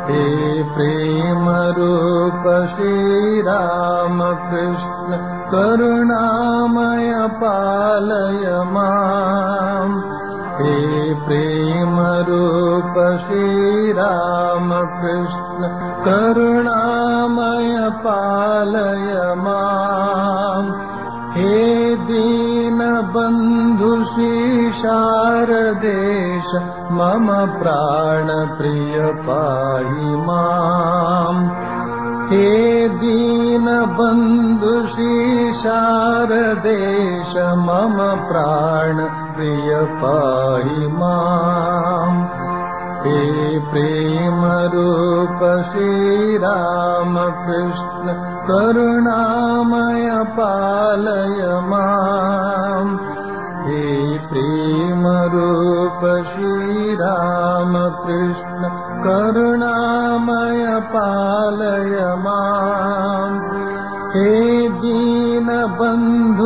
हे प्रेम रूप श्रीराम कृष्ण करुणामय पालय माम् हे प्रेम रूप श्रीराम कृष्ण करुणामय पालय माम् हे दीनबन्धु शारदेश मम प्राणप्रिय पाहि माम् हे दीनबन्धु शारदेश मम प्राणप्रिय पाहि माम् हे प्रेमरूप श्रीरामकृष्ण करुणामय पालय माम् हे प्रेमरूप श्रीरामकृष्ण करुणामय पालय माम् हे दीनबन्धु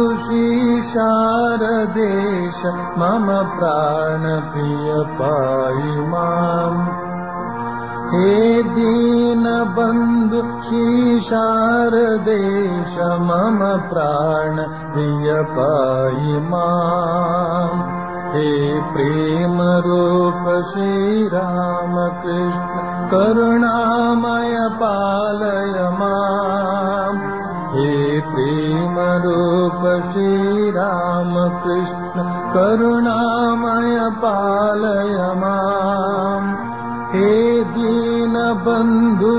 शारदेश मम प्राणप्रिय पाहि माम् हे दीनबन्धु शारदेश मम प्राणप्रिय पाहि माम् हे प्रेमरूप श्रीरामकृष्ण करुणामय पालय माम् हे प्रेमरूप श्रीरामकृष्ण करुणामय पालय माम् हे दीनबन्धु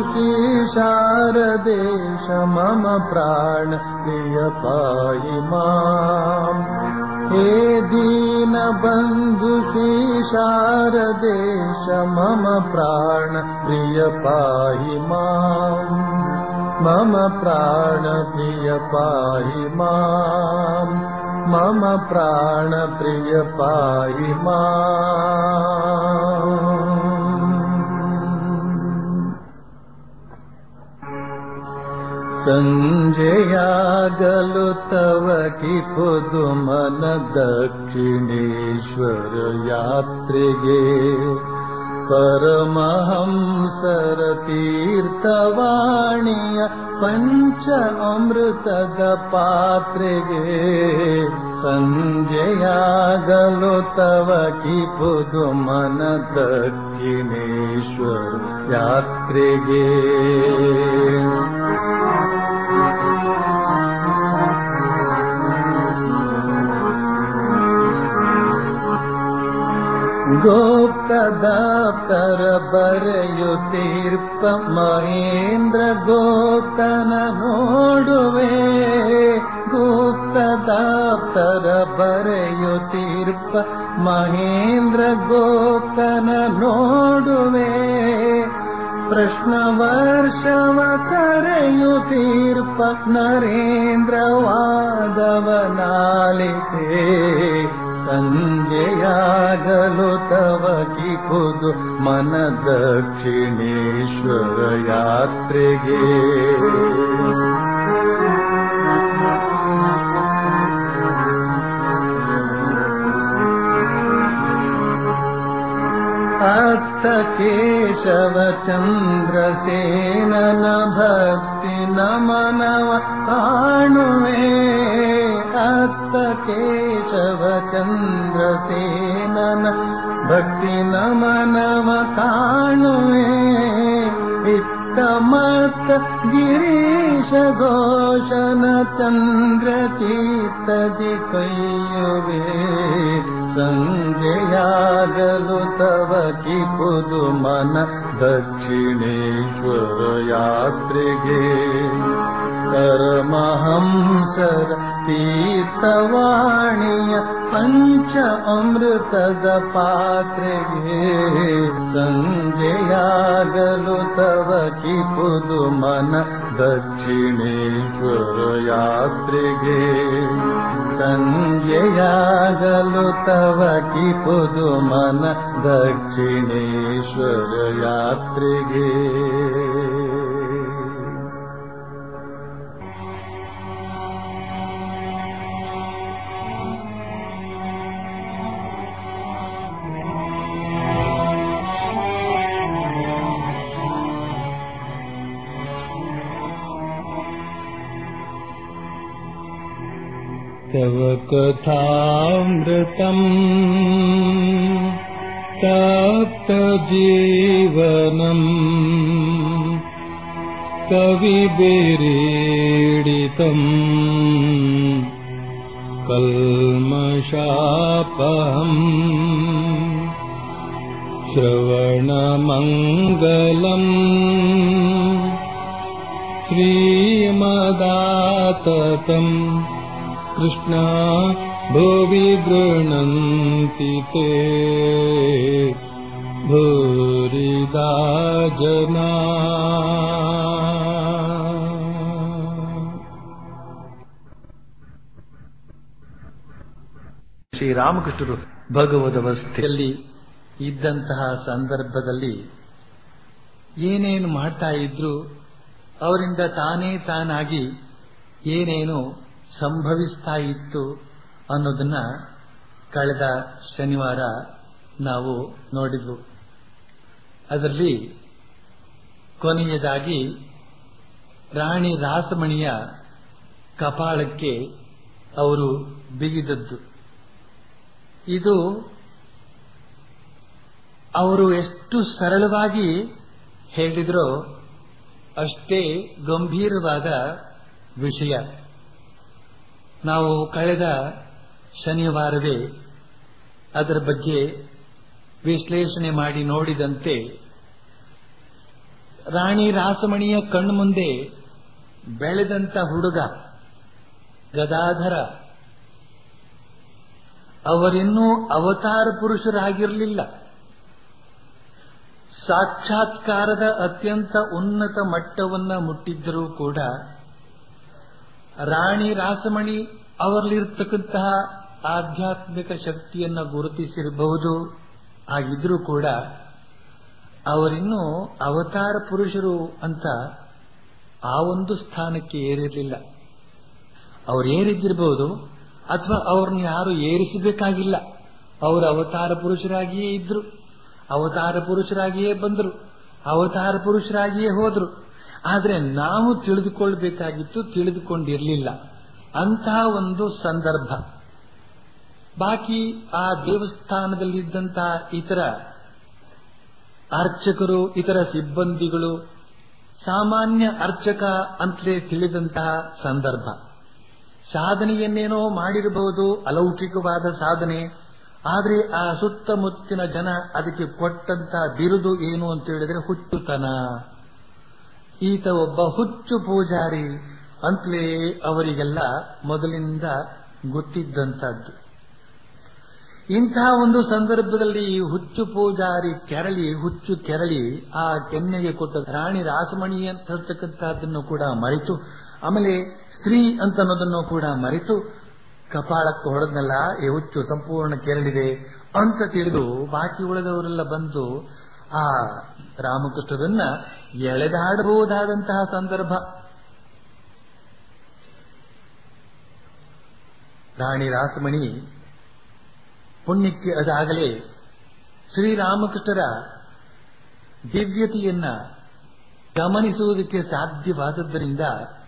शारदेश मम प्राण प्रिय पाहि माम् हे दीनबन्धु शारदेश मम प्राण प्रिय पाहि माम् मम प्राण प्रिय पाहि माम् मम प्राण प्रिय पाहि माम् सञ्जयागलु तव कि पुदुमन दक्षिणेश्वर यात्रिगे परमहंसर तीर्थवाणीय पञ्च अमृतद पात्रेगे सञ्जयागलो तव कि पुदुमन दक्षिणेश्वर यात्रिगे ಗೋಪ್ತದಾಪ್ತರ ಬರೆಯುತ್ತೀರ್ಪ ಮಹೇಂದ್ರ ಗೋಪ್ತನ ನೋಡುವೆ ಗುಪ್ತದಾಪ್ತರ ಬರೆಯುತ್ತೀರ್ಪ ಮಹೇಂದ್ರ ಗೋಪ್ತನ ನೋಡುವೆ ಪ್ರಶ್ನ ವರ್ಷವ ಕರೆಯುತ್ತೀರ್ಪ ನರೇಂದ್ರ ವಾದವನಾಲಿತೆ ಸಂಜೆಯಾಗಲು ತವ ಕಿಪುದು ಮನ ದಕ್ಷಿಣೇಶ್ವರ ಯಾತ್ರೆಗೆ ಅತ್ತ ಕೇಶವ ಚಂದ್ರಸೇನನ ಭಕ್ತಿ ನಮನವ ಕಾಣುವೆ ಅತ್ತ ಕೇಶವ ಚಂದ್ರಸೇನನ ಭಕ್ತಿ ನಮನವ ಕಾಣುವೆ ಇತ್ತ ಮತ್ತ ಗಿರೀಶ ಘೋಷನ ಚಂದ್ರ ಚೀತದಿ ಕೈಯುವೆ ಸಂಜೆಯಾಗಲು ತವ ಕಿಪುದು ಮನ ದಕ್ಷಿಣೇಶ್ವರ ಯಾತ್ರೆಗೆ ಪರಮಹಂಸರ ತೀರ್ಥವಾಣಿಯ ಪಂಚ ಅಮೃತದ ಪಾತ್ರೆಗೆ ಸಂಜೆಯಾಗಲು ತವ ಕಿಪುದು ಮನ ದಕ್ಷಿಣೇಶ್ವರ ಯಾತ್ರೆಗೆ ಸಂಜೆಯಾಗಲು ತವ ಕಿಪುದು ಮನ ದಕ್ಷಿಣೇಶ್ವರ ಯಾತ್ರೆಗೆ तव कथामृतम् तप्तजीवनम् कविभिरीडितम् कल्मषापहम् श्रवणमङ्गलम् श्रीमदाततम् कृष्णा भुवि गृह्णन्ति ते भूरिदा जना ಶ್ರೀರಾಮಕೃಷ್ಣರು ಭಗವದವಸ್ಥೆಯಲ್ಲಿ ಇದ್ದಂತಹ ಸಂದರ್ಭದಲ್ಲಿ ಏನೇನು ಮಾಡ್ತಾ ಇದ್ರು ಅವರಿಂದ ತಾನೇ ತಾನಾಗಿ ಏನೇನು ಸಂಭವಿಸ್ತಾ ಇತ್ತು ಅನ್ನೋದನ್ನ ಕಳೆದ ಶನಿವಾರ ನಾವು ನೋಡಿದ್ವು ಅದರಲ್ಲಿ ಕೊನೆಯದಾಗಿ ರಾಣಿ ರಾಸಮಣಿಯ ಕಪಾಳಕ್ಕೆ ಅವರು ಬಿಗಿದದ್ದು ಇದು ಅವರು ಎಷ್ಟು ಸರಳವಾಗಿ ಹೇಳಿದ್ರೋ ಅಷ್ಟೇ ಗಂಭೀರವಾದ ವಿಷಯ ನಾವು ಕಳೆದ ಶನಿವಾರವೇ ಅದರ ಬಗ್ಗೆ ವಿಶ್ಲೇಷಣೆ ಮಾಡಿ ನೋಡಿದಂತೆ ರಾಣಿ ರಾಸಮಣಿಯ ಕಣ್ಣು ಮುಂದೆ ಬೆಳೆದಂತ ಹುಡುಗ ಗದಾಧರ ಅವರಿನ್ನೂ ಅವತಾರ ಪುರುಷರಾಗಿರಲಿಲ್ಲ ಸಾಕ್ಷಾತ್ಕಾರದ ಅತ್ಯಂತ ಉನ್ನತ ಮಟ್ಟವನ್ನ ಮುಟ್ಟಿದ್ದರೂ ಕೂಡ ರಾಣಿ ರಾಸಮಣಿ ಅವರಲ್ಲಿರ್ತಕ್ಕಂತಹ ಆಧ್ಯಾತ್ಮಿಕ ಶಕ್ತಿಯನ್ನ ಗುರುತಿಸಿರಬಹುದು ಆಗಿದ್ರೂ ಕೂಡ ಅವರಿನ್ನೂ ಅವತಾರ ಪುರುಷರು ಅಂತ ಆ ಒಂದು ಸ್ಥಾನಕ್ಕೆ ಏರಿರಲಿಲ್ಲ ಅವ್ರು ಏರಿದ್ದಿರಬಹುದು ಅಥವಾ ಅವ್ರನ್ನ ಯಾರು ಏರಿಸಬೇಕಾಗಿಲ್ಲ ಅವರು ಅವತಾರ ಪುರುಷರಾಗಿಯೇ ಇದ್ರು ಅವತಾರ ಪುರುಷರಾಗಿಯೇ ಬಂದರು ಅವತಾರ ಪುರುಷರಾಗಿಯೇ ಹೋದ್ರು ಆದ್ರೆ ನಾವು ತಿಳಿದುಕೊಳ್ಬೇಕಾಗಿತ್ತು ತಿಳಿದುಕೊಂಡಿರಲಿಲ್ಲ ಅಂತಹ ಒಂದು ಸಂದರ್ಭ ಬಾಕಿ ಆ ದೇವಸ್ಥಾನದಲ್ಲಿದ್ದಂತಹ ಇತರ ಅರ್ಚಕರು ಇತರ ಸಿಬ್ಬಂದಿಗಳು ಸಾಮಾನ್ಯ ಅರ್ಚಕ ಅಂತಲೇ ತಿಳಿದಂತಹ ಸಂದರ್ಭ ಸಾಧನೆಯನ್ನೇನೋ ಮಾಡಿರಬಹುದು ಅಲೌಕಿಕವಾದ ಸಾಧನೆ ಆದರೆ ಆ ಸುತ್ತಮುತ್ತಿನ ಜನ ಅದಕ್ಕೆ ಕೊಟ್ಟಂತ ಬಿರುದು ಏನು ಅಂತ ಹೇಳಿದ್ರೆ ಹುಚ್ಚುತನ ಈತ ಒಬ್ಬ ಹುಚ್ಚು ಪೂಜಾರಿ ಅಂತಲೇ ಅವರಿಗೆಲ್ಲ ಮೊದಲಿಂದ ಗೊತ್ತಿದ್ದಂತದ್ದು ಇಂತಹ ಒಂದು ಸಂದರ್ಭದಲ್ಲಿ ಈ ಹುಚ್ಚು ಪೂಜಾರಿ ಕೆರಳಿ ಹುಚ್ಚು ಕೆರಳಿ ಆ ಕೆನ್ನೆಗೆ ಕೊಟ್ಟ ರಾಣಿ ರಾಸಮಣಿ ಅಂತ ಹೇಳ್ತಕ್ಕಂಥದ್ದನ್ನು ಕೂಡ ಮರೆತು ಆಮೇಲೆ ಸ್ತ್ರೀ ಅಂತ ಅನ್ನೋದನ್ನು ಕೂಡ ಮರೆತು ಕಪಾಳಕ್ಕೆ ಹೊಡೆದ್ನಲ್ಲ ಈ ಹುಚ್ಚು ಸಂಪೂರ್ಣ ಕೆರಳಿದೆ ಅಂತ ತಿಳಿದು ಬಾಕಿ ಉಳಿದವರೆಲ್ಲ ಬಂದು ಆ ರಾಮಕೃಷ್ಣರನ್ನ ಎಳೆದಾಡಬಹುದಾದಂತಹ ಸಂದರ್ಭ ರಾಣಿ ರಾಸಮಣಿ ಪುಣ್ಯಕ್ಕೆ ಅದಾಗಲೇ ಶ್ರೀರಾಮಕೃಷ್ಣರ ದಿವ್ಯತೆಯನ್ನ ಗಮನಿಸುವುದಕ್ಕೆ ಸಾಧ್ಯವಾದದ್ದರಿಂದ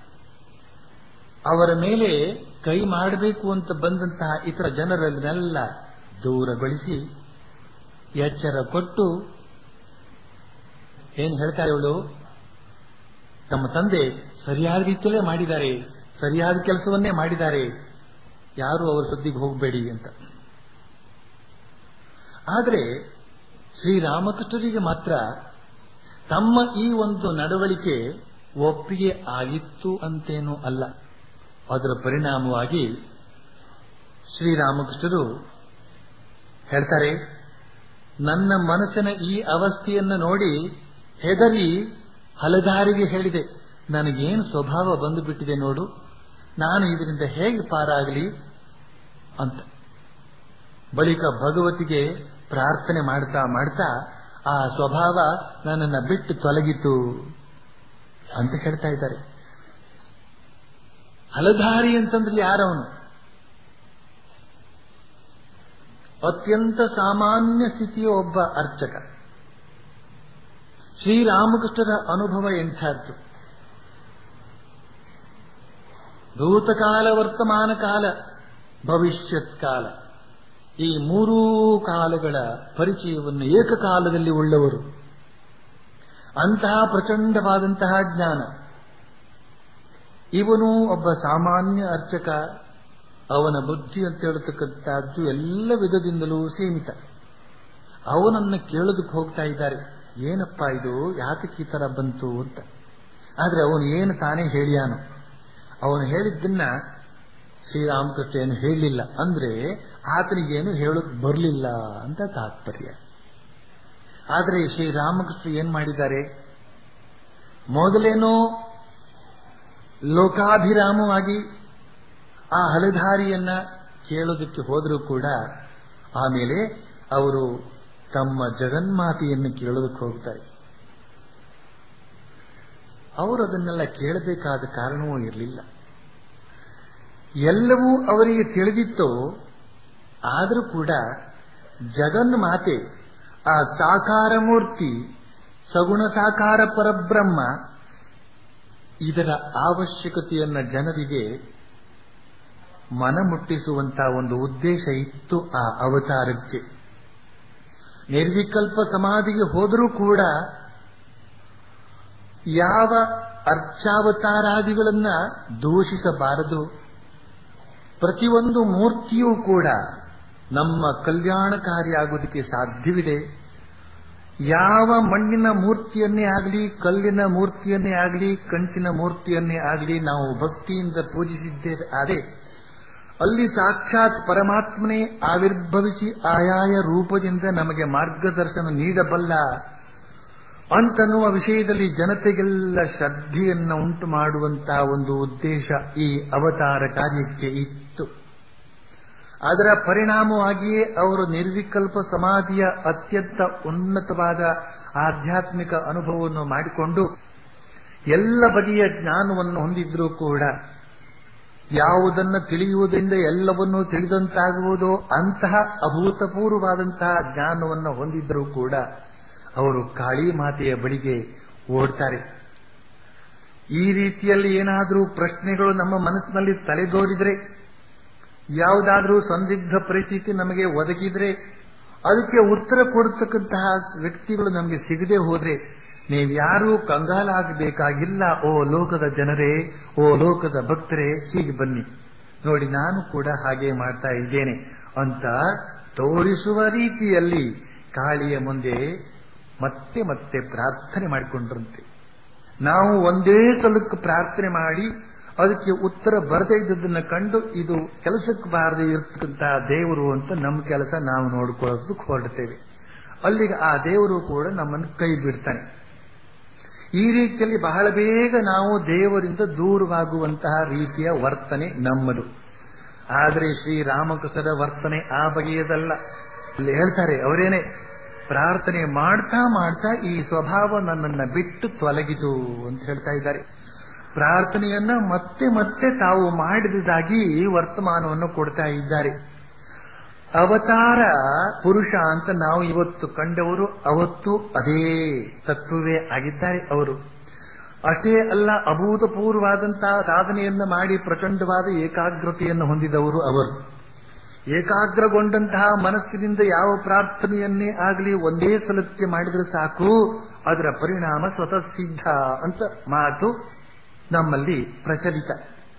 ಅವರ ಮೇಲೆ ಕೈ ಮಾಡಬೇಕು ಅಂತ ಬಂದಂತಹ ಇತರ ಜನರನ್ನೆಲ್ಲ ದೂರಗೊಳಿಸಿ ಎಚ್ಚರ ಕೊಟ್ಟು ಏನ್ ಹೇಳ್ತಾರೆ ಅವಳು ತಮ್ಮ ತಂದೆ ಸರಿಯಾದ ರೀತಿಯಲ್ಲೇ ಮಾಡಿದ್ದಾರೆ ಸರಿಯಾದ ಕೆಲಸವನ್ನೇ ಮಾಡಿದ್ದಾರೆ ಯಾರು ಅವರ ಸುದ್ದಿಗೆ ಹೋಗಬೇಡಿ ಅಂತ ಆದರೆ ಶ್ರೀರಾಮಕೃಷ್ಣರಿಗೆ ಮಾತ್ರ ತಮ್ಮ ಈ ಒಂದು ನಡವಳಿಕೆ ಒಪ್ಪಿಗೆ ಆಗಿತ್ತು ಅಂತೇನೂ ಅಲ್ಲ ಅದರ ಪರಿಣಾಮವಾಗಿ ಶ್ರೀರಾಮಕೃಷ್ಣರು ಹೇಳ್ತಾರೆ ನನ್ನ ಮನಸ್ಸಿನ ಈ ಅವಸ್ಥೆಯನ್ನು ನೋಡಿ ಹೆದರಿ ಹಲದಾರಿಗೆ ಹೇಳಿದೆ ನನಗೇನು ಸ್ವಭಾವ ಬಂದು ಬಿಟ್ಟಿದೆ ನೋಡು ನಾನು ಇದರಿಂದ ಹೇಗೆ ಪಾರಾಗಲಿ ಅಂತ ಬಳಿಕ ಭಗವತಿಗೆ ಪ್ರಾರ್ಥನೆ ಮಾಡ್ತಾ ಮಾಡ್ತಾ ಆ ಸ್ವಭಾವ ನನ್ನನ್ನ ಬಿಟ್ಟು ತೊಲಗಿತು ಅಂತ ಹೇಳ್ತಾ ಇದ್ದಾರೆ ಹಲಧಾರಿ ಅಂತಂದ್ರೆ ಯಾರವನು ಅತ್ಯಂತ ಸಾಮಾನ್ಯ ಸ್ಥಿತಿಯ ಒಬ್ಬ ಅರ್ಚಕ ಶ್ರೀರಾಮಕೃಷ್ಣರ ಅನುಭವ ಎಂಥದ್ದು ಭೂತಕಾಲ ವರ್ತಮಾನ ಕಾಲ ಭವಿಷ್ಯತ್ ಕಾಲ ಈ ಮೂರೂ ಕಾಲಗಳ ಪರಿಚಯವನ್ನು ಏಕಕಾಲದಲ್ಲಿ ಉಳ್ಳವರು ಅಂತಹ ಪ್ರಚಂಡವಾದಂತಹ ಜ್ಞಾನ ಇವನು ಒಬ್ಬ ಸಾಮಾನ್ಯ ಅರ್ಚಕ ಅವನ ಬುದ್ಧಿ ಅಂತ ಹೇಳ್ತಕ್ಕಂಥದ್ದು ಎಲ್ಲ ವಿಧದಿಂದಲೂ ಸೀಮಿತ ಅವನನ್ನು ಕೇಳೋದಕ್ಕೆ ಹೋಗ್ತಾ ಇದ್ದಾರೆ ಏನಪ್ಪ ಇದು ಯಾತಕ್ಕೆ ಈ ತರ ಬಂತು ಅಂತ ಆದ್ರೆ ಅವನು ಏನು ತಾನೇ ಹೇಳಿಯಾನು ಅವನು ಹೇಳಿದ್ದನ್ನ ಶ್ರೀರಾಮಕೃಷ್ಣ ಏನು ಹೇಳಲಿಲ್ಲ ಅಂದ್ರೆ ಆತನಿಗೇನು ಹೇಳೋಕ್ ಬರಲಿಲ್ಲ ಅಂತ ತಾತ್ಪರ್ಯ ಆದರೆ ಶ್ರೀರಾಮಕೃಷ್ಣ ಏನ್ ಮಾಡಿದ್ದಾರೆ ಮೊದಲೇನೋ ಲೋಕಾಭಿರಾಮವಾಗಿ ಆ ಹಲಧಾರಿಯನ್ನ ಕೇಳೋದಕ್ಕೆ ಹೋದರೂ ಕೂಡ ಆಮೇಲೆ ಅವರು ತಮ್ಮ ಜಗನ್ಮಾತೆಯನ್ನು ಕೇಳೋದಕ್ಕೆ ಹೋಗ್ತಾರೆ ಅವರು ಅದನ್ನೆಲ್ಲ ಕೇಳಬೇಕಾದ ಕಾರಣವೂ ಇರಲಿಲ್ಲ ಎಲ್ಲವೂ ಅವರಿಗೆ ತಿಳಿದಿತ್ತು ಆದರೂ ಕೂಡ ಜಗನ್ಮಾತೆ ಆ ಸಾಕಾರ ಮೂರ್ತಿ ಸಗುಣ ಸಾಕಾರ ಪರಬ್ರಹ್ಮ ಇದರ ಅವಶ್ಯಕತೆಯನ್ನ ಜನರಿಗೆ ಮನಮುಟ್ಟಿಸುವಂತಹ ಒಂದು ಉದ್ದೇಶ ಇತ್ತು ಆ ಅವತಾರಕ್ಕೆ ನಿರ್ವಿಕಲ್ಪ ಸಮಾಧಿಗೆ ಹೋದರೂ ಕೂಡ ಯಾವ ಅರ್ಚಾವತಾರಾದಿಗಳನ್ನ ದೂಷಿಸಬಾರದು ಪ್ರತಿಯೊಂದು ಮೂರ್ತಿಯೂ ಕೂಡ ನಮ್ಮ ಕಲ್ಯಾಣಕಾರಿಯಾಗುವುದಕ್ಕೆ ಸಾಧ್ಯವಿದೆ ಯಾವ ಮಣ್ಣಿನ ಮೂರ್ತಿಯನ್ನೇ ಆಗಲಿ ಕಲ್ಲಿನ ಮೂರ್ತಿಯನ್ನೇ ಆಗಲಿ ಕಂಚಿನ ಮೂರ್ತಿಯನ್ನೇ ಆಗಲಿ ನಾವು ಭಕ್ತಿಯಿಂದ ಪೂಜಿಸಿದ್ದೇವೆ ಆದರೆ ಅಲ್ಲಿ ಸಾಕ್ಷಾತ್ ಪರಮಾತ್ಮನೇ ಆವಿರ್ಭವಿಸಿ ಆಯಾಯ ರೂಪದಿಂದ ನಮಗೆ ಮಾರ್ಗದರ್ಶನ ನೀಡಬಲ್ಲ ಅಂತನ್ನುವ ವಿಷಯದಲ್ಲಿ ಜನತೆಗೆಲ್ಲ ಶ್ರದ್ಧೆಯನ್ನು ಉಂಟು ಮಾಡುವಂತಹ ಒಂದು ಉದ್ದೇಶ ಈ ಅವತಾರ ಕಾರ್ಯಕ್ಕೆ ಇತ್ತು ಅದರ ಪರಿಣಾಮವಾಗಿಯೇ ಅವರು ನಿರ್ವಿಕಲ್ಪ ಸಮಾಧಿಯ ಅತ್ಯಂತ ಉನ್ನತವಾದ ಆಧ್ಯಾತ್ಮಿಕ ಅನುಭವವನ್ನು ಮಾಡಿಕೊಂಡು ಎಲ್ಲ ಬಗೆಯ ಜ್ಞಾನವನ್ನು ಹೊಂದಿದ್ರೂ ಕೂಡ ಯಾವುದನ್ನ ತಿಳಿಯುವುದರಿಂದ ಎಲ್ಲವನ್ನೂ ತಿಳಿದಂತಾಗುವುದೋ ಅಂತಹ ಅಭೂತಪೂರ್ವವಾದಂತಹ ಜ್ಞಾನವನ್ನು ಹೊಂದಿದ್ದರೂ ಕೂಡ ಅವರು ಕಾಳಿ ಮಾತೆಯ ಬಳಿಗೆ ಓಡ್ತಾರೆ ಈ ರೀತಿಯಲ್ಲಿ ಏನಾದರೂ ಪ್ರಶ್ನೆಗಳು ನಮ್ಮ ಮನಸ್ಸಿನಲ್ಲಿ ತಲೆದೋರಿದ್ರೆ ಯಾವುದಾದ್ರೂ ಸಂದಿಗ್ಧ ಪರಿಸ್ಥಿತಿ ನಮಗೆ ಒದಗಿದ್ರೆ ಅದಕ್ಕೆ ಉತ್ತರ ಕೊಡತಕ್ಕಂತಹ ವ್ಯಕ್ತಿಗಳು ನಮಗೆ ಸಿಗದೆ ಹೋದ್ರೆ ನೀವ್ಯಾರೂ ಕಂಗಾಲಾಗಬೇಕಾಗಿಲ್ಲ ಓ ಲೋಕದ ಜನರೇ ಓ ಲೋಕದ ಭಕ್ತರೇ ಹೀಗೆ ಬನ್ನಿ ನೋಡಿ ನಾನು ಕೂಡ ಹಾಗೆ ಮಾಡ್ತಾ ಇದ್ದೇನೆ ಅಂತ ತೋರಿಸುವ ರೀತಿಯಲ್ಲಿ ಕಾಳಿಯ ಮುಂದೆ ಮತ್ತೆ ಮತ್ತೆ ಪ್ರಾರ್ಥನೆ ಮಾಡಿಕೊಂಡ್ರಂತೆ ನಾವು ಒಂದೇ ಸಲಕ್ಕೆ ಪ್ರಾರ್ಥನೆ ಮಾಡಿ ಅದಕ್ಕೆ ಉತ್ತರ ಬರದೇ ಇದ್ದದನ್ನ ಕಂಡು ಇದು ಕೆಲಸಕ್ಕೆ ಬಾರದೆ ಇರ್ತಕ್ಕಂತಹ ದೇವರು ಅಂತ ನಮ್ಮ ಕೆಲಸ ನಾವು ನೋಡ್ಕೊಳ್ಳೋದಕ್ಕೆ ಹೊರಡ್ತೇವೆ ಅಲ್ಲಿಗೆ ಆ ದೇವರು ಕೂಡ ನಮ್ಮನ್ನು ಕೈ ಬಿಡ್ತಾನೆ ಈ ರೀತಿಯಲ್ಲಿ ಬಹಳ ಬೇಗ ನಾವು ದೇವರಿಂದ ದೂರವಾಗುವಂತಹ ರೀತಿಯ ವರ್ತನೆ ನಮ್ಮದು ಆದರೆ ಶ್ರೀರಾಮಕೃಷ್ಣರ ವರ್ತನೆ ಆ ಬಗೆಯದಲ್ಲ ಅಲ್ಲಿ ಹೇಳ್ತಾರೆ ಅವರೇನೆ ಪ್ರಾರ್ಥನೆ ಮಾಡ್ತಾ ಮಾಡ್ತಾ ಈ ಸ್ವಭಾವ ನನ್ನನ್ನ ಬಿಟ್ಟು ತೊಲಗಿತು ಅಂತ ಹೇಳ್ತಾ ಇದ್ದಾರೆ ಪ್ರಾರ್ಥನೆಯನ್ನ ಮತ್ತೆ ಮತ್ತೆ ತಾವು ಮಾಡಿದುದಾಗಿ ವರ್ತಮಾನವನ್ನು ಕೊಡ್ತಾ ಇದ್ದಾರೆ ಅವತಾರ ಪುರುಷ ಅಂತ ನಾವು ಇವತ್ತು ಕಂಡವರು ಅವತ್ತು ಅದೇ ತತ್ವವೇ ಆಗಿದ್ದಾರೆ ಅವರು ಅಷ್ಟೇ ಅಲ್ಲ ಅಭೂತಪೂರ್ವವಾದಂತಹ ಸಾಧನೆಯನ್ನ ಮಾಡಿ ಪ್ರಚಂಡವಾದ ಏಕಾಗ್ರತೆಯನ್ನು ಹೊಂದಿದವರು ಅವರು ಏಕಾಗ್ರಗೊಂಡಂತಹ ಮನಸ್ಸಿನಿಂದ ಯಾವ ಪ್ರಾರ್ಥನೆಯನ್ನೇ ಆಗಲಿ ಒಂದೇ ಸಲಕ್ಕೆ ಮಾಡಿದ್ರೆ ಸಾಕು ಅದರ ಪರಿಣಾಮ ಸ್ವತಃ ಸಿದ್ಧ ಅಂತ ಮಾತು ನಮ್ಮಲ್ಲಿ ಪ್ರಚಲಿತ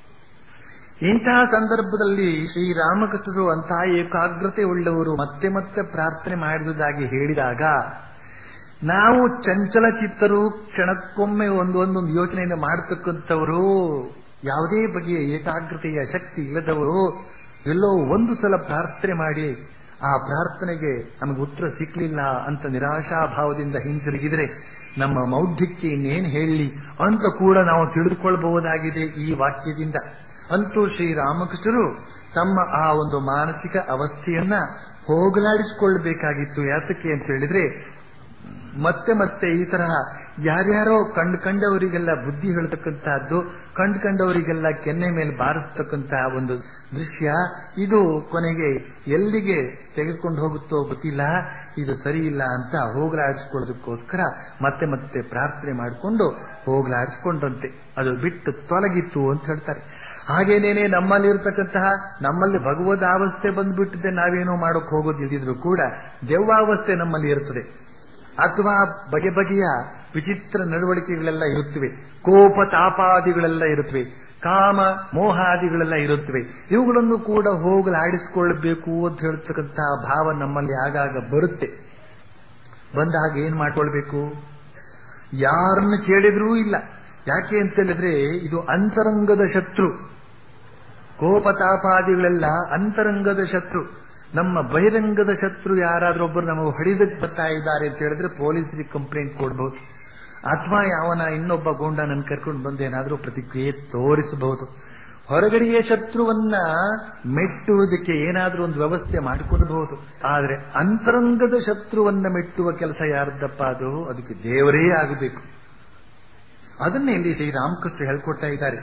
ಇಂತಹ ಸಂದರ್ಭದಲ್ಲಿ ಶ್ರೀರಾಮಕೃಷ್ಣರು ಅಂತಹ ಏಕಾಗ್ರತೆ ಉಳ್ಳವರು ಮತ್ತೆ ಮತ್ತೆ ಪ್ರಾರ್ಥನೆ ಮಾಡಿದುದಾಗಿ ಹೇಳಿದಾಗ ನಾವು ಚಂಚಲ ಚಿತ್ತರು ಕ್ಷಣಕ್ಕೊಮ್ಮೆ ಒಂದು ಒಂದೊಂದು ಯೋಚನೆಯನ್ನು ಮಾಡತಕ್ಕಂಥವರು ಯಾವುದೇ ಬಗೆಯ ಏಕಾಗ್ರತೆಯ ಶಕ್ತಿ ಇಲ್ಲದವರು ಎಲ್ಲೋ ಒಂದು ಸಲ ಪ್ರಾರ್ಥನೆ ಮಾಡಿ ಆ ಪ್ರಾರ್ಥನೆಗೆ ನಮಗೆ ಉತ್ತರ ಸಿಕ್ಕಲಿಲ್ಲ ಅಂತ ನಿರಾಶಾಭಾವದಿಂದ ಹಿಂತಿರುಗಿದ್ರೆ ನಮ್ಮ ಮೌಢ್ಯಕ್ಕೆ ಇನ್ನೇನು ಹೇಳಲಿ ಅಂತ ಕೂಡ ನಾವು ತಿಳಿದುಕೊಳ್ಳಬಹುದಾಗಿದೆ ಈ ವಾಕ್ಯದಿಂದ ಅಂತೂ ಶ್ರೀರಾಮಕೃಷ್ಣರು ತಮ್ಮ ಆ ಒಂದು ಮಾನಸಿಕ ಅವಸ್ಥೆಯನ್ನ ಹೋಗಲಾಡಿಸಿಕೊಳ್ಳಬೇಕಾಗಿತ್ತು ಯಾತಕ್ಕೆ ಅಂತ ಹೇಳಿದ್ರೆ ಮತ್ತೆ ಮತ್ತೆ ಈ ತರಹ ಯಾರ್ಯಾರೋ ಕಂಡು ಕಂಡವರಿಗೆಲ್ಲ ಬುದ್ಧಿ ಹೇಳ್ತಕ್ಕಂತಹದ್ದು ಕಂಡು ಕಂಡವರಿಗೆಲ್ಲ ಕೆನ್ನೆ ಮೇಲೆ ಬಾರಿಸ್ತಕ್ಕಂತಹ ಒಂದು ದೃಶ್ಯ ಇದು ಕೊನೆಗೆ ಎಲ್ಲಿಗೆ ತೆಗೆದುಕೊಂಡು ಹೋಗುತ್ತೋ ಗೊತ್ತಿಲ್ಲ ಇದು ಸರಿ ಇಲ್ಲ ಅಂತ ಹೋಗಲಾಡಿಸ್ಕೊಳ್ಳೋದಕ್ಕೋಸ್ಕರ ಮತ್ತೆ ಮತ್ತೆ ಪ್ರಾರ್ಥನೆ ಮಾಡಿಕೊಂಡು ಹೋಗಲಾಡಿಸ್ಕೊಂಡ್ರಂತೆ ಅದು ಬಿಟ್ಟು ತೊಲಗಿತ್ತು ಅಂತ ಹೇಳ್ತಾರೆ ಹಾಗೇನೇನೆ ನಮ್ಮಲ್ಲಿರ್ತಕ್ಕಂತಹ ನಮ್ಮಲ್ಲಿ ಭಗವದ್ ಅವಸ್ಥೆ ಬಂದ್ಬಿಟ್ಟಿದೆ ನಾವೇನೋ ಮಾಡೋಕ್ ಹೋಗೋದಿಲ್ದಿದ್ರು ಕೂಡ ದೆವ್ವಾವಸ್ಥೆ ನಮ್ಮಲ್ಲಿ ಇರುತ್ತದೆ ಅಥವಾ ಬಗೆ ಬಗೆಯ ವಿಚಿತ್ರ ನಡವಳಿಕೆಗಳೆಲ್ಲ ಇರುತ್ತವೆ ಕೋಪ ತಾಪಾದಿಗಳೆಲ್ಲ ಇರುತ್ತವೆ ಕಾಮ ಮೋಹಾದಿಗಳೆಲ್ಲ ಇರುತ್ತವೆ ಇವುಗಳನ್ನು ಕೂಡ ಹೋಗಲಾಡಿಸಿಕೊಳ್ಬೇಕು ಅಂತ ಹೇಳ್ತಕ್ಕಂತಹ ಭಾವ ನಮ್ಮಲ್ಲಿ ಆಗಾಗ ಬರುತ್ತೆ ಬಂದಾಗ ಏನ್ ಮಾಡ್ಕೊಳ್ಬೇಕು ಯಾರನ್ನು ಕೇಳಿದ್ರೂ ಇಲ್ಲ ಯಾಕೆ ಅಂತ ಹೇಳಿದ್ರೆ ಇದು ಅಂತರಂಗದ ಶತ್ರು ಕೋಪತಾಪಾದಿಗಳೆಲ್ಲ ಅಂತರಂಗದ ಶತ್ರು ನಮ್ಮ ಬಹಿರಂಗದ ಶತ್ರು ಯಾರಾದ್ರೂ ಒಬ್ಬರು ನಮಗೆ ಹೊಡಿದಕ್ಕೆ ಬರ್ತಾ ಇದ್ದಾರೆ ಅಂತ ಹೇಳಿದ್ರೆ ಪೊಲೀಸರಿಗೆ ಕಂಪ್ಲೇಂಟ್ ಕೊಡಬಹುದು ಅಥವಾ ಯಾವನ ಇನ್ನೊಬ್ಬ ಗೂಂಡ ನನ್ನ ಕರ್ಕೊಂಡು ಬಂದು ಏನಾದರೂ ಪ್ರತಿಕ್ರಿಯೆ ತೋರಿಸಬಹುದು ಹೊರಗಡೆಯ ಶತ್ರುವನ್ನ ಮೆಟ್ಟುವುದಕ್ಕೆ ಏನಾದರೂ ಒಂದು ವ್ಯವಸ್ಥೆ ಮಾಡಿಕೊಡಬಹುದು ಆದರೆ ಅಂತರಂಗದ ಶತ್ರುವನ್ನ ಮೆಟ್ಟುವ ಕೆಲಸ ಯಾರದ್ದಪ್ಪ ಅದು ಅದಕ್ಕೆ ದೇವರೇ ಆಗಬೇಕು ಅದನ್ನೇ ಇಲ್ಲಿ ಶ್ರೀರಾಮಕೃಷ್ಣ ಹೇಳ್ಕೊಡ್ತಾ ಇದ್ದಾರೆ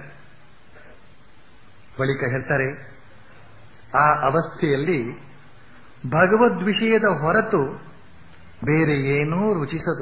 ಬಳಿಕ ಹೇಳ್ತಾರೆ ಆ ಅವಸ್ಥೆಯಲ್ಲಿ ಭಗವದ್ ವಿಷಯದ ಹೊರತು ಬೇರೆ ಏನೂ ರುಚಿಸದು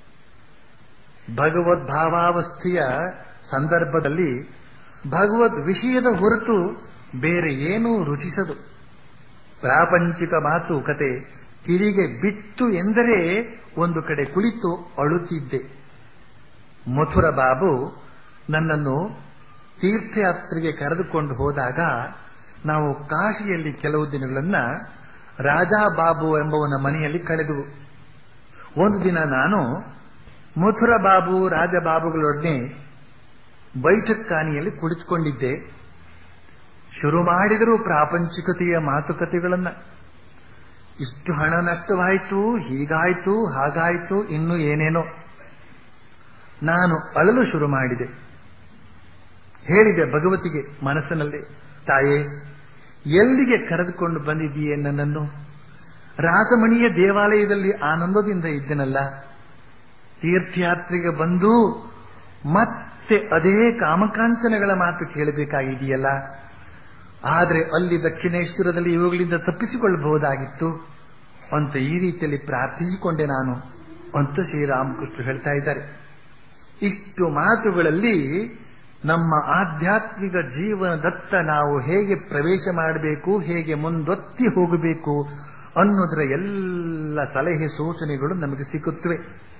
ಭಗವದ್ ಭಾವಾವಸ್ಥೆಯ ಸಂದರ್ಭದಲ್ಲಿ ಭಗವದ್ ವಿಷಯದ ಹೊರತು ಬೇರೆ ಏನೂ ರುಚಿಸದು ಪ್ರಾಪಂಚಿಕ ಮಾತುಕತೆ ಕಿವಿಗೆ ಬಿತ್ತು ಎಂದರೆ ಒಂದು ಕಡೆ ಕುಳಿತು ಅಳುತ್ತಿದ್ದೆ ಮಥುರ ಬಾಬು ನನ್ನನ್ನು ತೀರ್ಥಯಾತ್ರೆಗೆ ಕರೆದುಕೊಂಡು ಹೋದಾಗ ನಾವು ಕಾಶಿಯಲ್ಲಿ ಕೆಲವು ದಿನಗಳನ್ನ ರಾಜಾ ಬಾಬು ಎಂಬವನ ಮನೆಯಲ್ಲಿ ಕಳೆದುವು ಒಂದು ದಿನ ನಾನು ಮಥುರ ಬಾಬು ರಾಜಬಾಬುಗಳೊಡನೆ ಬೈಠಕ್ಕಾನಿಯಲ್ಲಿ ಕುಳಿತುಕೊಂಡಿದ್ದೆ ಶುರು ಮಾಡಿದರು ಪ್ರಾಪಂಚಿಕತೆಯ ಮಾತುಕತೆಗಳನ್ನ ಇಷ್ಟು ಹಣ ನಷ್ಟವಾಯಿತು ಹೀಗಾಯ್ತು ಹಾಗಾಯ್ತು ಇನ್ನು ಏನೇನೋ ನಾನು ಅಳಲು ಶುರು ಮಾಡಿದೆ ಹೇಳಿದೆ ಭಗವತಿಗೆ ಮನಸ್ಸಿನಲ್ಲಿ ತಾಯೇ ಎಲ್ಲಿಗೆ ಕರೆದುಕೊಂಡು ಬಂದಿದೆಯೇ ನನ್ನನ್ನು ರಾಸಮಣಿಯ ದೇವಾಲಯದಲ್ಲಿ ಆನಂದದಿಂದ ಇದ್ದೆನಲ್ಲ ತೀರ್ಥಯಾತ್ರೆಗೆ ಬಂದು ಮತ್ತೆ ಅದೇ ಕಾಮಕಾಂಚನಗಳ ಮಾತು ಕೇಳಬೇಕಾಗಿದೆಯಲ್ಲ ಆದರೆ ಅಲ್ಲಿ ದಕ್ಷಿಣೇಶ್ವರದಲ್ಲಿ ಇವುಗಳಿಂದ ತಪ್ಪಿಸಿಕೊಳ್ಳಬಹುದಾಗಿತ್ತು ಅಂತ ಈ ರೀತಿಯಲ್ಲಿ ಪ್ರಾರ್ಥಿಸಿಕೊಂಡೆ ನಾನು ಅಂತ ಶ್ರೀರಾಮಕೃಷ್ಣ ಹೇಳ್ತಾ ಇದ್ದಾರೆ ಇಷ್ಟು ಮಾತುಗಳಲ್ಲಿ ನಮ್ಮ ಆಧ್ಯಾತ್ಮಿಕ ಜೀವನದತ್ತ ನಾವು ಹೇಗೆ ಪ್ರವೇಶ ಮಾಡಬೇಕು ಹೇಗೆ ಮುಂದೊತ್ತಿ ಹೋಗಬೇಕು ಅನ್ನೋದರ ಎಲ್ಲ ಸಲಹೆ ಸೂಚನೆಗಳು ನಮಗೆ ಸಿಕ್ಕುತ್ತವೆ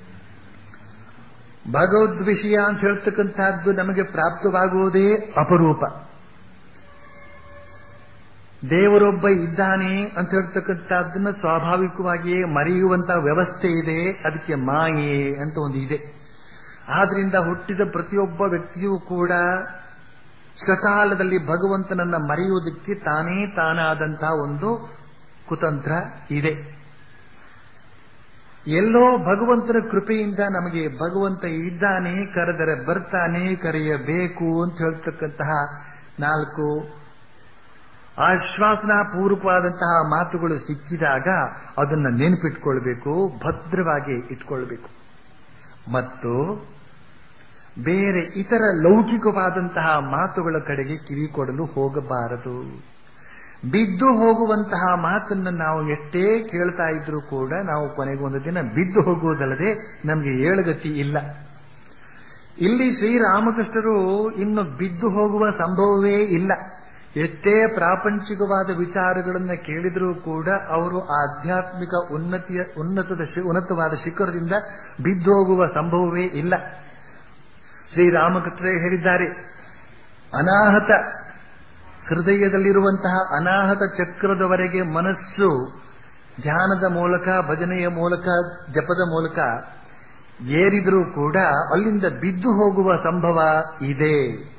ಭಗವದ್ ವಿಷಯ ಅಂತ ಹೇಳ್ತಕ್ಕಂಥದ್ದು ನಮಗೆ ಪ್ರಾಪ್ತವಾಗುವುದೇ ಅಪರೂಪ ದೇವರೊಬ್ಬ ಇದ್ದಾನೆ ಅಂತ ಹೇಳ್ತಕ್ಕಂಥದ್ದನ್ನ ಸ್ವಾಭಾವಿಕವಾಗಿಯೇ ಮರೆಯುವಂತಹ ವ್ಯವಸ್ಥೆ ಇದೆ ಅದಕ್ಕೆ ಮಾಯೆ ಅಂತ ಒಂದು ಇದೆ ಆದ್ರಿಂದ ಹುಟ್ಟಿದ ಪ್ರತಿಯೊಬ್ಬ ವ್ಯಕ್ತಿಯೂ ಕೂಡ ಸಕಾಲದಲ್ಲಿ ಭಗವಂತನನ್ನ ಮರೆಯುವುದಕ್ಕೆ ತಾನೇ ತಾನಾದಂತಹ ಒಂದು ಕುತಂತ್ರ ಇದೆ ಎಲ್ಲೋ ಭಗವಂತನ ಕೃಪೆಯಿಂದ ನಮಗೆ ಭಗವಂತ ಇದ್ದಾನೆ ಕರೆದರೆ ಬರ್ತಾನೆ ಕರೆಯಬೇಕು ಅಂತ ಹೇಳ್ತಕ್ಕಂತಹ ನಾಲ್ಕು ಆಶ್ವಾಸನಾ ಪೂರ್ವಕವಾದಂತಹ ಮಾತುಗಳು ಸಿಕ್ಕಿದಾಗ ಅದನ್ನ ನೆನಪಿಟ್ಕೊಳ್ಬೇಕು ಭದ್ರವಾಗಿ ಇಟ್ಕೊಳ್ಬೇಕು ಮತ್ತು ಬೇರೆ ಇತರ ಲೌಕಿಕವಾದಂತಹ ಮಾತುಗಳ ಕಡೆಗೆ ಕಿವಿ ಕೊಡಲು ಹೋಗಬಾರದು ಬಿದ್ದು ಹೋಗುವಂತಹ ಮಾತನ್ನು ನಾವು ಎಷ್ಟೇ ಕೇಳ್ತಾ ಇದ್ರೂ ಕೂಡ ನಾವು ಕೊನೆಗೊಂದು ದಿನ ಬಿದ್ದು ಹೋಗುವುದಲ್ಲದೆ ನಮಗೆ ಏಳುಗತಿ ಇಲ್ಲ ಇಲ್ಲಿ ಶ್ರೀರಾಮಕೃಷ್ಣರು ಇನ್ನು ಬಿದ್ದು ಹೋಗುವ ಸಂಭವವೇ ಇಲ್ಲ ಎಷ್ಟೇ ಪ್ರಾಪಂಚಿಕವಾದ ವಿಚಾರಗಳನ್ನು ಕೇಳಿದರೂ ಕೂಡ ಅವರು ಆಧ್ಯಾತ್ಮಿಕ ಉನ್ನತಿಯ ಉನ್ನತದ ಉನ್ನತವಾದ ಶಿಖರದಿಂದ ಬಿದ್ದು ಹೋಗುವ ಸಂಭವವೇ ಇಲ್ಲ ಶ್ರೀರಾಮಕೃಷ್ಣ ಹೇಳಿದ್ದಾರೆ ಅನಾಹತ ಹೃದಯದಲ್ಲಿರುವಂತಹ ಅನಾಹತ ಚಕ್ರದವರೆಗೆ ಮನಸ್ಸು ಧ್ಯಾನದ ಮೂಲಕ ಭಜನೆಯ ಮೂಲಕ ಜಪದ ಮೂಲಕ ಏರಿದರೂ ಕೂಡ ಅಲ್ಲಿಂದ ಬಿದ್ದು ಹೋಗುವ ಸಂಭವ ಇದೆ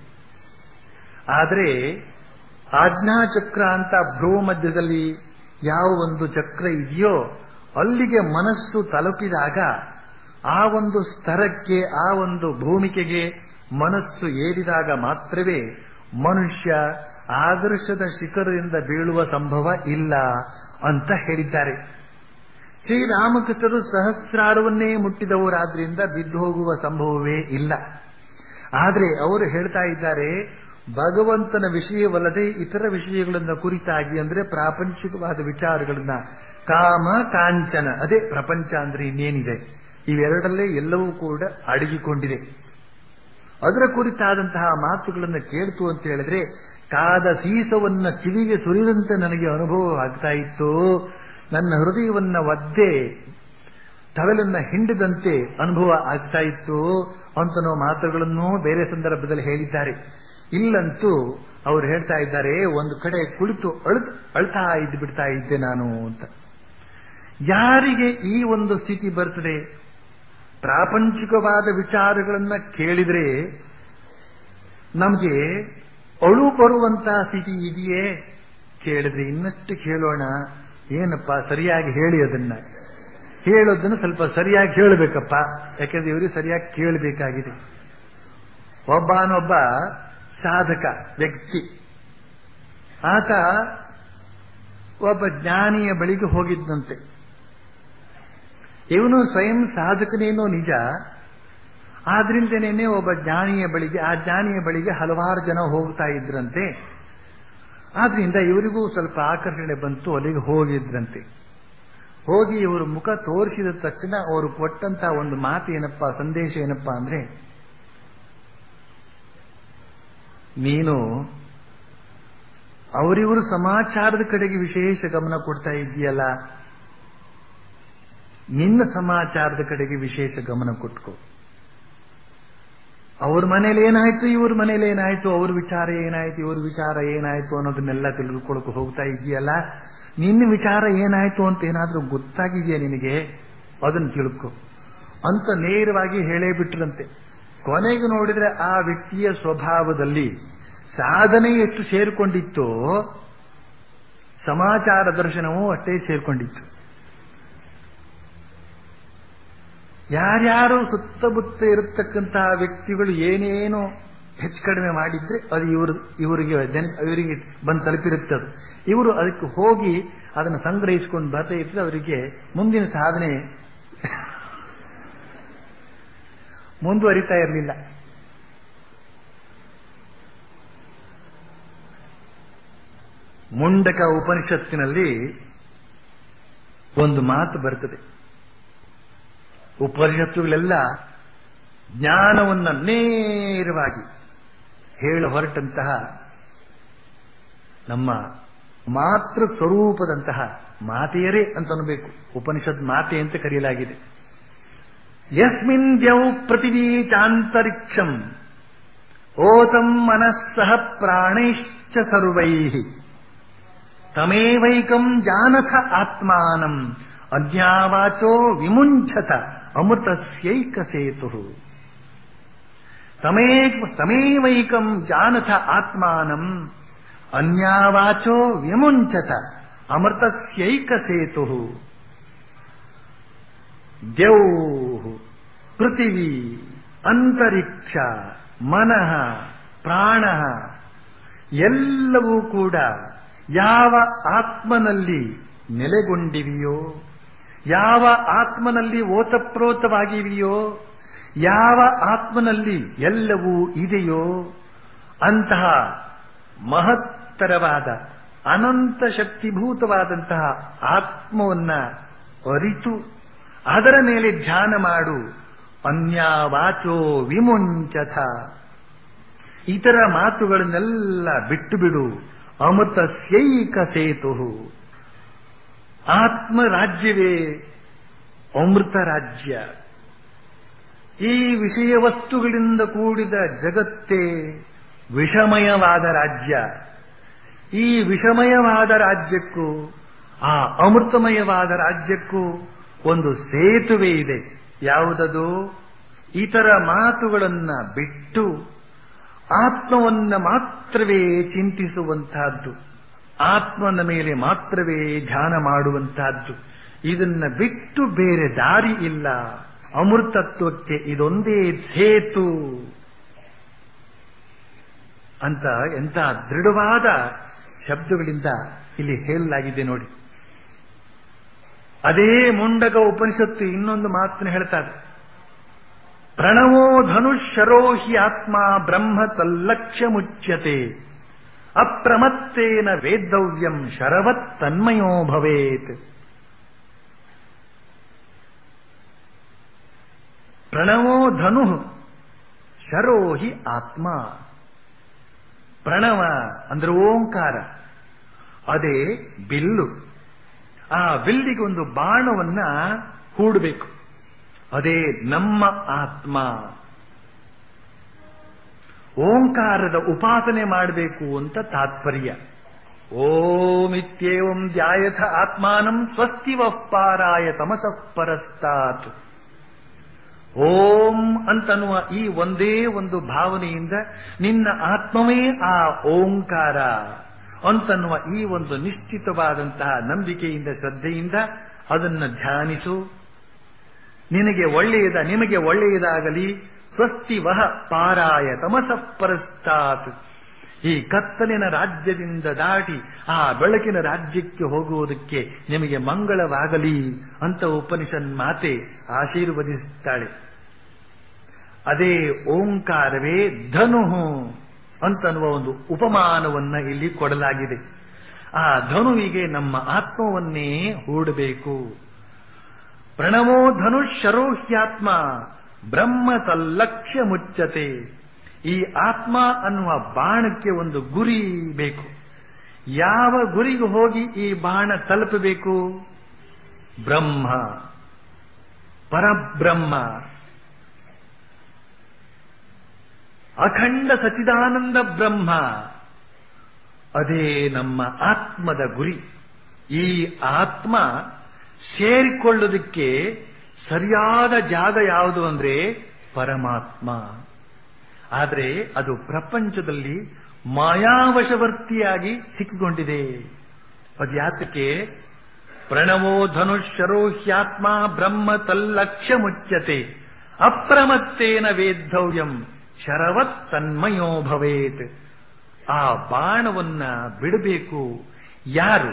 ಆದರೆ ಆಜ್ಞಾಚಕ್ರ ಅಂತ ಭ್ರೂ ಮಧ್ಯದಲ್ಲಿ ಯಾವ ಒಂದು ಚಕ್ರ ಇದೆಯೋ ಅಲ್ಲಿಗೆ ಮನಸ್ಸು ತಲುಪಿದಾಗ ಆ ಒಂದು ಸ್ತರಕ್ಕೆ ಆ ಒಂದು ಭೂಮಿಕೆಗೆ ಮನಸ್ಸು ಏರಿದಾಗ ಮಾತ್ರವೇ ಮನುಷ್ಯ ಆದರ್ಶದ ಶಿಖರದಿಂದ ಬೀಳುವ ಸಂಭವ ಇಲ್ಲ ಅಂತ ಹೇಳಿದ್ದಾರೆ ಶ್ರೀರಾಮಕೃಷ್ಣರು ಸಹಸ್ರಾರವನ್ನೇ ಮುಟ್ಟಿದವರಾದ್ರಿಂದ ಬಿದ್ದು ಹೋಗುವ ಸಂಭವವೇ ಇಲ್ಲ ಆದರೆ ಅವರು ಹೇಳ್ತಾ ಇದ್ದಾರೆ ಭಗವಂತನ ವಿಷಯವಲ್ಲದೆ ಇತರ ವಿಷಯಗಳನ್ನ ಕುರಿತಾಗಿ ಅಂದ್ರೆ ಪ್ರಾಪಂಚಿಕವಾದ ವಿಚಾರಗಳನ್ನ ಕಾಮ ಕಾಂಚನ ಅದೇ ಪ್ರಪಂಚ ಅಂದ್ರೆ ಇನ್ನೇನಿದೆ ಇವೆರಡಲ್ಲೇ ಎಲ್ಲವೂ ಕೂಡ ಅಡಗಿಕೊಂಡಿದೆ ಅದರ ಕುರಿತಾದಂತಹ ಮಾತುಗಳನ್ನು ಕೇಳ್ತು ಅಂತ ಹೇಳಿದ್ರೆ ಕಾದ ಸೀಸವನ್ನ ಕಿವಿಗೆ ಸುರಿದಂತೆ ನನಗೆ ಅನುಭವ ಆಗ್ತಾ ಇತ್ತು ನನ್ನ ಹೃದಯವನ್ನ ಒದ್ದೆ ಟವೆಲನ್ನ ಹಿಂಡಿದಂತೆ ಅನುಭವ ಆಗ್ತಾ ಇತ್ತು ಅಂತನೋ ಮಾತುಗಳನ್ನು ಬೇರೆ ಸಂದರ್ಭದಲ್ಲಿ ಹೇಳಿದ್ದಾರೆ ಇಲ್ಲಂತೂ ಅವರು ಹೇಳ್ತಾ ಇದ್ದಾರೆ ಒಂದು ಕಡೆ ಕುಳಿತು ಅಳ್ತ ಅಳ್ತಾ ಇದ್ದು ಬಿಡ್ತಾ ಇದ್ದೆ ನಾನು ಅಂತ ಯಾರಿಗೆ ಈ ಒಂದು ಸ್ಥಿತಿ ಬರ್ತದೆ ಪ್ರಾಪಂಚಿಕವಾದ ವಿಚಾರಗಳನ್ನ ಕೇಳಿದ್ರೆ ನಮಗೆ ಅಳು ಬರುವಂತಹ ಸ್ಥಿತಿ ಇದೆಯೇ ಕೇಳಿದ್ರೆ ಇನ್ನಷ್ಟು ಕೇಳೋಣ ಏನಪ್ಪ ಸರಿಯಾಗಿ ಹೇಳಿ ಅದನ್ನ ಹೇಳೋದನ್ನು ಸ್ವಲ್ಪ ಸರಿಯಾಗಿ ಹೇಳಬೇಕಪ್ಪ ಯಾಕೆಂದ್ರೆ ಇವರಿಗೆ ಸರಿಯಾಗಿ ಕೇಳಬೇಕಾಗಿದೆ ಒಬ್ಬನೊಬ್ಬ ಸಾಧಕ ವ್ಯಕ್ತಿ ಆತ ಒಬ್ಬ ಜ್ಞಾನಿಯ ಬಳಿಗೆ ಹೋಗಿದ್ದಂತೆ ಇವನು ಸ್ವಯಂ ಸಾಧಕನೇನೋ ನಿಜ ಆದ್ರಿಂದನೇನೆ ಒಬ್ಬ ಜ್ಞಾನಿಯ ಬಳಿಗೆ ಆ ಜ್ಞಾನಿಯ ಬಳಿಗೆ ಹಲವಾರು ಜನ ಹೋಗ್ತಾ ಇದ್ರಂತೆ ಆದ್ರಿಂದ ಇವರಿಗೂ ಸ್ವಲ್ಪ ಆಕರ್ಷಣೆ ಬಂತು ಅಲ್ಲಿಗೆ ಹೋಗಿದ್ರಂತೆ ಹೋಗಿ ಇವರು ಮುಖ ತೋರಿಸಿದ ತಕ್ಷಣ ಅವರು ಕೊಟ್ಟಂತ ಒಂದು ಮಾತು ಏನಪ್ಪ ಸಂದೇಶ ಏನಪ್ಪಾ ಅಂದ್ರೆ ನೀನು ಅವರಿವರು ಸಮಾಚಾರದ ಕಡೆಗೆ ವಿಶೇಷ ಗಮನ ಕೊಡ್ತಾ ಇದೆಯಲ್ಲ ನಿನ್ನ ಸಮಾಚಾರದ ಕಡೆಗೆ ವಿಶೇಷ ಗಮನ ಕೊಟ್ಕೋ ಅವ್ರ ಮನೇಲಿ ಏನಾಯ್ತು ಇವ್ರ ಮನೇಲಿ ಏನಾಯ್ತು ಅವ್ರ ವಿಚಾರ ಏನಾಯ್ತು ಇವ್ರ ವಿಚಾರ ಏನಾಯ್ತು ಅನ್ನೋದನ್ನೆಲ್ಲ ತಿಳಿದುಕೊಳಕ್ಕೆ ಹೋಗ್ತಾ ಇದೆಯಲ್ಲ ನಿನ್ನ ವಿಚಾರ ಏನಾಯ್ತು ಅಂತ ಏನಾದ್ರೂ ಗೊತ್ತಾಗಿದೆಯಾ ನಿನಗೆ ಅದನ್ನು ತಿಳ್ಕೊ ಅಂತ ನೇರವಾಗಿ ಹೇಳೇ ಬಿಟ್ರಂತೆ ಕೊನೆಗೆ ನೋಡಿದ್ರೆ ಆ ವ್ಯಕ್ತಿಯ ಸ್ವಭಾವದಲ್ಲಿ ಸಾಧನೆ ಎಷ್ಟು ಸೇರಿಕೊಂಡಿತ್ತೋ ಸಮಾಚಾರ ದರ್ಶನವೂ ಅಷ್ಟೇ ಸೇರ್ಕೊಂಡಿತ್ತು ಯಾರ್ಯಾರು ಸುತ್ತಮುತ್ತ ಇರತಕ್ಕಂತಹ ವ್ಯಕ್ತಿಗಳು ಏನೇನು ಹೆಚ್ಚು ಕಡಿಮೆ ಮಾಡಿದ್ರೆ ಅದು ಇವರು ಇವರಿಗೆ ಜನ ಇವರಿಗೆ ಬಂದು ತಲುಪಿರುತ್ತೆ ಅದು ಇವರು ಅದಕ್ಕೆ ಹೋಗಿ ಅದನ್ನು ಸಂಗ್ರಹಿಸಿಕೊಂಡು ಬರ್ತಾ ಇದ್ರೆ ಅವರಿಗೆ ಮುಂದಿನ ಸಾಧನೆ ಮುಂದುವರಿತಾ ಇರಲಿಲ್ಲ ಮುಂಡಕ ಉಪನಿಷತ್ತಿನಲ್ಲಿ ಒಂದು ಮಾತು ಬರ್ತದೆ ಉಪನಿಷತ್ತುಗಳೆಲ್ಲ ಜ್ಞಾನವನ್ನು ನೇರವಾಗಿ ಹೇಳ ಹೊರಟಂತಹ ನಮ್ಮ ಮಾತೃ ಸ್ವರೂಪದಂತಹ ಮಾತೆಯರೇ ಅಂತ ಅನ್ಬೇಕು ಉಪನಿಷತ್ ಮಾತೆ ಅಂತ ಕರೆಯಲಾಗಿದೆ ಯಸ್ಮಿನ್ ದ್ಯೌ ಪೃಥಿವೀ ಚಾಂತರಿಕ್ಷಂ ಓತಂ ಮನಸ್ಸಹ ಪ್ರಾಣೈಶ್ಚ ಸರ್ವೈ ತಮೇವೈಕಂ ಜಾನಥ ಆತ್ಮಾನಂ ಅಜ್ಞಾವಾಚೋ ವಿಮುಂಚತ ಅಮೃತಸ್ಯೈಕ ಸೇತು ತಮೇ ತಮೇವೈಕಂ ಜಾನಥ ಆತ್ಮಾನಂ ಅನ್ಯಾವಾಚೋ ವಿಮುಂಚತ ಅಮೃತಸ್ಯೈಕ ಸೇತು ದ್ಯೌ ಪೃಥಿವಿ ಅಂತರಿಕ್ಷ ಮನಃ ಪ್ರಾಣ ಎಲ್ಲವೂ ಕೂಡ ಯಾವ ಆತ್ಮನಲ್ಲಿ ನೆಲೆಗೊಂಡಿವೆಯೋ ಯಾವ ಆತ್ಮನಲ್ಲಿ ಓತಪ್ರೋತವಾಗಿವೆಯೋ ಯಾವ ಆತ್ಮನಲ್ಲಿ ಎಲ್ಲವೂ ಇದೆಯೋ ಅಂತಹ ಮಹತ್ತರವಾದ ಅನಂತ ಶಕ್ತಿಭೂತವಾದಂತಹ ಆತ್ಮವನ್ನ ಅರಿತು ಅದರ ಮೇಲೆ ಧ್ಯಾನ ಮಾಡು ಅನ್ಯಾವಾಚೋ ವಿಮುಂಚಥ ಇತರ ಮಾತುಗಳನ್ನೆಲ್ಲ ಬಿಟ್ಟು ಬಿಡು ಅಮೃತ ಸ್ಯೈಕ ಸೇತು ಆತ್ಮ ರಾಜ್ಯವೇ ಅಮೃತ ರಾಜ್ಯ ಈ ವಿಷಯ ವಸ್ತುಗಳಿಂದ ಕೂಡಿದ ಜಗತ್ತೇ ವಿಷಮಯವಾದ ರಾಜ್ಯ ಈ ವಿಷಮಯವಾದ ರಾಜ್ಯಕ್ಕೂ ಆ ಅಮೃತಮಯವಾದ ರಾಜ್ಯಕ್ಕೂ ಒಂದು ಸೇತುವೆ ಇದೆ ಯಾವುದದು ಇತರ ಮಾತುಗಳನ್ನ ಬಿಟ್ಟು ಆತ್ಮವನ್ನ ಮಾತ್ರವೇ ಚಿಂತಿಸುವಂತಹದ್ದು ಆತ್ಮನ ಮೇಲೆ ಮಾತ್ರವೇ ಧ್ಯಾನ ಮಾಡುವಂತಹದ್ದು ಇದನ್ನ ಬಿಟ್ಟು ಬೇರೆ ದಾರಿ ಇಲ್ಲ ಅಮೃತತ್ವಕ್ಕೆ ಇದೊಂದೇ ಸೇತು ಅಂತ ಎಂತ ದೃಢವಾದ ಶಬ್ದಗಳಿಂದ ಇಲ್ಲಿ ಹೇಳಲಾಗಿದೆ ನೋಡಿ ಅದೇ ಮುಂಡಗ ಉಪನಿಷತ್ತು ಇನ್ನೊಂದು ಮಾತನ್ನು ಹೇಳ್ತಾರೆ ಪ್ರಣವೋ ಧನುಷರೋ ಹಿ ಆತ್ಮ ಬ್ರಹ್ಮ ತಲ್ಲಕ್ಷ್ಯ ಮುಚ್ಯತೆ ಅಪ್ರಮತ್ತೇನ ವೇದ್ದವ್ಯಂ ಶರವತ್ ತನ್ಮಯೋ ಭವೇತ್ ಪ್ರಣವೋ ಧನು ಶರೋಹಿ ಆತ್ಮ ಪ್ರಣವ ಅಂದ್ರೆ ಓಂಕಾರ ಅದೇ ಬಿಲ್ಲು ಆ ಬಿಲ್ಲಿಗೆ ಒಂದು ಬಾಣವನ್ನ ಹೂಡಬೇಕು ಅದೇ ನಮ್ಮ ಆತ್ಮ ಓಂಕಾರದ ಉಪಾಸನೆ ಮಾಡಬೇಕು ಅಂತ ತಾತ್ಪರ್ಯ ಓಮಿತ್ಯೇವಂ ಧ್ಯಾಯಥ ಆತ್ಮಾನಂ ಸ್ವಸ್ತಿವ ಪಾರಾಯ ತಮಸಃ ಪರಸ್ತಾತ್ ಓಂ ಅಂತನ್ನುವ ಈ ಒಂದೇ ಒಂದು ಭಾವನೆಯಿಂದ ನಿನ್ನ ಆತ್ಮವೇ ಆ ಓಂಕಾರ ಅಂತನ್ನುವ ಈ ಒಂದು ನಿಶ್ಚಿತವಾದಂತಹ ನಂಬಿಕೆಯಿಂದ ಶ್ರದ್ಧೆಯಿಂದ ಅದನ್ನ ಧ್ಯಾನಿಸು ನಿನಗೆ ಒಳ್ಳೆಯದ ನಿಮಗೆ ಒಳ್ಳೆಯದಾಗಲಿ ಸ್ವಸ್ತಿ ವಹ ಪಾರಾಯ ತಮಸಃ ಪರಸ್ತಾತ್ ಈ ಕತ್ತಲಿನ ರಾಜ್ಯದಿಂದ ದಾಟಿ ಆ ಬೆಳಕಿನ ರಾಜ್ಯಕ್ಕೆ ಹೋಗುವುದಕ್ಕೆ ನಿಮಗೆ ಮಂಗಳವಾಗಲಿ ಅಂತ ಉಪನಿಷನ್ ಮಾತೆ ಆಶೀರ್ವದಿಸುತ್ತಾಳೆ ಅದೇ ಓಂಕಾರವೇ ಧನುಹು ಅಂತನ್ನುವ ಒಂದು ಉಪಮಾನವನ್ನ ಇಲ್ಲಿ ಕೊಡಲಾಗಿದೆ ಆ ಧನುವಿಗೆ ನಮ್ಮ ಆತ್ಮವನ್ನೇ ಹೂಡಬೇಕು ಪ್ರಣವೋ ಧನುಷರೋಹ್ಯಾತ್ಮ ಬ್ರಹ್ಮ ತಲ್ಲಕ್ಷ್ಯ ಮುಚ್ಚತೆ ಈ ಆತ್ಮ ಅನ್ನುವ ಬಾಣಕ್ಕೆ ಒಂದು ಗುರಿ ಬೇಕು ಯಾವ ಗುರಿಗೆ ಹೋಗಿ ಈ ಬಾಣ ತಲುಪಬೇಕು ಬ್ರಹ್ಮ ಪರಬ್ರಹ್ಮ ಅಖಂಡ ಸಚಿದಾನಂದ ಬ್ರಹ್ಮ ಅದೇ ನಮ್ಮ ಆತ್ಮದ ಗುರಿ ಈ ಆತ್ಮ ಸೇರಿಕೊಳ್ಳುವುದಕ್ಕೆ ಸರಿಯಾದ ಜಾಗ ಯಾವುದು ಅಂದ್ರೆ ಪರಮಾತ್ಮ ಆದರೆ ಅದು ಪ್ರಪಂಚದಲ್ಲಿ ಮಾಯಾವಶವರ್ತಿಯಾಗಿ ಸಿಕ್ಕಿಕೊಂಡಿದೆ ಅದು ಯಾತಕ್ಕೆ ಪ್ರಣವೋ ಧನುಷರೋ ಹ್ಯಾತ್ಮ ಬ್ರಹ್ಮ ತಲ್ಲಕ್ಷ್ಯ ಮುಚ್ಚತೆ ಅಪ್ರಮತ್ತೇನ ವೇದ್ದವ್ಯಂ ಶರವತ್ ತನ್ಮಯೋ ಭವೇತ್ ಆ ಬಾಣವನ್ನ ಬಿಡಬೇಕು ಯಾರು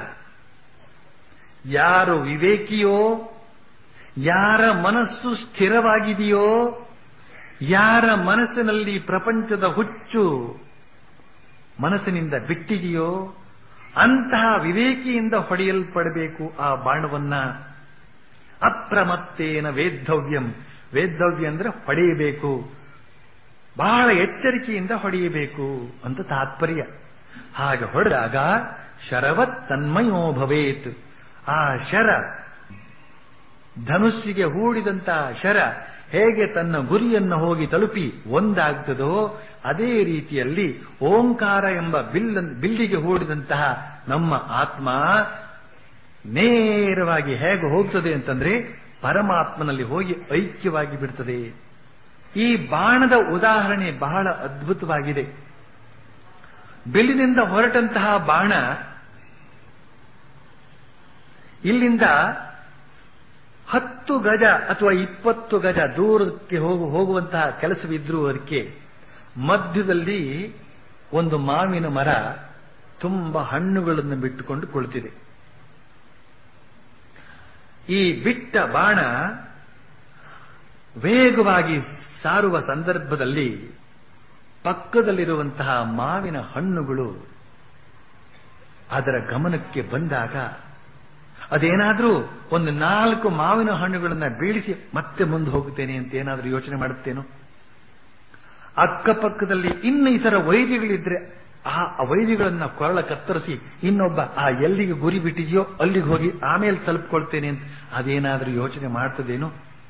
ಯಾರು ವಿವೇಕಿಯೋ ಯಾರ ಮನಸ್ಸು ಸ್ಥಿರವಾಗಿದೆಯೋ ಯಾರ ಮನಸ್ಸಿನಲ್ಲಿ ಪ್ರಪಂಚದ ಹುಚ್ಚು ಮನಸ್ಸಿನಿಂದ ಬಿಟ್ಟಿದೆಯೋ ಅಂತಹ ವಿವೇಕಿಯಿಂದ ಹೊಡೆಯಲ್ಪಡಬೇಕು ಆ ಬಾಣವನ್ನ ಅಪ್ರಮತ್ತೇನ ವೇದ್ದವ್ಯಂ ವೇದ್ದವ್ಯ ಅಂದ್ರೆ ಹೊಡೆಯಬೇಕು ಬಹಳ ಎಚ್ಚರಿಕೆಯಿಂದ ಹೊಡೆಯಬೇಕು ಅಂತ ತಾತ್ಪರ್ಯ ಹಾಗೆ ಹೊಡೆದಾಗ ಶರವತ್ ತನ್ಮಯೋ ಭವೇತ್ ಆ ಶರ ಧನುಸ್ಸಿಗೆ ಹೂಡಿದಂತಹ ಶರ ಹೇಗೆ ತನ್ನ ಗುರಿಯನ್ನು ಹೋಗಿ ತಲುಪಿ ಒಂದಾಗ್ತದೋ ಅದೇ ರೀತಿಯಲ್ಲಿ ಓಂಕಾರ ಎಂಬ ಬಿಲ್ ಬಿಲ್ಲಿಗೆ ಹೂಡಿದಂತಹ ನಮ್ಮ ಆತ್ಮ ನೇರವಾಗಿ ಹೇಗೆ ಹೋಗ್ತದೆ ಅಂತಂದ್ರೆ ಪರಮಾತ್ಮನಲ್ಲಿ ಹೋಗಿ ಐಕ್ಯವಾಗಿ ಬಿಡ್ತದೆ ಈ ಬಾಣದ ಉದಾಹರಣೆ ಬಹಳ ಅದ್ಭುತವಾಗಿದೆ ಬಿಲ್ಲಿನಿಂದ ಹೊರಟಂತಹ ಬಾಣ ಇಲ್ಲಿಂದ ಹತ್ತು ಗಜ ಅಥವಾ ಇಪ್ಪತ್ತು ಗಜ ದೂರಕ್ಕೆ ಹೋಗು ಹೋಗುವಂತಹ ಕೆಲಸವಿದ್ರೂ ಅದಕ್ಕೆ ಮಧ್ಯದಲ್ಲಿ ಒಂದು ಮಾವಿನ ಮರ ತುಂಬ ಹಣ್ಣುಗಳನ್ನು ಬಿಟ್ಟುಕೊಂಡು ಕುಳಿತಿದೆ ಈ ಬಿಟ್ಟ ಬಾಣ ವೇಗವಾಗಿ ಸಾರುವ ಸಂದರ್ಭದಲ್ಲಿ ಪಕ್ಕದಲ್ಲಿರುವಂತಹ ಮಾವಿನ ಹಣ್ಣುಗಳು ಅದರ ಗಮನಕ್ಕೆ ಬಂದಾಗ ಅದೇನಾದ್ರೂ ಒಂದು ನಾಲ್ಕು ಮಾವಿನ ಹಣ್ಣುಗಳನ್ನ ಬೀಳಿಸಿ ಮತ್ತೆ ಮುಂದೆ ಹೋಗುತ್ತೇನೆ ಅಂತ ಏನಾದ್ರೂ ಯೋಚನೆ ಮಾಡುತ್ತೇನೋ ಅಕ್ಕಪಕ್ಕದಲ್ಲಿ ಇನ್ನು ಇತರ ವೈದ್ಯಗಳಿದ್ರೆ ಆ ವೈದ್ಯಗಳನ್ನ ಕೊರಳ ಕತ್ತರಿಸಿ ಇನ್ನೊಬ್ಬ ಆ ಎಲ್ಲಿಗೆ ಗುರಿ ಬಿಟ್ಟಿದೆಯೋ ಅಲ್ಲಿಗೆ ಹೋಗಿ ಆಮೇಲೆ ತಲುಪ್ಕೊಳ್ತೇನೆ ಅಂತ ಅದೇನಾದ್ರೂ ಯೋಚನೆ ಮಾಡ್ತದೇನೋ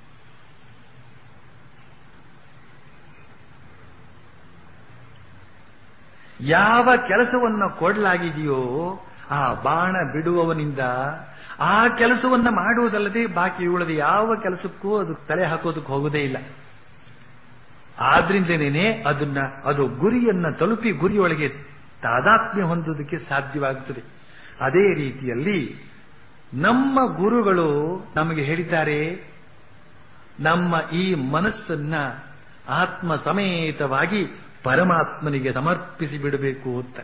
ಯಾವ ಕೆಲಸವನ್ನ ಕೊಡಲಾಗಿದೆಯೋ ಆ ಬಾಣ ಬಿಡುವವನಿಂದ ಆ ಕೆಲಸವನ್ನ ಮಾಡುವುದಲ್ಲದೆ ಬಾಕಿ ಉಳಿದ ಯಾವ ಕೆಲಸಕ್ಕೂ ಅದು ತಲೆ ಹಾಕೋದಕ್ಕೆ ಹೋಗುವುದೇ ಇಲ್ಲ ಆದ್ರಿಂದನೇನೆ ಅದನ್ನ ಅದು ಗುರಿಯನ್ನ ತಲುಪಿ ಗುರಿಯೊಳಗೆ ತಾದಾತ್ಮ್ಯ ಹೊಂದುವುದಕ್ಕೆ ಸಾಧ್ಯವಾಗುತ್ತದೆ ಅದೇ ರೀತಿಯಲ್ಲಿ ನಮ್ಮ ಗುರುಗಳು ನಮಗೆ ಹೇಳಿದ್ದಾರೆ ನಮ್ಮ ಈ ಮನಸ್ಸನ್ನ ಆತ್ಮ ಸಮೇತವಾಗಿ ಪರಮಾತ್ಮನಿಗೆ ಸಮರ್ಪಿಸಿ ಬಿಡಬೇಕು ಅಂತ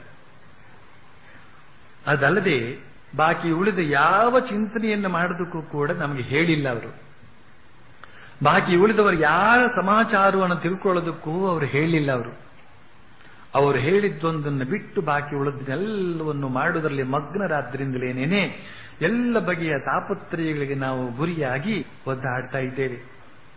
ಅದಲ್ಲದೆ ಬಾಕಿ ಉಳಿದ ಯಾವ ಚಿಂತನೆಯನ್ನು ಮಾಡೋದಕ್ಕೂ ಕೂಡ ನಮಗೆ ಹೇಳಿಲ್ಲ ಅವರು ಬಾಕಿ ಉಳಿದವರು ಯಾರ ಸಮಾಚಾರವನ್ನು ತಿಳ್ಕೊಳ್ಳೋದಕ್ಕೂ ಅವರು ಹೇಳಿಲ್ಲ ಅವರು ಅವರು ಹೇಳಿದ್ದೊಂದನ್ನು ಬಿಟ್ಟು ಬಾಕಿ ಉಳಿದನ್ನೆಲ್ಲವನ್ನು ಮಾಡುವುದರಲ್ಲಿ ಮಗ್ನರಾದ್ರಿಂದಲೇನೇನೆ ಎಲ್ಲ ಬಗೆಯ ತಾಪತ್ರಯಗಳಿಗೆ ನಾವು ಗುರಿಯಾಗಿ ಒದ್ದಾಡ್ತಾ ಇದ್ದೇವೆ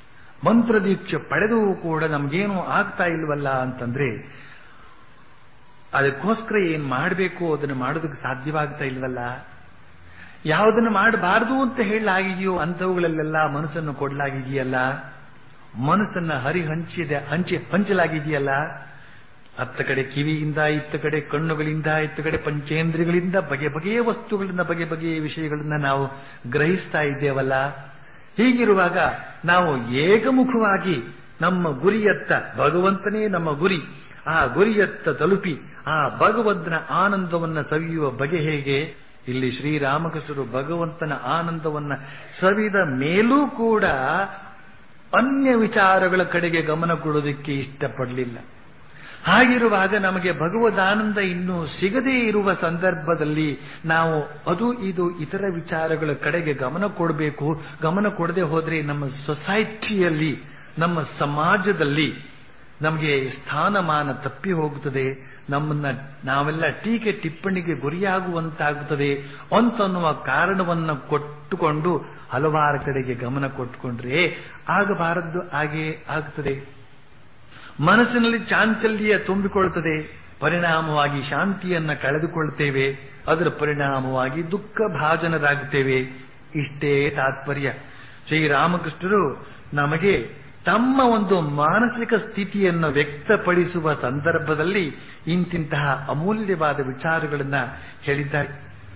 ಮಂತ್ರ ದೀಕ್ಷೆ ಪಡೆದು ಕೂಡ ನಮ್ಗೇನು ಆಗ್ತಾ ಇಲ್ವಲ್ಲ ಅಂತಂದ್ರೆ ಅದಕ್ಕೋಸ್ಕರ ಏನ್ ಮಾಡಬೇಕು ಅದನ್ನು ಮಾಡೋದಕ್ಕೆ ಸಾಧ್ಯವಾಗ್ತಾ ಇಲ್ವಲ್ಲ ಯಾವುದನ್ನು ಮಾಡಬಾರದು ಅಂತ ಹೇಳಲಾಗಿದೆಯೋ ಅಂಥವುಗಳಲ್ಲೆಲ್ಲ ಮನಸ್ಸನ್ನು ಕೊಡಲಾಗಿದೆಯಲ್ಲ ಮನಸ್ಸನ್ನ ಹರಿ ಹಂಚಿದೆ ಹಂಚಿ ಹಂಚಲಾಗಿದೆಯಲ್ಲ ಅತ್ತ ಕಡೆ ಕಿವಿಯಿಂದ ಇತ್ತ ಕಡೆ ಕಣ್ಣುಗಳಿಂದ ಇತ್ತ ಕಡೆ ಪಂಚೇಂದ್ರಿಯಗಳಿಂದ ಬಗೆ ಬಗೆಯ ವಸ್ತುಗಳನ್ನ ಬಗೆ ಬಗೆಯ ವಿಷಯಗಳನ್ನ ನಾವು ಗ್ರಹಿಸ್ತಾ ಇದ್ದೇವಲ್ಲ ಹೀಗಿರುವಾಗ ನಾವು ಏಕಮುಖವಾಗಿ ನಮ್ಮ ಗುರಿಯತ್ತ ಭಗವಂತನೇ ನಮ್ಮ ಗುರಿ ಆ ಗುರಿಯತ್ತ ತಲುಪಿ ಆ ಭಗವಂತನ ಆನಂದವನ್ನ ಸವಿಯುವ ಬಗೆ ಹೇಗೆ ಇಲ್ಲಿ ಶ್ರೀರಾಮಕೃಷ್ಣರು ಭಗವಂತನ ಆನಂದವನ್ನ ಸವಿದ ಮೇಲೂ ಕೂಡ ಅನ್ಯ ವಿಚಾರಗಳ ಕಡೆಗೆ ಗಮನ ಕೊಡೋದಕ್ಕೆ ಇಷ್ಟಪಡಲಿಲ್ಲ ಹಾಗಿರುವಾಗ ನಮಗೆ ಭಗವದಾನಂದ ಇನ್ನೂ ಸಿಗದೇ ಇರುವ ಸಂದರ್ಭದಲ್ಲಿ ನಾವು ಅದು ಇದು ಇತರ ವಿಚಾರಗಳ ಕಡೆಗೆ ಗಮನ ಕೊಡಬೇಕು ಗಮನ ಕೊಡದೆ ಹೋದ್ರೆ ನಮ್ಮ ಸೊಸೈಟಿಯಲ್ಲಿ ನಮ್ಮ ಸಮಾಜದಲ್ಲಿ ನಮಗೆ ಸ್ಥಾನಮಾನ ತಪ್ಪಿ ಹೋಗುತ್ತದೆ ನಮ್ಮನ್ನ ನಾವೆಲ್ಲ ಟೀಕೆ ಟಿಪ್ಪಣಿಗೆ ಗುರಿಯಾಗುವಂತಾಗುತ್ತದೆ ಅಂತನ್ನುವ ಕಾರಣವನ್ನ ಕೊಟ್ಟುಕೊಂಡು ಹಲವಾರು ಕಡೆಗೆ ಗಮನ ಕೊಟ್ಟುಕೊಂಡ್ರೆ ಆಗಬಾರದ್ದು ಹಾಗೆ ಆಗ್ತದೆ ಮನಸ್ಸಿನಲ್ಲಿ ಚಾಂಚಲ್ಯ ತುಂಬಿಕೊಳ್ಳುತ್ತದೆ ಪರಿಣಾಮವಾಗಿ ಶಾಂತಿಯನ್ನ ಕಳೆದುಕೊಳ್ಳುತ್ತೇವೆ ಅದರ ಪರಿಣಾಮವಾಗಿ ದುಃಖ ಭಾಜನರಾಗುತ್ತೇವೆ ಇಷ್ಟೇ ತಾತ್ಪರ್ಯ ಶ್ರೀರಾಮಕೃಷ್ಣರು ನಮಗೆ ತಮ್ಮ ಒಂದು ಮಾನಸಿಕ ಸ್ಥಿತಿಯನ್ನು ವ್ಯಕ್ತಪಡಿಸುವ ಸಂದರ್ಭದಲ್ಲಿ ಇಂತಿಂತಹ ಅಮೂಲ್ಯವಾದ ವಿಚಾರಗಳನ್ನ ಹೇಳಿದ್ದಾರೆ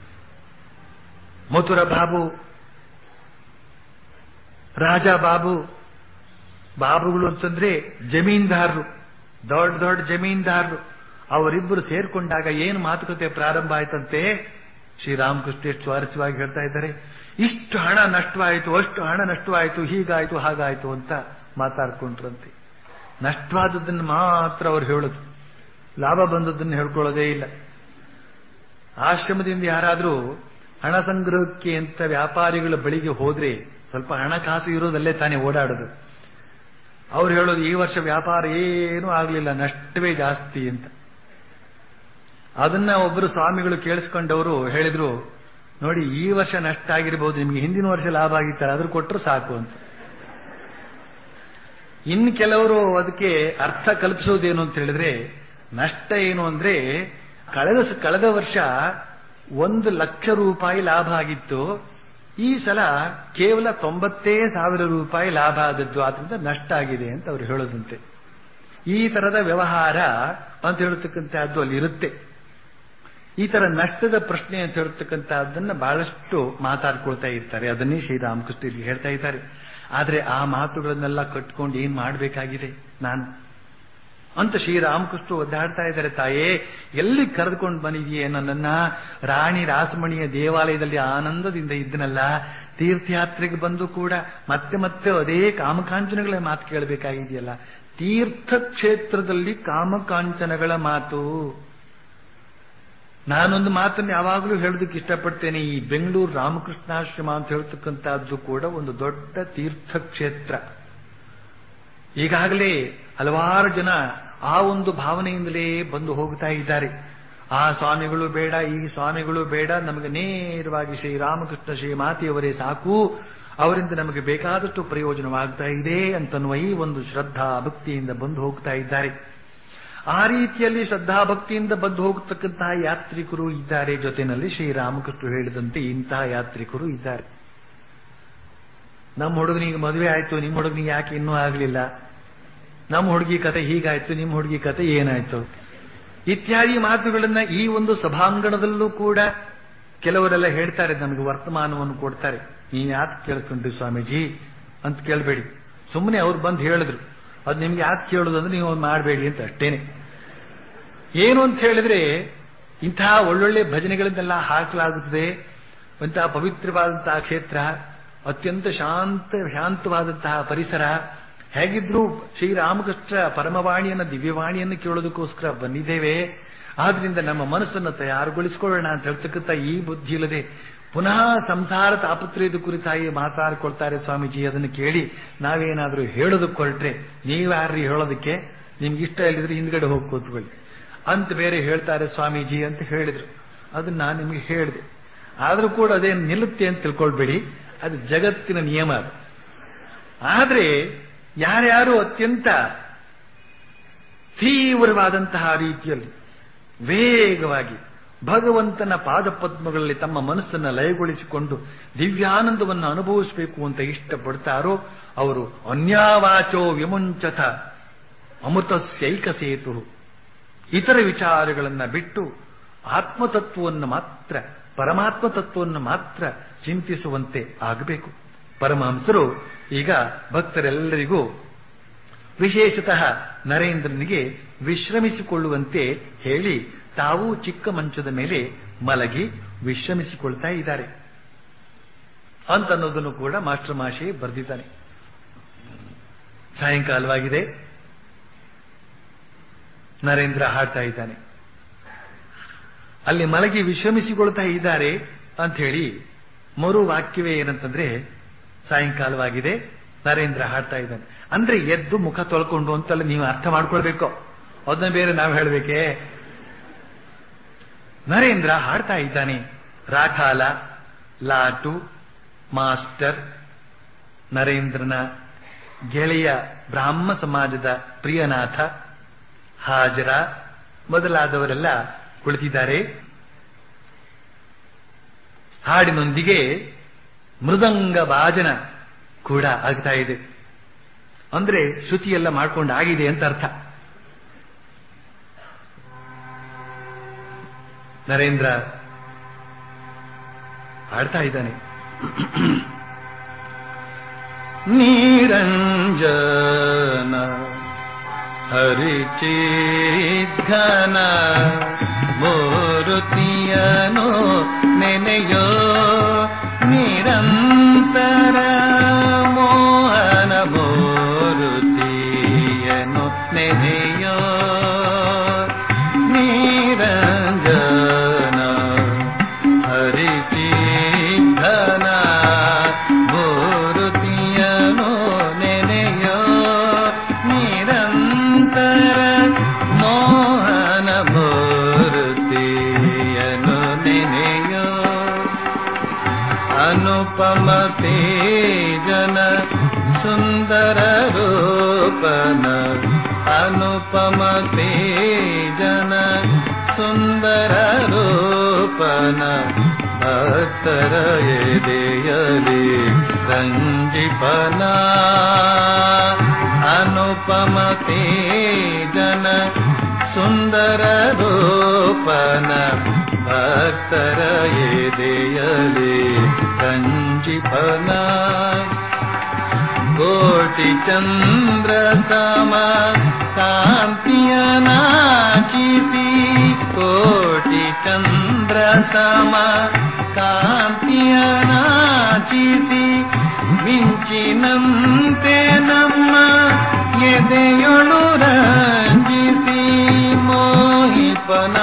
ಮಥುರ ಬಾಬು ರಾಜ ಬಾಬು ಬಾಬುಗಳು ಅಂತಂದ್ರೆ ಜಮೀನ್ದಾರರು ದೊಡ್ಡ ದೊಡ್ಡ ಜಮೀನ್ದಾರರು ಅವರಿಬ್ಬರು ಸೇರ್ಕೊಂಡಾಗ ಏನು ಮಾತುಕತೆ ಪ್ರಾರಂಭ ಆಯ್ತಂತೆ ಶ್ರೀರಾಮಕೃಷ್ಣ ಎಷ್ಟು ಸ್ವಾರಸ್ಯವಾಗಿ ಹೇಳ್ತಾ ಇದ್ದಾರೆ ಇಷ್ಟು ಹಣ ನಷ್ಟವಾಯಿತು ಅಷ್ಟು ಹಣ ನಷ್ಟವಾಯಿತು ಹೀಗಾಯ್ತು ಹಾಗಾಯ್ತು ಅಂತ ಮಾತಾಡ್ಕೊಂಡ್ರಂತೆ ನಷ್ಟವಾದದ್ದನ್ನು ಮಾತ್ರ ಅವ್ರು ಹೇಳೋದು ಲಾಭ ಬಂದದ್ದನ್ನು ಹೇಳ್ಕೊಳ್ಳೋದೇ ಇಲ್ಲ ಆಶ್ರಮದಿಂದ ಯಾರಾದರೂ ಹಣ ಸಂಗ್ರಹಕ್ಕೆ ಅಂತ ವ್ಯಾಪಾರಿಗಳ ಬಳಿಗೆ ಹೋದ್ರೆ ಸ್ವಲ್ಪ ಹಣಕಾಸು ಇರೋದಲ್ಲೇ ತಾನೇ ಓಡಾಡೋದು ಅವ್ರು ಹೇಳೋದು ಈ ವರ್ಷ ವ್ಯಾಪಾರ ಏನೂ ಆಗಲಿಲ್ಲ ನಷ್ಟವೇ ಜಾಸ್ತಿ ಅಂತ ಅದನ್ನ ಒಬ್ಬರು ಸ್ವಾಮಿಗಳು ಕೇಳಿಸ್ಕೊಂಡವರು ಹೇಳಿದ್ರು ನೋಡಿ ಈ ವರ್ಷ ನಷ್ಟ ಆಗಿರಬಹುದು ನಿಮ್ಗೆ ಹಿಂದಿನ ವರ್ಷ ಲಾಭ ಆಗಿತ್ತಲ್ಲ ಅದ್ರ ಕೊಟ್ಟರು ಸಾಕು ಅಂತ ಇನ್ನು ಕೆಲವರು ಅದಕ್ಕೆ ಅರ್ಥ ಕಲ್ಪಿಸೋದೇನು ಅಂತ ಹೇಳಿದ್ರೆ ನಷ್ಟ ಏನು ಅಂದ್ರೆ ಕಳೆದ ಕಳೆದ ವರ್ಷ ಒಂದು ಲಕ್ಷ ರೂಪಾಯಿ ಲಾಭ ಆಗಿತ್ತು ಈ ಸಲ ಕೇವಲ ತೊಂಬತ್ತೇ ಸಾವಿರ ರೂಪಾಯಿ ಲಾಭ ಆದದ್ದು ಆದ್ರಿಂದ ನಷ್ಟ ಆಗಿದೆ ಅಂತ ಅವರು ಹೇಳೋದಂತೆ ಈ ತರದ ವ್ಯವಹಾರ ಅಂತ ಹೇಳ್ತಕ್ಕಂಥದ್ದು ಅಲ್ಲಿ ಇರುತ್ತೆ ಈ ತರ ನಷ್ಟದ ಪ್ರಶ್ನೆ ಅಂತ ಹೇಳ್ತಕ್ಕಂಥದ್ದನ್ನ ಬಹಳಷ್ಟು ಮಾತಾಡ್ಕೊಳ್ತಾ ಇರ್ತಾರೆ ಅದನ್ನೇ ಶ್ರೀರಾಮಕೃಷ್ಣ ಇಲ್ಲಿ ಹೇಳ್ತಾ ಇದ್ದಾರೆ ಆದ್ರೆ ಆ ಮಾತುಗಳನ್ನೆಲ್ಲ ಕಟ್ಕೊಂಡು ಏನ್ ಮಾಡಬೇಕಾಗಿದೆ ನಾನು ಅಂತ ಶ್ರೀರಾಮಕೃಷ್ಣ ಒದ್ದಾಡ್ತಾ ಇದ್ದಾರೆ ತಾಯೇ ಎಲ್ಲಿ ಕರೆದುಕೊಂಡು ಬಂದಿದೆಯೇ ನನ್ನನ್ನ ರಾಣಿ ರಾಸಮಣಿಯ ದೇವಾಲಯದಲ್ಲಿ ಆನಂದದಿಂದ ಇದ್ದನಲ್ಲ ತೀರ್ಥಯಾತ್ರೆಗೆ ಬಂದು ಕೂಡ ಮತ್ತೆ ಮತ್ತೆ ಅದೇ ಕಾಮಕಾಂಚನಗಳ ಮಾತು ಕೇಳಬೇಕಾಗಿದೆಯಲ್ಲ ತೀರ್ಥಕ್ಷೇತ್ರದಲ್ಲಿ ಕಾಮಕಾಂಚನಗಳ ಮಾತು ನಾನೊಂದು ಮಾತನ್ನು ಯಾವಾಗಲೂ ಹೇಳೋದಕ್ಕೆ ಇಷ್ಟಪಡ್ತೇನೆ ಈ ಬೆಂಗಳೂರು ರಾಮಕೃಷ್ಣಾಶ್ರಮ ಅಂತ ಹೇಳ್ತಕ್ಕಂಥದ್ದು ಕೂಡ ಒಂದು ದೊಡ್ಡ ತೀರ್ಥಕ್ಷೇತ್ರ ಈಗಾಗಲೇ ಹಲವಾರು ಜನ ಆ ಒಂದು ಭಾವನೆಯಿಂದಲೇ ಬಂದು ಹೋಗ್ತಾ ಇದ್ದಾರೆ ಆ ಸ್ವಾಮಿಗಳು ಬೇಡ ಈ ಸ್ವಾಮಿಗಳು ಬೇಡ ನಮಗೆ ನೇರವಾಗಿ ಶ್ರೀರಾಮಕೃಷ್ಣ ಶ್ರೀಮಾತೆಯವರೇ ಸಾಕು ಅವರಿಂದ ನಮಗೆ ಬೇಕಾದಷ್ಟು ಪ್ರಯೋಜನವಾಗ್ತಾ ಇದೆ ಅಂತನ್ನುವ ಈ ಒಂದು ಶ್ರದ್ಧಾ ಭಕ್ತಿಯಿಂದ ಬಂದು ಹೋಗ್ತಾ ಇದ್ದಾರೆ ಆ ರೀತಿಯಲ್ಲಿ ಶ್ರದ್ಧಾ ಭಕ್ತಿಯಿಂದ ಬಂದು ಹೋಗತಕ್ಕಂತಹ ಯಾತ್ರಿಕರು ಇದ್ದಾರೆ ಜೊತೆಯಲ್ಲಿ ಶ್ರೀರಾಮಕೃಷ್ಣ ಹೇಳಿದಂತೆ ಇಂತಹ ಯಾತ್ರಿಕರು ಇದ್ದಾರೆ ನಮ್ಮ ಹುಡುಗನಿಗೆ ಮದುವೆ ಆಯ್ತು ನಿಮ್ಮ ಹುಡುಗನಿಗೆ ಯಾಕೆ ಇನ್ನೂ ಆಗಲಿಲ್ಲ ನಮ್ಮ ಹುಡುಗಿ ಕತೆ ಹೀಗಾಯ್ತು ನಿಮ್ಮ ಹುಡುಗಿ ಕತೆ ಏನಾಯ್ತು ಇತ್ಯಾದಿ ಮಾತುಗಳನ್ನ ಈ ಒಂದು ಸಭಾಂಗಣದಲ್ಲೂ ಕೂಡ ಕೆಲವರೆಲ್ಲ ಹೇಳ್ತಾರೆ ನಮಗೆ ವರ್ತಮಾನವನ್ನು ಕೊಡ್ತಾರೆ ನೀನ್ ಯಾಕೆ ಕೇಳಿಸ್ಕೊಂಡ್ರಿ ಸ್ವಾಮೀಜಿ ಅಂತ ಕೇಳಬೇಡಿ ಸುಮ್ಮನೆ ಅವ್ರು ಬಂದು ಹೇಳಿದ್ರು ಅದು ನಿಮ್ಗೆ ಯಾಕೆ ಕೇಳೋದು ಅಂದ್ರೆ ನೀವು ಮಾಡಬೇಡಿ ಅಂತ ಅಷ್ಟೇನೆ ಏನು ಅಂತ ಹೇಳಿದ್ರೆ ಇಂತಹ ಒಳ್ಳೊಳ್ಳೆ ಭಜನೆಗಳನ್ನೆಲ್ಲ ಹಾಕಲಾಗುತ್ತದೆ ಇಂತಹ ಪವಿತ್ರವಾದಂತಹ ಕ್ಷೇತ್ರ ಅತ್ಯಂತ ಶಾಂತ ಶಾಂತವಾದಂತಹ ಪರಿಸರ ಹೇಗಿದ್ರು ಶ್ರೀರಾಮಕೃಷ್ಣ ಪರಮವಾಣಿಯನ್ನ ದಿವ್ಯವಾಣಿಯನ್ನು ಕೇಳೋದಕ್ಕೋಸ್ಕರ ಬಂದಿದ್ದೇವೆ ಆದ್ರಿಂದ ನಮ್ಮ ಮನಸ್ಸನ್ನು ತಯಾರುಗೊಳಿಸಿಕೊಳ್ಳೋಣ ಅಂತ ಹೇಳ್ತಕ್ಕಂಥ ಈ ಬುದ್ಧಿ ಇಲ್ಲದೆ ಪುನಃ ಸಂಸಾರ ತಾಪತ್ರೆಯದ ಕುರಿತಾಗಿ ಮಾತಾಡ್ಕೊಳ್ತಾರೆ ಸ್ವಾಮೀಜಿ ಅದನ್ನು ಕೇಳಿ ನಾವೇನಾದ್ರೂ ಹೇಳೋದಕ್ಕೆ ಹೊರಟ್ರೆ ನೀವ್ಯಾರ್ರಿ ಹೇಳೋದಕ್ಕೆ ನಿಮ್ಗೆ ಇಷ್ಟ ಇಲ್ಲದ್ರೆ ಹಿಂದ್ಗಡೆ ಹೋಗಿ ಕೂತ್ಕೊಳ್ಳಿ ಅಂತ ಬೇರೆ ಹೇಳ್ತಾರೆ ಸ್ವಾಮೀಜಿ ಅಂತ ಹೇಳಿದ್ರು ಅದನ್ನ ನಾನು ನಿಮಗೆ ಹೇಳಿದೆ ಆದ್ರೂ ಕೂಡ ಅದೇನು ನಿಲ್ಲುತ್ತೆ ಅಂತ ತಿಳ್ಕೊಳ್ಬೇಡಿ ಅದು ಜಗತ್ತಿನ ನಿಯಮ ಅದು ಆದ್ರೆ ಯಾರ್ಯಾರು ಅತ್ಯಂತ ತೀವ್ರವಾದಂತಹ ರೀತಿಯಲ್ಲಿ ವೇಗವಾಗಿ ಭಗವಂತನ ಪಾದಪದ್ಮಗಳಲ್ಲಿ ತಮ್ಮ ಮನಸ್ಸನ್ನು ಲಯಗೊಳಿಸಿಕೊಂಡು ದಿವ್ಯಾನಂದವನ್ನು ಅನುಭವಿಸಬೇಕು ಅಂತ ಇಷ್ಟಪಡ್ತಾರೋ ಅವರು ಅನ್ಯಾವಾಚೋ ವಿಮುಂಚತ ಅಮೃತಸ್ಯೈಕ ಸೇತು ಇತರ ವಿಚಾರಗಳನ್ನ ಬಿಟ್ಟು ಆತ್ಮತತ್ವವನ್ನು ಮಾತ್ರ ಪರಮಾತ್ಮ ತತ್ವವನ್ನು ಮಾತ್ರ ಚಿಂತಿಸುವಂತೆ ಆಗಬೇಕು ಪರಮಹಂಸರು ಈಗ ಭಕ್ತರೆಲ್ಲರಿಗೂ ವಿಶೇಷತಃ ನರೇಂದ್ರನಿಗೆ ವಿಶ್ರಮಿಸಿಕೊಳ್ಳುವಂತೆ ಹೇಳಿ ತಾವು ಚಿಕ್ಕ ಮಂಚದ ಮೇಲೆ ಮಲಗಿ ವಿಶ್ರಮಿಸಿಕೊಳ್ತಾ ಇದ್ದಾರೆ ಅಂತನ್ನೋದನ್ನು ಕೂಡ ಮಾಸ್ಟರ್ ಮಾಷೆ ಬರೆದಿದ್ದಾನೆ ಸಾಯಂಕಾಲವಾಗಿದೆ ನರೇಂದ್ರ ಹಾಡ್ತಾ ಇದ್ದಾನೆ ಅಲ್ಲಿ ಮಲಗಿ ವಿಶ್ರಮಿಸಿಕೊಳ್ತಾ ಇದ್ದಾರೆ ಅಂತ ಹೇಳಿ ಮರು ವಾಕ್ಯವೇ ಏನಂತಂದ್ರೆ ಸಾಯಂಕಾಲವಾಗಿದೆ ನರೇಂದ್ರ ಹಾಡ್ತಾ ಇದ್ದಾನೆ ಅಂದ್ರೆ ಎದ್ದು ಮುಖ ತೊಳ್ಕೊಂಡು ಅಂತಲ್ಲ ನೀವು ಅರ್ಥ ಮಾಡ್ಕೊಳ್ಬೇಕು ಅದನ್ನ ಬೇರೆ ನಾವು ಹೇಳಬೇಕೇ ನರೇಂದ್ರ ಹಾಡ್ತಾ ಇದ್ದಾನೆ ರಾಖಾಲ ಲಾಟು ಮಾಸ್ಟರ್ ನರೇಂದ್ರನ ಗೆಳೆಯ ಬ್ರಾಹ್ಮ ಸಮಾಜದ ಪ್ರಿಯನಾಥ ಹಾಜರ ಮೊದಲಾದವರೆಲ್ಲ ಕುಳಿತಿದ್ದಾರೆ ಹಾಡಿನೊಂದಿಗೆ ಮೃದಂಗ ವಾಜನ ಕೂಡ ಆಗ್ತಾ ಇದೆ ಅಂದ್ರೆ ಶ್ರುತಿಯೆಲ್ಲ ಮಾಡ್ಕೊಂಡು ಆಗಿದೆ ಅಂತ ಅರ್ಥ ನರೇಂದ್ರ ಹಾಡ್ತಾ ಇದ್ದಾನೆ ನಿರಂಜನ ಹರಿಚಿದ್ಘನ ಮೂರುತಿಯನು ನೆನೆಯೋ ನಿರಂತರ ಮೋಹನ ಮೂರುತಿಯನು ನೆನೆಯೋ ನಿರಂಜನ ಹರಿಚಿದ್ಘನ ಮೂರುತಿಯನು ನೆನೆಯೋ ನಿರಂತರ ಮೋಹನ ಮೂರುತಿಯನು ನೆನೆಯೋ ಅನುಪಮ ತೇಜನ ಸುಂದರ ರೂಪನ ಅನುಪಮ ತೇಜನ ಸುಂದರ ರೂಪನ ಭಕ್ತರ ಎದೆಯಲಿ ರಂಜಿಪನ ಅನುಪಮ ತೇಜನ ಸುಂದರ ರೂಪನ ಭಕ್ತರ ಎದೆಯಲಿ ರಂಜಿಪನ ಕೋಟಿ ಚಂದ್ರ ಸಮ ಕಾಂತಿಯ ನಾಚಿಸಿ ಕೋಟಿ ಚಂದ್ರ ಸಮ ಕಾಂತಿಯ ನಾಚಿಸಿ ಮಿಂಚಿನಂತೆ ನಮ್ಮ ಎದೆಯೊಳು ರಂಜಿಸಿ ಮೋಹಿಪನ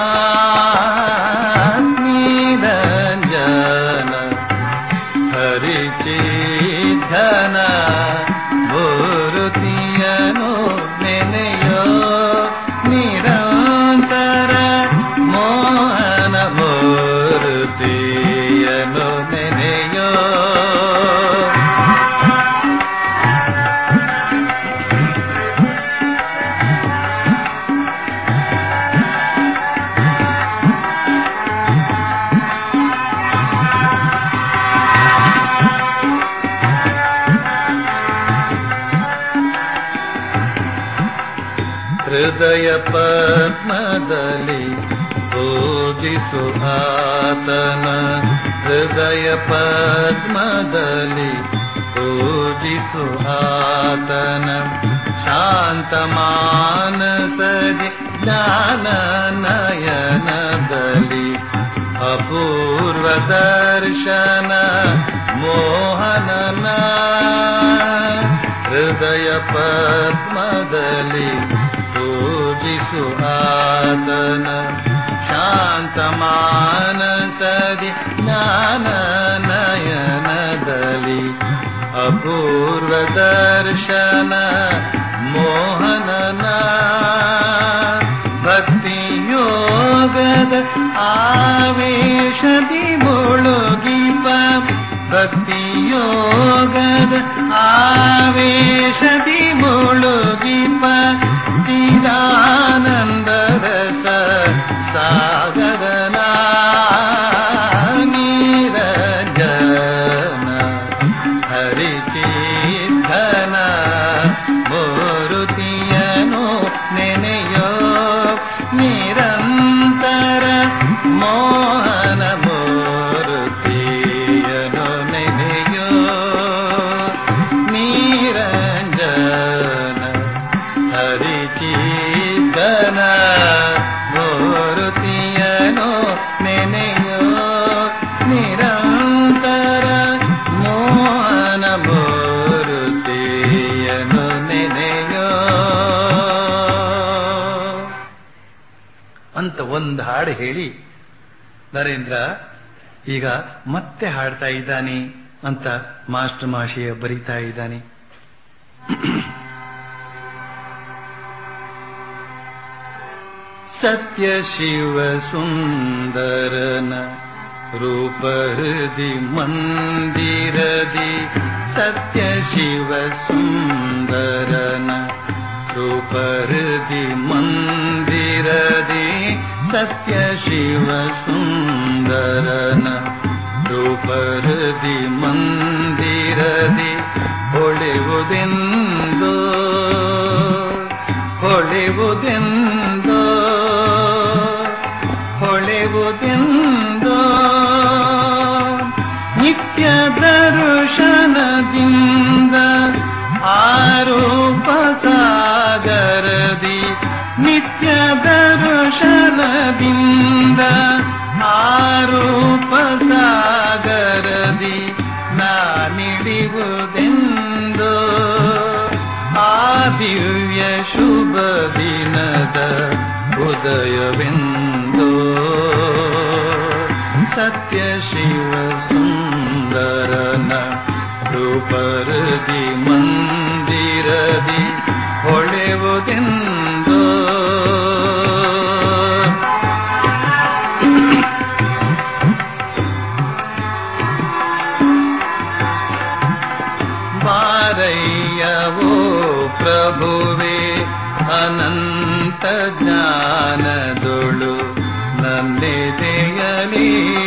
ನಿರಂಜನ ಹರಿಚಿಧನ ಮೂರುತಿಯನು ನೆನೆಯೋ ನಿರಂತರ ಮೋಹನ ಮೂರುತಿಯನು ನೆನೆಯೋ ಹೃದಯ ಪದ್ಮದಲ್ಲಿ ಪೂಜಿಸು ಆತನ ಹೃದಯ ಪದ್ಮದಲ್ಲಿ ಪೂಜಿಸು ಆತನ ಶಾಂತ ಮಾನಸದಿ ಜ್ಞಾನ ನಯನದಲ್ಲಿ ಅಪೂರ್ವ ದರ್ಶನ ಮೋಹನನ ಹೃದಯ ಪದ್ಮದಲ್ಲಿ ಪೂಜಿಸು ಆತನ ಶಾಂತ ಮಾನಸದಿ ಜ್ಞಾನ ನಯನದಲ್ಲಿ ಅಪೂರ್ವ ದರ್ಶನ ಮೋಹನನ ಭಕ್ತಿ ಯೋಗದ ಆವೇಶದಿ ಮುಳುಗಿಪ ಭಕ್ತಿ ಯೋಗದ ಆವೇಶದಿ ಮುಳುಗಿಪ ಸಚ್ಚಿದಾನಂದ ರಸ ಸಾಗರನ ನೀರಜನ ಹರಿಚಿಧನ ಮೂರುತಿಯನು ನೆನೆಯೋ ನಿರಂತರ ಮೋಹನ ಮೂರುತಿಯನು ನೆನೆಯೋ ನಿರಂಜನ ಹರಿಚಿದನ ಮೂರುತಿಯನು ನೆನೆಯೋ ನಿರಂತರ ಮೋಹನ ಮೂರುತಿಯನು ನೆನೆಯೋ ಅಂತ ಒಂದು ಹಾಡು ಹೇಳಿ ನರೇಂದ್ರ ಈಗ ಮತ್ತೆ ಹಾಡ್ತಾ ಇದ್ದಾನೆ ಅಂತ ಮಾಸ್ಟರ್ ಮಾಷಿಯ ಬರೀತಾ ಇದ್ದಾನೆ ಸತ್ಯ ಶಿವ ಸುಂದರನ ರೂಪ ಹೃದಿ ಮಂದಿರದಿ ಸತ್ಯ ಶಿವ ಸುಂದರನ ರೂಪ ಹೃದಿ ಮಂದಿರದಿ ಸತ್ಯ ಶಿವ ಸುಂದರನ ರೂಪ ಹೃದಿ ಮಂದಿರದಿ ಹೊಳೆವುದೆಂದೋ ಹೊಳೆವುದೆಂದೋ ಹೊಳೆವುದೆಂದೋ ನಿತ್ಯ ದರ್ಶನದಿಂದ ಆರೋಪ ಸಾಗರದಿ ನಿತ್ಯ ದರ್ಶನದಿಂದ ಆರೋಪ ಸಾಗರದಿ ನಾನಿಡಿವುದೆಂದೋ ಆ ದಿವ್ಯ ಶುಭ ದಿನದ ಉದಯವೆಂದೋ ಸತ್ಯ ಶಿವ ಸುಂದರನ ರೂಪರದಿ ಮಂದಿರದಿ ಹೊಳೆವುದೆಂದೋ ಬಾರಯ್ಯವೋ ಪ್ರಭುವೆ ಅನಂತ ಜ್ಞಾನದೊಳು ನನ್ನೆದೆಯಲಿ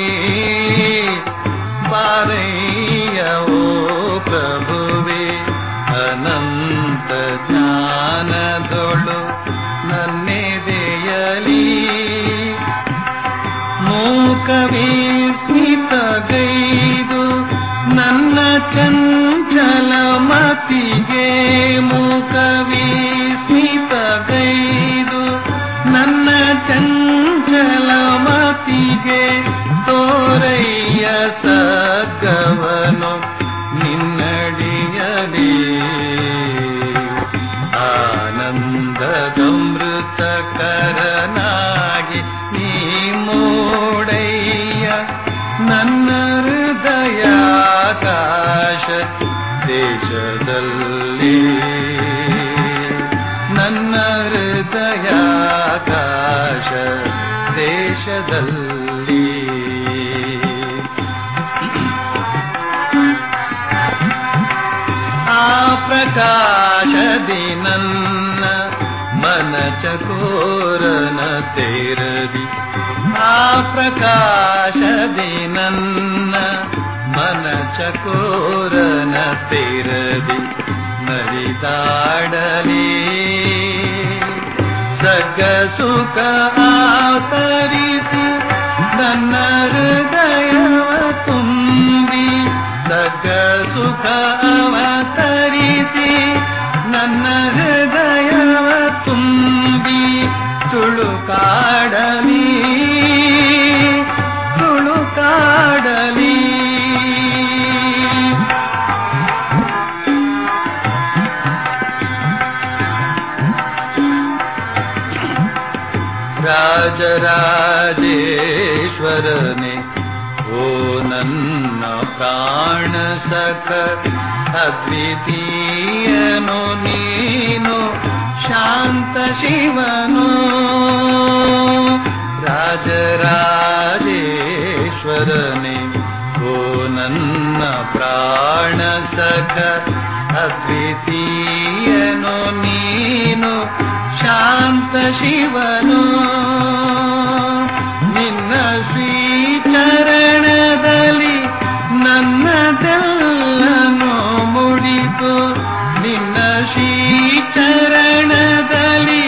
ಬಾರಯ್ಯವೋ ಪ್ರಭುವೆ ಅನಂತ ಜ್ಞಾನದೊಳು ನನ್ನೆದೆಯಲಿ ಮೂಕವೇ ಸ್ಮಿತಗೈದು ನನ್ನ ಚಂಚಲ ಮತಿಗೆ ಮೂಕವೇ ಸ್ಮಿತಗೈದು ನನ್ನ ಚಂಚಲ ಮತಿಗೆ ತೋರಯ್ಯ ಸಗವನು ನಿನ್ನಡಿಯಲಿ ಆನಂದದಮೃತಕರನಾಗಿ ನೀ ಮೂಡಯ್ಯ ನನ್ನ ಹೃದಯಾಕಾಶ ದೇಶದಲ್ಲಿ ನನ್ನ ಹೃದಯಾಕಾಶ ದೇಶದಲ್ಲಿ ಆ ಪ್ರಕಾಶದಿ ನನ್ನ ಮನ ಚಕೋರನ ತೇರದಿ ಆ ಪ್ರಕಾಶದಿ ನನ್ನ ಮನ ಚಕೋರನ ತೇರದಿ ನಲಿದಾಡಲಿ ಸಗ್ಗ ಸುಖ ಆತರಿಸಿ ನನ್ನ ಹೃದಯವ ತುಂಬಿ ಸಗ್ಗ ಸುಖ ಅವತರಿಸಿ ನನ್ನ ಹೃದಯವ ತುಂಬಿ ತುಳುಕಾಡಲಿ ತುಳುಕಾಡಲಿ ರಾಜರಾಜೇಶ್ವರನೆ ಓ ನನ್ನ ಪ್ರಾಣ ಸಖ ಅದ್ವಿತೀಯನು ನೀನು ಶಾಂತ ಶಿವನು ರಾಜರಾಜೇಶ್ವರನೆ ಓ ನನ್ನ ಪ್ರಾಣ ಸಖ ಅದ್ವಿತೀಯನು ನೀನು ಶಾಂತ ಶಿವನು ನಿನ್ನ ಶ್ರೀಚರಣದಲ್ಲಿ ನನ್ನದೆಲ್ಲನು ಮುಡಿತು ನಿನ್ನ ಶ್ರೀಚರಣದಲ್ಲಿ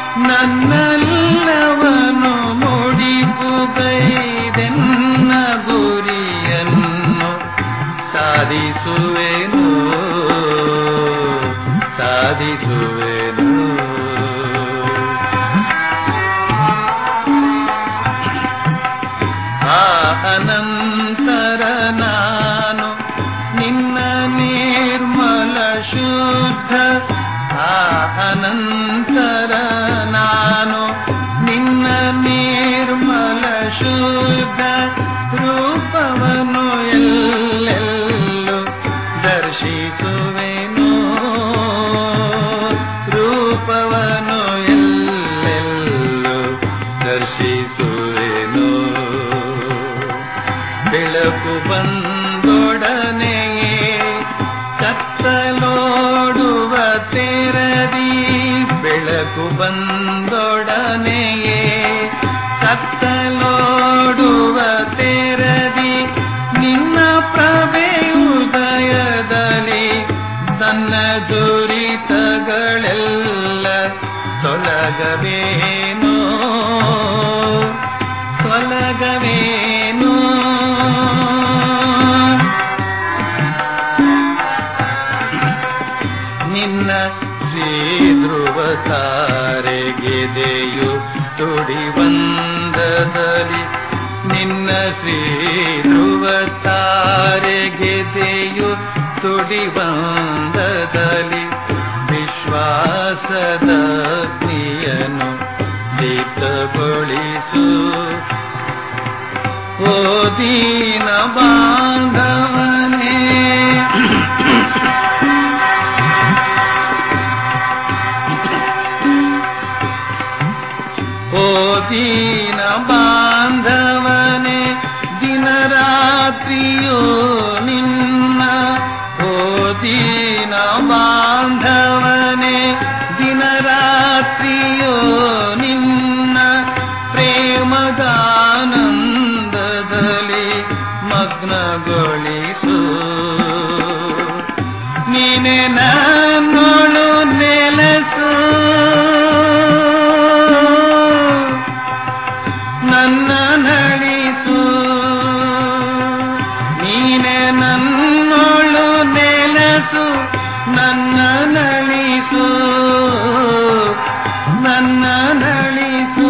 ನನ್ನೆಲ್ಲವನು ಮುಡಿತು ಗೈದೆನ್ನ ಗುರಿಯನ್ನು ಸಾಧಿಸುವೆನು ಸಾಧಿಸುವೆನು ಆ ಅನಂತರ ನಾನು ನಿನ್ನ ನಿರ್ಮಲ ಶುದ್ಧ ಆ ಅನಂತರ ನಾನು ನಿನ್ನ ನಿರ್ಮಲ ಶುದ್ಧ ರೂಪವನ್ನು ಎಲ್ಲೆಲ್ಲೂ ದರ್ಶಿಸುವೆನು ರೂಪವನ್ನು ಎಲ್ಲೆಲ್ಲೂ ದರ್ಶಿಸುವೆನು ಬೆಳಕು ಬಂದೊಡನೆಯೇ ಕತ್ತಲೋಡುವ ತೆರದಿ ಬೆಳಕು ಬಂದೊಡನೆಯೇ ಕತ್ತಲೋಡುವ ತೆರದಿ ನಿನ್ನ ಪ್ರಭೆಯುದಯದಲ್ಲಿ ತನ್ನ ದುರಿತಗಳೆಲ್ಲ ತೊಲಗವೇನೋ ತೊಲಗವೇನೋ ನಿನ್ನ ಶ್ರೀಧ್ರುವ ತಾರೆಗೆದೆಯು ತುಡಿವಂದದಲ್ಲಿ ನಿನ್ನ ಶ್ರೀಧ್ರುವ ತಾರೆಗೆದೆಯು ತುಡಿವಂದದಲ್ಲಿ ವಿಶ್ವಾಸದ ಅಗ್ನಿಯನ್ನು ದೀಪ್ತಗೊಳಿಸು ಓ ದೀನ ಬಾಂಧವನೇ ಓ ದೀನ ಬಾಂಧವನೇ ದಿನರಾತ್ರಿಯೋ ನಿನ್ನ ಓ ದೀನ ಬಾಂಧವನೇ ದಿನರಾತ್ರಿಯೋ ನಿನ್ನ ಪ್ರೇಮದಾನಂದದಲ್ಲಿ ಮಗ್ನಗೊಳಿಸು ನೀನೆ ನನ್ನೊಳು ನೆಲೆಸು ನನ್ನ ನಳಿಸು ನೀನೆ ನನ್ನೊಳು ನೆಲೆಸು ನನ್ನ ನಳಿಸು ನನ್ನ ನಳಿಸು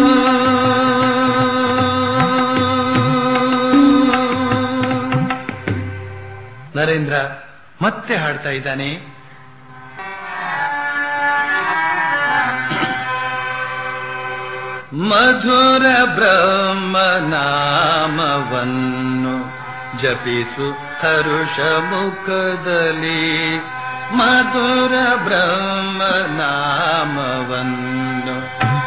ನರೇಂದ್ರ ಮತ್ತೆ ಹಾಡ್ತಾ ಇದ್ದಾನೆ ಮಧುರ ಬ್ರಹ್ಮ ನಾಮವನ್ನು ಜಪಿಸು ಹರುಷ ಮುಖದಲ್ಲಿ ಮಧುರ ಬ್ರಹ್ಮ ನಾಮವನ್ನು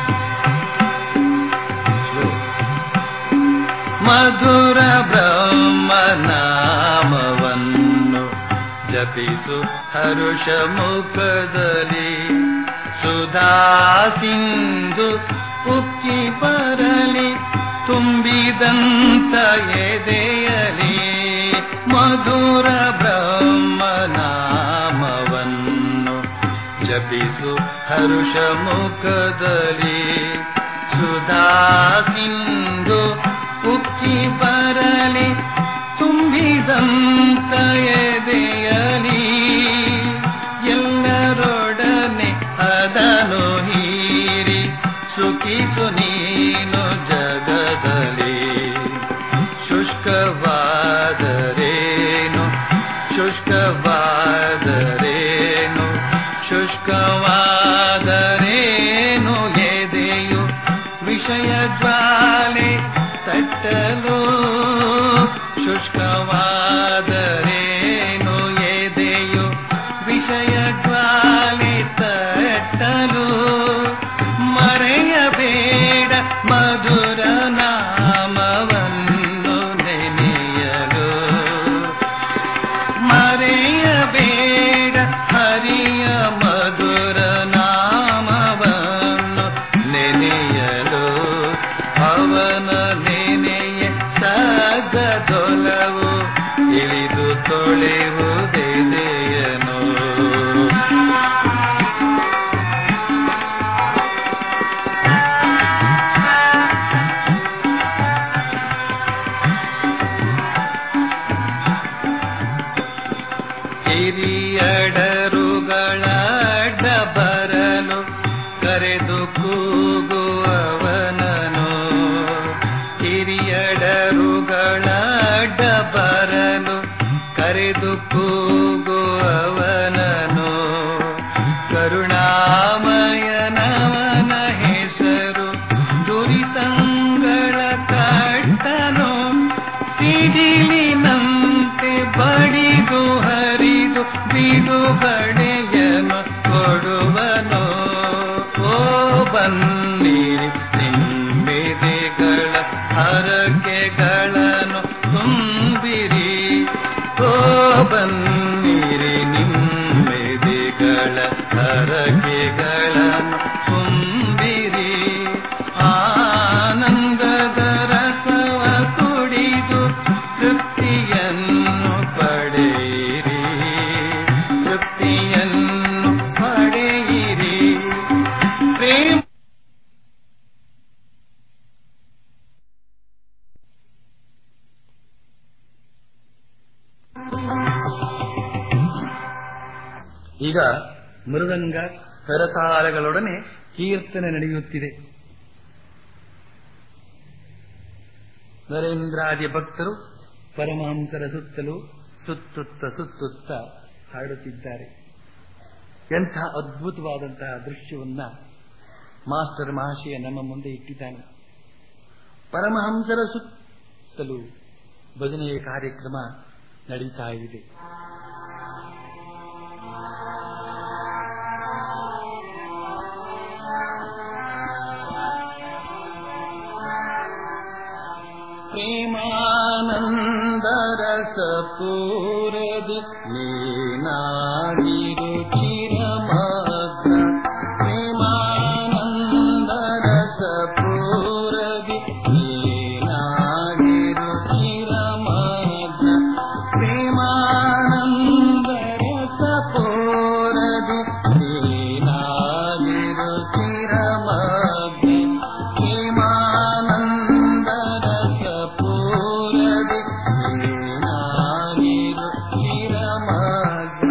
ಮಧುರ ಬ್ರಹ್ಮ ನಾಮವನ್ನು ಜಪಿಸು ಹರುಷ ಮುಖದಲ್ಲಿ ಸುಧಾ ಸಿಂಧು ಉಕ್ಕಿ ಬರಲಿ ತುಂಬಿದಂತ ಎದೆಯಲಿ ಮಧುರ ಬ್ರಹ್ಮ ನಾಮವನ್ನು ಜಪಿಸು ಹರುಷ ಮುಖದಲ್ಲಿ ಸುಧಾ ಸಿಂಧು ಉಕ್ಕಿ ಬರಲಿ ತುಂಬಿದಂತ ಎದೆಯಲಿ ಎಲ್ಲರೊಡನೆ ಅದನು ಹೀರಿ ಸುಖಿಸು ನೀನು ಜಗದಲ್ಲಿ ಶುಷ್ಕವಾದರೇನು ಶುಷ್ಕವಾದರೇನು ಶುಷ್ಕವಾದರೇನು ಎದೆಯು ವಿಷಯ ಜ್ವಾಲೆ ತಟ್ಟಲು ಶುಷ್ಕವಾದರೇನು ಎದೆಯು ವಿಷಯ ಜ್ವಾಲೆ ತಟ್ಟಲು ಮರೆಯಬೇಡ ಮಧುರ ನಾಮವನ್ನು ನೆನೆಯಲು ಮರೆಯಬೇಡ ಹರಿಯ ಮಧುರ ನಾಮವನ್ನು ತೊಳೆಯುವುದೇನು ಹಿರಿಯಡರುಗಳ ಅಡ್ಡ ಬರಲು ಕರೆದು ಕೂಗುವವನನು ಹಿರಿಯಡರುಗಳ ಅಡ್ಡ ಬರಲು ಕರೆದು ಕೂಗುವವನನು ಕರುಣಾಮಯನವನ ಹೆಸರು ದುರಿತಂಗಳ ಕಟ್ಟನು ಸಿಡಿಲಿನಂತೆ ಬಡಿದು ಹರಿದು ಬಿಡುಗಡೆಯನು ಕೊಡುವನು ಓ ಬನ್ನಿರಿ ನಿಮ್ಮೆದೆಗಳ ಹರಕೆಗಳನ್ನು ತುಂಬಿರಿ ಓ ಬನ್ನಿರಿ ನಿಮ್ಮೆದೆಗಳ ಹರಕೆಗಳನ್ನು ತುಂಬಿರಿ ಆನಂದದ ರಸವ ಕುಡಿದು ತೃಪ್ತಿಯನ್ನು ಪಡೆಯಿರಿ ತೃಪ್ತಿಯನ್ನು ಪಡೆಯಿರಿ ಪ್ರೇಮ ಈಗ ಮೃದಂಗ ಕರತಾಳಗಳೊಡನೆ ಕೀರ್ತನೆ ನಡೆಯುತ್ತಿದೆ ನರೇಂದ್ರಾದಿ ಭಕ್ತರು ಪರಮಹಂಸರ ಸುತ್ತಲೂ ಸುತ್ತುತ್ತ ಸುತ್ತುತ್ತ ಹಾಡುತ್ತಿದ್ದಾರೆ ಎಂಥ ಅದ್ಭುತವಾದಂತಹ ದೃಶ್ಯವನ್ನ ಮಾಸ್ಟರ್ ಮಹಾಶಯ ನಮ್ಮ ಮುಂದೆ ಇಟ್ಟಿದ್ದಾನೆ ಪರಮಹಂಸರ ಸುತ್ತಲೂ ಭಜನೆಯ ಕಾರ್ಯಕ್ರಮ ನಡೀತಾ ಇದೆ ಪ್ರೇಮಾನಂದರಸಪೂರದಿ ನೀನಾಗಿರು ಚಿರಮಗ್ನ ಪ್ರೇಮಾನಂದರಸಪೂರದಿ ನೀನಾಗಿರು ಚಿರಮಗ್ನ ಪ್ರೇಮಾನಂದರಸಪೂರದಿ ನೀನಾಗಿರು ಚಿರಮಗ್ನ ಪ್ರೇಮಾನಂದರಸಪೂರದಿ ನೀನಾಗಿರು ಚಿರಮಗ್ನ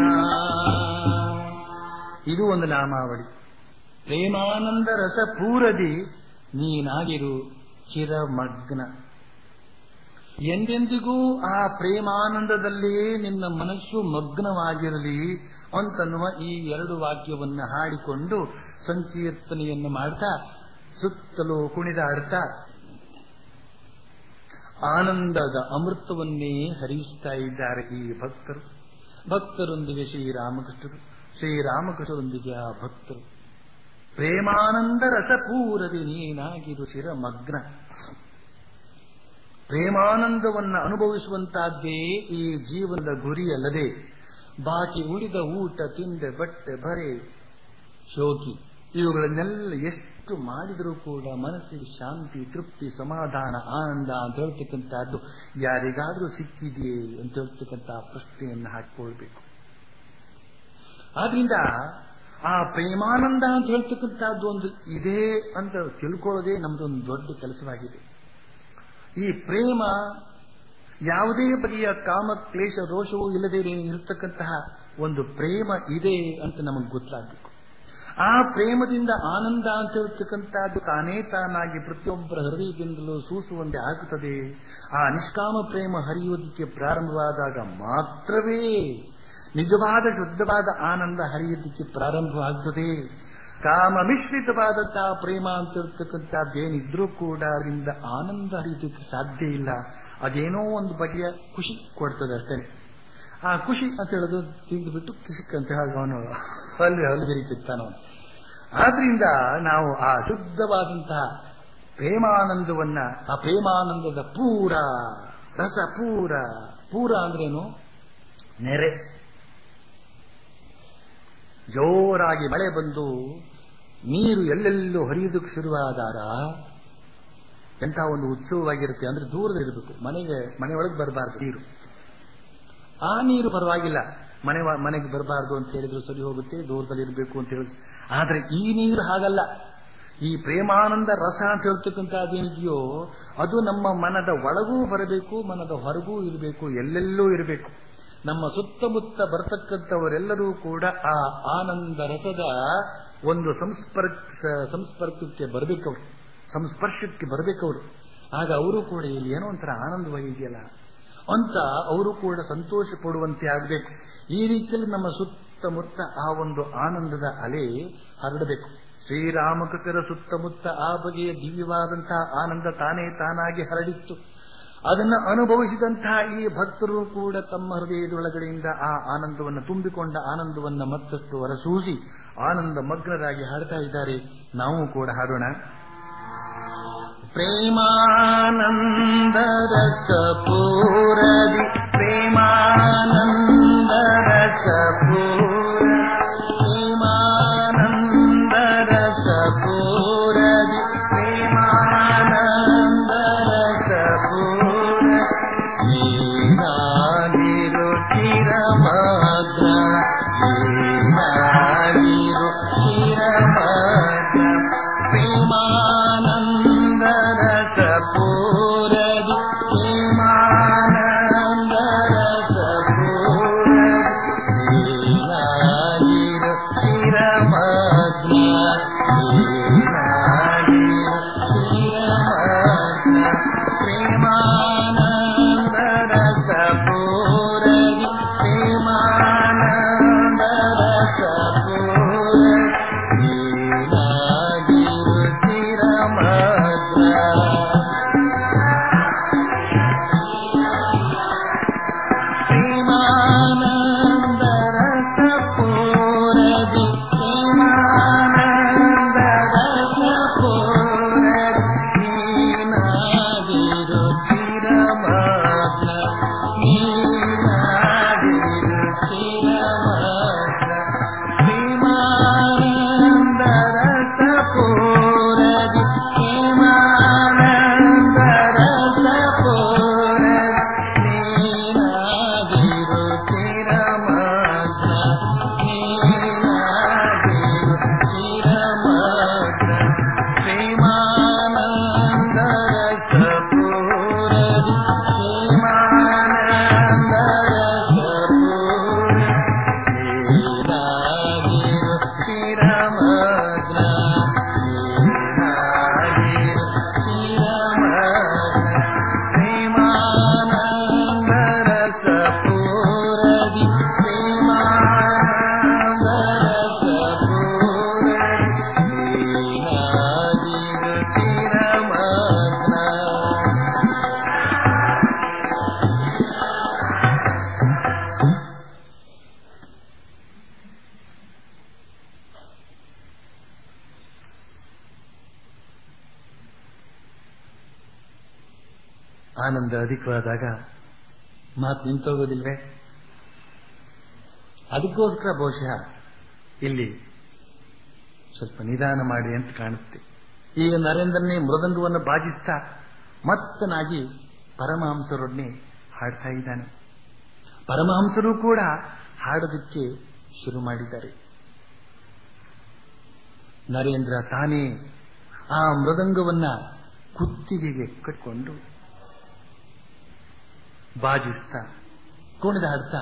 ಇದು ಒಂದು ನಾಮಾವಳಿ ಪ್ರೇಮಾನಂದ ರಸಪೂರದಿ ನೀನಾಗಿರು ಚಿರಮಗ್ನ ಎಂದೆಂದಿಗೂ ಆ ಪ್ರೇಮಾನಂದದಲ್ಲಿಯೇ ನಿನ್ನ ಮನಸ್ಸು ಮಗ್ನವಾಗಿರಲಿ ಅಂತನ್ನುವ ಈ ಎರಡು ವಾಕ್ಯವನ್ನ ಹಾಡಿಕೊಂಡು ಸಂಕೀರ್ತನೆಯನ್ನು ಮಾಡ್ತಾ ಸುತ್ತಲೂ ಕುಣಿದಾಡ್ತಾ ಆನಂದದ ಅಮೃತವನ್ನೇ ಹರಿಸ್ತಾ ಇದ್ದಾರೆ ಈ ಭಕ್ತರು ಭಕ್ತರೊಂದಿಗೆ ಶ್ರೀರಾಮಕೃಷ್ಣರು ಶ್ರೀರಾಮಕೃಷ್ಣರೊಂದಿಗೆ ಆ ಭಕ್ತರು ಪ್ರೇಮಾನಂದ ರಸಪೂರದಿ ನೀನಾಗಿರು ಚಿರಮಗ್ನ ಪ್ರೇಮಾನಂದವನ್ನ ಅನುಭವಿಸುವಂತಹದ್ದೇ ಈ ಜೀವನದ ಗುರಿಯಲ್ಲದೆ ಬಾಕಿ ಉಳಿದ ಊಟ ತಿಂಡೆ ಬಟ್ಟೆ ಬರೆ ಶೋಕಿ ಇವುಗಳನ್ನೆಲ್ಲ ಎಷ್ಟು ಮಾಡಿದರೂ ಕೂಡ ಮನಸ್ಸಿಗೆ ಶಾಂತಿ ತೃಪ್ತಿ ಸಮಾಧಾನ ಆನಂದ ಅಂತ ಹೇಳ್ತಕ್ಕಂಥದ್ದು ಯಾರಿಗಾದ್ರೂ ಸಿಕ್ಕಿದೆಯೇ ಅಂತ ಹೇಳ್ತಕ್ಕಂಥ ಪ್ರಶ್ನೆಯನ್ನು ಹಾಕಿಕೊಳ್ಬೇಕು ಆದ್ರಿಂದ ಆ ಪ್ರೇಮಾನಂದ ಅಂತ ಹೇಳ್ತಕ್ಕಂಥದ್ದು ಒಂದು ಇದೆ ಅಂತ ತಿಳ್ಕೊಳ್ಳೋದೇ ನಮ್ದೊಂದು ದೊಡ್ಡ ಕೆಲಸವಾಗಿದೆ ಈ ಪ್ರೇಮ ಯಾವುದೇ ಬಗೆಯ ಕಾಮ ಕ್ಲೇಶ ರೋಷವೂ ಇಲ್ಲದೆ ಇರತಕ್ಕಂತಹ ಒಂದು ಪ್ರೇಮ ಇದೆ ಅಂತ ನಮಗೆ ಗೊತ್ತಾಗಬೇಕು ಆ ಪ್ರೇಮದಿಂದ ಆನಂದ ಅಂತ ಹೇಳ್ತಕ್ಕಂಥದ್ದು ತಾನೇ ತಾನಾಗಿ ಪ್ರತಿಯೊಬ್ಬರ ಹೃದಯದಿಂದಲೂ ಸೂಸುವಂತೆ ಆಗುತ್ತದೆ ಆ ನಿಷ್ಕಾಮ ಪ್ರೇಮ ಹರಿಯುವುದಕ್ಕೆ ಪ್ರಾರಂಭವಾದಾಗ ಮಾತ್ರವೇ ನಿಜವಾದ ಶುದ್ಧವಾದ ಆನಂದ ಹರಿಯುವುದಕ್ಕೆ ಪ್ರಾರಂಭವಾಗುತ್ತದೆ ಕಾಮ ಮಿಶ್ರಿತವಾದಂತಹ ಪ್ರೇಮ ಅಂತ ಇರ್ತಕ್ಕಂಥದ್ದೇನಿದ್ರೂ ಕೂಡ ಅದರಿಂದ ಆನಂದ ಹರಿಯೋದಕ್ಕೆ ಸಾಧ್ಯ ಇಲ್ಲ ಅದೇನೋ ಒಂದು ಬಗೆಯ ಖುಷಿ ಕೊಡ್ತದೆ ಅಷ್ಟೇ ಆ ಖುಷಿ ಅಂತ ಹೇಳೋದು ತಿಂದು ಬಿಟ್ಟು ಕಿಸಿಕ್ ಅಂತ ಅವನು ಅಲ್ಲಿ ಹಲ್ಗರಿತಿರ್ತಾನವನು ಆದ್ರಿಂದ ನಾವು ಆ ಶುದ್ಧವಾದಂತಹ ಪ್ರೇಮಾನಂದವನ್ನ ಆ ಪ್ರೇಮಾನಂದದ ಪೂರ ರಸ ಪೂರ ಪೂರ ಅಂದ್ರೇನು ನೆರೆ ಜೋರಾಗಿ ಮಳೆ ಬಂದು ನೀರು ಎಲ್ಲೆಲ್ಲೂ ಹರಿಯೋದಕ್ಕೆ ಶುರುವಾದಾಗ ಎಂಥ ಒಂದು ಉತ್ಸವವಾಗಿರುತ್ತೆ ಅಂದ್ರೆ ದೂರದಲ್ಲಿರಬೇಕು ಮನೆಗೆ ಮನೆಯೊಳಗೆ ಬರಬಾರ್ದು ನೀರು ಆ ನೀರು ಪರವಾಗಿಲ್ಲ ಮನೆ ಮನೆಗೆ ಬರಬಾರ್ದು ಅಂತ ಹೇಳಿದ್ರು ಸರಿ ಹೋಗುತ್ತೆ ದೂರದಲ್ಲಿ ಇರಬೇಕು ಅಂತ ಹೇಳಿದ್ರು ಆದ್ರೆ ಈ ನೀರು ಹಾಗಲ್ಲ ಈ ಪ್ರೇಮಾನಂದ ರಸ ಅಂತ ಹೇಳ್ತಕ್ಕಂಥದ್ದೇನಿದೆಯೋ ಅದು ನಮ್ಮ ಮನದ ಒಳಗೂ ಬರಬೇಕು ಮನದ ಹೊರಗೂ ಇರಬೇಕು ಎಲ್ಲೆಲ್ಲೂ ಇರಬೇಕು ನಮ್ಮ ಸುತ್ತಮುತ್ತ ಬರತಕ್ಕಂಥವರೆಲ್ಲರೂ ಕೂಡ ಆ ಆನಂದ ರಸದ ಒಂದು ಸಂಸ್ಪರ್ಕ ಸಂಸ್ಪರ್ಕಕ್ಕೆ ಬರಬೇಕವ್ರು ಸಂಸ್ಪರ್ಶಕ್ಕೆ ಬರಬೇಕವರು ಆಗ ಅವರು ಕೂಡ ಇಲ್ಲಿ ಏನೋ ಒಂಥರ ಆನಂದವಾಗಿದೆಯಲ್ಲ ಅಂತ ಅವರು ಕೂಡ ಸಂತೋಷ ಪಡುವಂತೆ ಆಗಬೇಕು ಈ ರೀತಿಯಲ್ಲಿ ನಮ್ಮ ಸುತ್ತಮುತ್ತ ಆ ಒಂದು ಆನಂದದ ಅಲೆ ಹರಡಬೇಕು ಶ್ರೀರಾಮಕೃತರ ಸುತ್ತಮುತ್ತ ಆ ಬಗೆಯ ದಿವ್ಯವಾದಂತಹ ಆನಂದ ತಾನೇ ತಾನಾಗಿ ಹರಡಿತ್ತು ಅದನ್ನ ಅನುಭವಿಸಿದಂತಹ ಈ ಭಕ್ತರು ಕೂಡ ತಮ್ಮ ಹೃದಯದೊಳಗಡೆಯಿಂದ ಆ ಆನಂದವನ್ನು ತುಂಬಿಕೊಂಡ ಆನಂದವನ್ನ ಮತ್ತಷ್ಟು ಹೊರಸೂಸಿ ಆನಂದ ಮಗ್ನರಾಗಿ ಹಾಡ್ತಾ ಇದ್ದಾರೆ ನಾವು ಕೂಡ ಹಾಡೋಣ ಪ್ರೇಮಾನಂದ ರಸ ಪೂರದಿ ಪ್ರೇಮಾನಂದ ರಸ ಪೂರ ಪ್ರೇಮಾನಂದ ರಸ ಪೂರದಿ ಪ್ರೇಮಾನಂದ ರಸ ಪೂರ ನೀನಾಗಿರು ಚಿರಮಗ್ನ ನೀನಾಗಿರು ಚಿರಮಗ್ನ ಪ್ರೇಮಾನಂದ ರಸ ಪೂರದಿ ಪ್ರೇಮಾನಂದ ರಸ ಪೂರದಿ ನೀನಾಗಿರು ಚಿರಮಗ್ನ ನೀನಾಗಿರು ಚಿರಮಗ್ನ ಪ್ರೇಮಾನಂದ ರಸ ಪೂರದಿ ಪ್ರೇಮಾನಂದ ರಸ ಪೂರದಿ ನೀನಾಗಿರು ಚಿರಮಗ್ನ ಪ್ರೇಮಾನಂದ ರಸ ಪೂರದಿ ಪ್ರೇಮಾನಂದ ರಸ ಪೂರದಿ ನೀನಾಗಿರು ಚಿರಮಗ್ನ ನೀನಾಗಿರು ಚಿರಮಗ್ನ ಪ್ರೇಮಾನಂದ ರಸ ಪೂರದಿ ಪ್ರೇಮಾನಂದ ರಸ ಪೂರದಿ ನೀನಾಗಿರು ಚಿರಮಗ್ನ ನೀನಾಗಿರು ಚಿರಮಗ್ನ ಪ್ರೇಮಾನಂದ ರಸ ಪೂರದಿ ಪ್ರೇಮಾನಂದ ರಸ ಪೂರದಿ ನೀನಾಗಿರು ಚಿರಮಗ್ನ ನೀನಾಗಿರು ಚಿರಮಗ್ನ ಪ್ರೇಮಾನಂದ ರಸ ಪೂರದಿ ಪ್ರೇಮಾನಂದ ರಸ ಪೂರದಿ ನೀನಾಗಿರು ಚಿರಮಗ್ನ ಆನಂದ ಅಧಿಕವಾದಾಗ ಮಾತು ನಿಂತೋಗೋದಿಲ್ವೇ ಅದಕ್ಕೋಸ್ಕರ ಬಹುಶಃ ಇಲ್ಲಿ ಸ್ವಲ್ಪ ನಿಧಾನ ಮಾಡಿ ಅಂತ ಕಾಣುತ್ತೆ ಈಗ ನರೇಂದ್ರನೇ ಮೃದಂಗವನ್ನು ಬಾಜಿಸ್ತಾ ಮತ್ತನಾಗಿ ಪರಮಹಂಸರೊಡನೆ ಹಾಡ್ತಾ ಇದ್ದಾನೆ ಪರಮಹಂಸರು ಕೂಡ ಹಾಡೋದಕ್ಕೆ ಶುರು ಮಾಡಿದ್ದಾರೆ ನರೇಂದ್ರ ತಾನೇ ಆ ಮೃದಂಗವನ್ನ ಕುತ್ತಿಗೆಗೆ ಕಟ್ಕೊಂಡು ಬಾಜಿಸ್ತಾ ಕುಣಿದ ಹಾಡ್ತಾ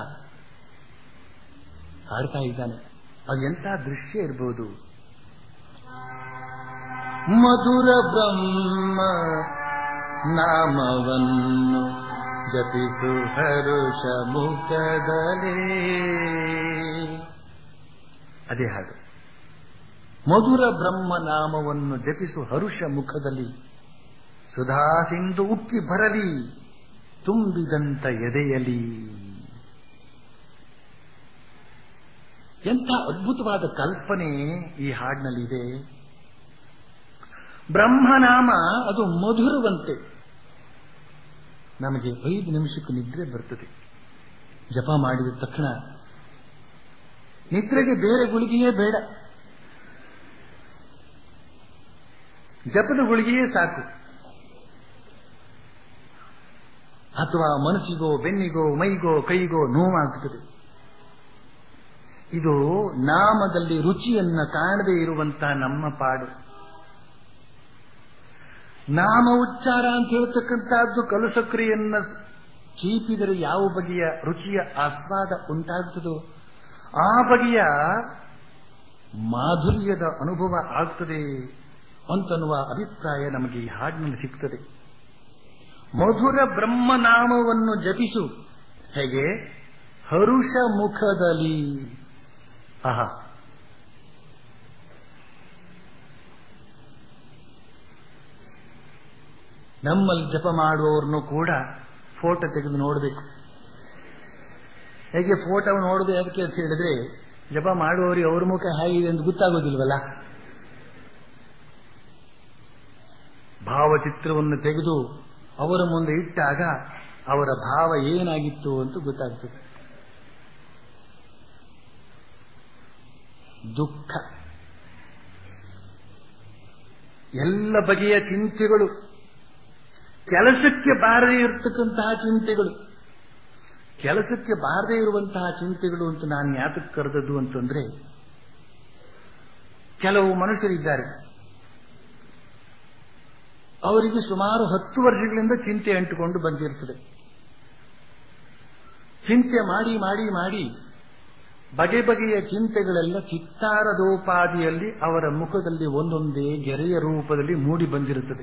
ಹಾಡ್ತಾ ಇದ್ದಾನೆ ಅದು ಎಂತ ದೃಶ್ಯ ಇರ್ಬೋದು ಮಧುರ ಬ್ರಹ್ಮ ನಾಮವನ್ನು ಜಪಿಸು ಹರುಷ ಮುಖದಲೇ ಅದೇ ಹಾಡು ಮಧುರ ಬ್ರಹ್ಮ ನಾಮವನ್ನು ಜಪಿಸು ಹರುಷ ಮುಖದಲ್ಲಿ ಸುಧಾ ಸಿಂಧು ಉಕ್ಕಿ ಬರಲಿ ತುಂಬಿದಂತ ಎದೆಯಲಿ ಎಂಥ ಅದ್ಭುತವಾದ ಕಲ್ಪನೆ ಈ ಹಾಡಿನಲ್ಲಿದೆ ಬ್ರಹ್ಮನಾಮ ಅದು ಮಧುರವಂತೆ ನಮಗೆ ಐದು ನಿಮಿಷಕ್ಕೆ ನಿದ್ರೆ ಬರ್ತದೆ ಜಪ ಮಾಡಿದ ತಕ್ಷಣ ನಿದ್ರೆಗೆ ಬೇರೆ ಗುಳಿಗೆಯೇ ಬೇಡ ಜಪದ ಗುಳಿಗೆಯೇ ಸಾಕು ಅಥವಾ ಮನಸ್ಸಿಗೋ ಬೆನ್ನಿಗೋ ಮೈಗೋ ಕೈಗೋ ನೋವಾಗುತ್ತದೆ ಇದು ನಾಮದಲ್ಲಿ ರುಚಿಯನ್ನ ಕಾಣದೇ ಇರುವಂತಹ ನಮ್ಮ ಪಾಡು ನಾಮ ಉಚ್ಚಾರ ಅಂತ ಹೇಳ್ತಕ್ಕಂಥದ್ದು ಕಲುಸಕ್ರಿಯನ್ನ ಚೀಪಿದರೆ ಯಾವ ಬಗೆಯ ರುಚಿಯ ಆಸ್ವಾದ ಉಂಟಾಗುತ್ತದೋ ಆ ಬಗೆಯ ಮಾಧುರ್ಯದ ಅನುಭವ ಆಗ್ತದೆ ಅಂತನ್ನುವ ಅಭಿಪ್ರಾಯ ನಮಗೆ ಈ ಹಾಡಿನಲ್ಲಿ ಸಿಗ್ತದೆ ಮಧುರ ಬ್ರಹ್ಮನಾಮವನ್ನು ಜಪಿಸು ಹೇಗೆ ಹರುಷ ಮುಖದಲ್ಲಿ ಆಹಾ ನಮ್ಮಲ್ಲಿ ಜಪ ಮಾಡುವವ್ರನ್ನು ಕೂಡ ಫೋಟೋ ತೆಗೆದು ನೋಡಬೇಕು ಹೇಗೆ ಫೋಟೋ ನೋಡೋದು ಯಾಕೆ ಅಂತ ಹೇಳಿದ್ರೆ ಜಪ ಮಾಡುವವರಿಗೆ ಅವ್ರ ಮುಖ ಹೇಗಿದೆ ಅಂತ ಗೊತ್ತಾಗೋದಿಲ್ವಲ್ಲ ಭಾವಚಿತ್ರವನ್ನು ತೆಗೆದು ಅವರ ಮುಂದೆ ಇಟ್ಟಾಗ ಅವರ ಭಾವ ಏನಾಗಿತ್ತು ಅಂತ ಗೊತ್ತಾಗ್ತದೆ ದುಃಖ ಎಲ್ಲ ಬಗೆಯ ಚಿಂತೆಗಳು ಕೆಲಸಕ್ಕೆ ಬಾರದೇ ಇರತಕ್ಕಂತಹ ಚಿಂತೆಗಳು ಕೆಲಸಕ್ಕೆ ಬಾರದೇ ಇರುವಂತಹ ಚಿಂತೆಗಳು ಅಂತ ನಾನು ಯಾತಕ್ಕೆ ಕರೆದದ್ದು ಅಂತಂದ್ರೆ ಕೆಲವು ಮನುಷ್ಯರಿದ್ದಾರೆ ಅವರಿಗೆ ಸುಮಾರು ಹತ್ತು ವರ್ಷಗಳಿಂದ ಚಿಂತೆ ಅಂಟುಕೊಂಡು ಬಂದಿರ್ತದೆ ಚಿಂತೆ ಮಾಡಿ ಮಾಡಿ ಮಾಡಿ ಬಗೆ ಬಗೆಯ ಚಿಂತೆಗಳೆಲ್ಲ ಚಿತ್ತಾರದೋಪಾದಿಯಲ್ಲಿ ಅವರ ಮುಖದಲ್ಲಿ ಒಂದೊಂದೇ ಗೆರೆಯ ರೂಪದಲ್ಲಿ ಮೂಡಿ ಬಂದಿರುತ್ತದೆ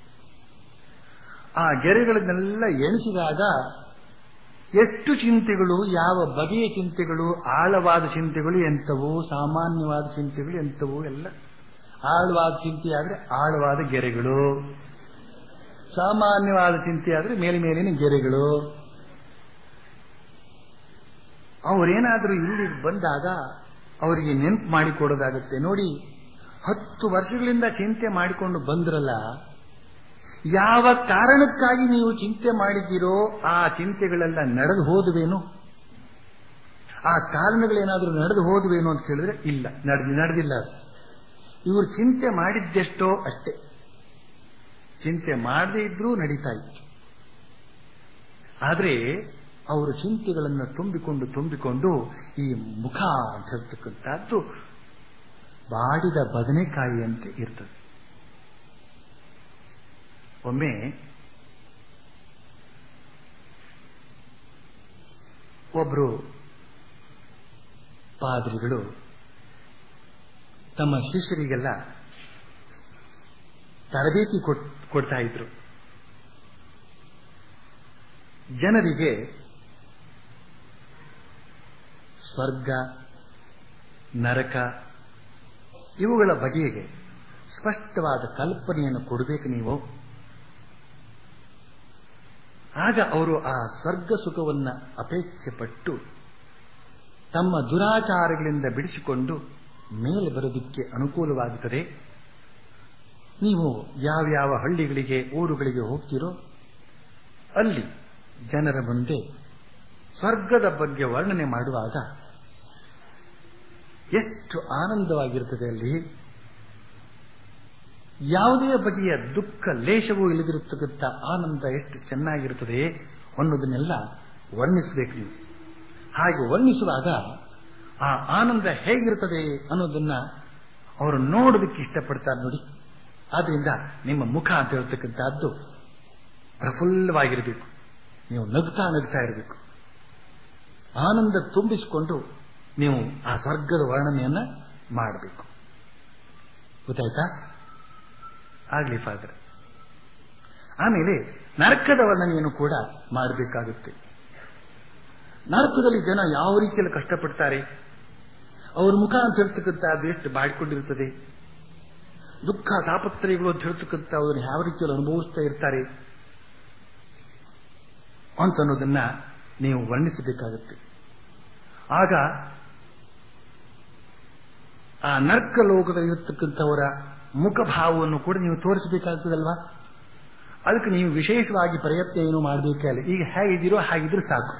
ಆ ಗೆರೆಗಳನ್ನೆಲ್ಲ ಎಣಿಸಿದಾಗ ಎಷ್ಟು ಚಿಂತೆಗಳು ಯಾವ ಬಗೆಯ ಚಿಂತೆಗಳು ಆಳವಾದ ಚಿಂತೆಗಳು ಎಂಥವು ಸಾಮಾನ್ಯವಾದ ಚಿಂತೆಗಳು ಎಂಥವು ಎಲ್ಲ ಆಳವಾದ ಚಿಂತೆ ಆದ್ರೆ ಆಳವಾದ ಗೆರೆಗಳು ಸಾಮಾನ್ಯವಾದ ಚಿಂತೆ ಆದ್ರೆ ಮೇಲೆ ಮೇಲಿನ ಗೆರೆಗಳು ಅವರೇನಾದರೂ ಇಲ್ಲಿ ಬಂದಾಗ ಅವರಿಗೆ ನೆನಪು ಮಾಡಿಕೊಡೋದಾಗುತ್ತೆ ನೋಡಿ ಹತ್ತು ವರ್ಷಗಳಿಂದ ಚಿಂತೆ ಮಾಡಿಕೊಂಡು ಬಂದ್ರಲ್ಲ ಯಾವ ಕಾರಣಕ್ಕಾಗಿ ನೀವು ಚಿಂತೆ ಮಾಡಿದ್ದೀರೋ ಆ ಚಿಂತೆಗಳೆಲ್ಲ ನಡೆದು ಹೋದುವೇನು ಆ ಕಾರಣಗಳೇನಾದರೂ ನಡೆದು ಹೋದುವೇನು ಅಂತ ಕೇಳಿದ್ರೆ ಇಲ್ಲ ನಡೆದು ನಡೆದಿಲ್ಲ ಅದು ಇವರು ಚಿಂತೆ ಮಾಡಿದ್ದೆಷ್ಟೋ ಅಷ್ಟೇ ಚಿಂತೆ ಮಾಡದೇ ಇದ್ರೂ ನಡೀತಾ ಇತ್ತು ಆದರೆ ಅವರು ಚಿಂತೆಗಳನ್ನು ತುಂಬಿಕೊಂಡು ತುಂಬಿಕೊಂಡು ಈ ಮುಖ ಅಂತ ಹೇಳ್ತಕ್ಕಂಥದ್ದು ಬಾಡಿದ ಬದನೆಕಾಯಿಯಂತೆ ಇರ್ತದೆ ಒಮ್ಮೆ ಒಬ್ರು ಪಾದ್ರಿಗಳು ತಮ್ಮ ಶಿಷ್ಯರಿಗೆಲ್ಲ ತರಬೇತಿ ಕೊಡ್ತಾ ಇದ್ರು ಜನರಿಗೆ ಸ್ವರ್ಗ ನರಕ ಇವುಗಳ ಬಗೆಗೆ ಸ್ಪಷ್ಟವಾದ ಕಲ್ಪನೆಯನ್ನು ಕೊಡಬೇಕು ನೀವು ಆಗ ಅವರು ಆ ಸ್ವರ್ಗ ಸುಖವನ್ನ ಅಪೇಕ್ಷೆ ಪಟ್ಟು ತಮ್ಮ ದುರಾಚಾರಗಳಿಂದ ಬಿಡಿಸಿಕೊಂಡು ಮೇಲೆ ಬರೋದಕ್ಕೆ ಅನುಕೂಲವಾಗುತ್ತದೆ ನೀವು ಯಾವ್ಯಾವ ಹಳ್ಳಿಗಳಿಗೆ ಊರುಗಳಿಗೆ ಹೋಗ್ತೀರೋ ಅಲ್ಲಿ ಜನರ ಮುಂದೆ ಸ್ವರ್ಗದ ಬಗ್ಗೆ ವರ್ಣನೆ ಮಾಡುವಾಗ ಎಷ್ಟು ಆನಂದವಾಗಿರುತ್ತದೆ ಅಲ್ಲಿ ಯಾವುದೇ ಬಗೆಯ ದುಃಖ ಲೇಷವೂ ಇಲ್ಲದಿರತಕ್ಕಂಥ ಆನಂದ ಎಷ್ಟು ಚೆನ್ನಾಗಿರುತ್ತದೆ ಅನ್ನೋದನ್ನೆಲ್ಲ ವರ್ಣಿಸಬೇಕು ನೀವು ಹಾಗೆ ವರ್ಣಿಸುವಾಗ ಆ ಆನಂದ ಹೇಗಿರುತ್ತದೆ ಅನ್ನೋದನ್ನ ಅವರು ನೋಡೋದಕ್ಕೆ ಇಷ್ಟಪಡ್ತಾರೆ ನೋಡಿ ಆದ್ರಿಂದ ನಿಮ್ಮ ಮುಖ ಅಂತ ಹೇಳ್ತಕ್ಕಂಥದ್ದು ಪ್ರಫುಲ್ಲವಾಗಿರಬೇಕು ನೀವು ನಗ್ತಾ ನಗ್ತಾ ಇರಬೇಕು ಆನಂದ ತುಂಬಿಸಿಕೊಂಡು ನೀವು ಆ ಸ್ವರ್ಗದ ವರ್ಣನೆಯನ್ನ ಮಾಡಬೇಕು ಗೊತ್ತಾಯ್ತಾ ಆಗ್ಲಿ ಫಾದರ್ ಆಮೇಲೆ ನರಕದ ವರ್ಣನೆಯನ್ನು ಕೂಡ ಮಾಡಬೇಕಾಗುತ್ತೆ ನರಕದಲ್ಲಿ ಜನ ಯಾವ ರೀತಿಯಲ್ಲಿ ಕಷ್ಟಪಡ್ತಾರೆ ಅವ್ರ ಮುಖ ಅಂತ ಹೇಳ್ತಕ್ಕಂಥದ್ದು ಎಷ್ಟು ಬಾಡಿಕೊಂಡಿರುತ್ತದೆ ದುಃಖ ತಾಪತ್ರಯಗಳು ಅಂತ ಹೇಳ್ತಕ್ಕಂಥ ಅದನ್ನು ಯಾವ ರೀತಿಯಲ್ಲಿ ಅನುಭವಿಸ್ತಾ ಇರ್ತಾರೆ ಅಂತ ಅನ್ನೋದನ್ನ ನೀವು ವರ್ಣಿಸಬೇಕಾಗುತ್ತೆ ಆಗ ಆ ನರ್ಕ ಲೋಕದಲ್ಲಿ ಇರತಕ್ಕಂಥವರ ಮುಖಭಾವವನ್ನು ಕೂಡ ನೀವು ತೋರಿಸಬೇಕಾಗ್ತದಲ್ವಾ ಅದಕ್ಕೆ ನೀವು ವಿಶೇಷವಾಗಿ ಪ್ರಯತ್ನ ಏನು ಮಾಡಬೇಕಲ್ಲ ಈಗ ಹೇಗಿದ್ದೀರೋ ಹಾಗಿದ್ರೆ ಸಾಕು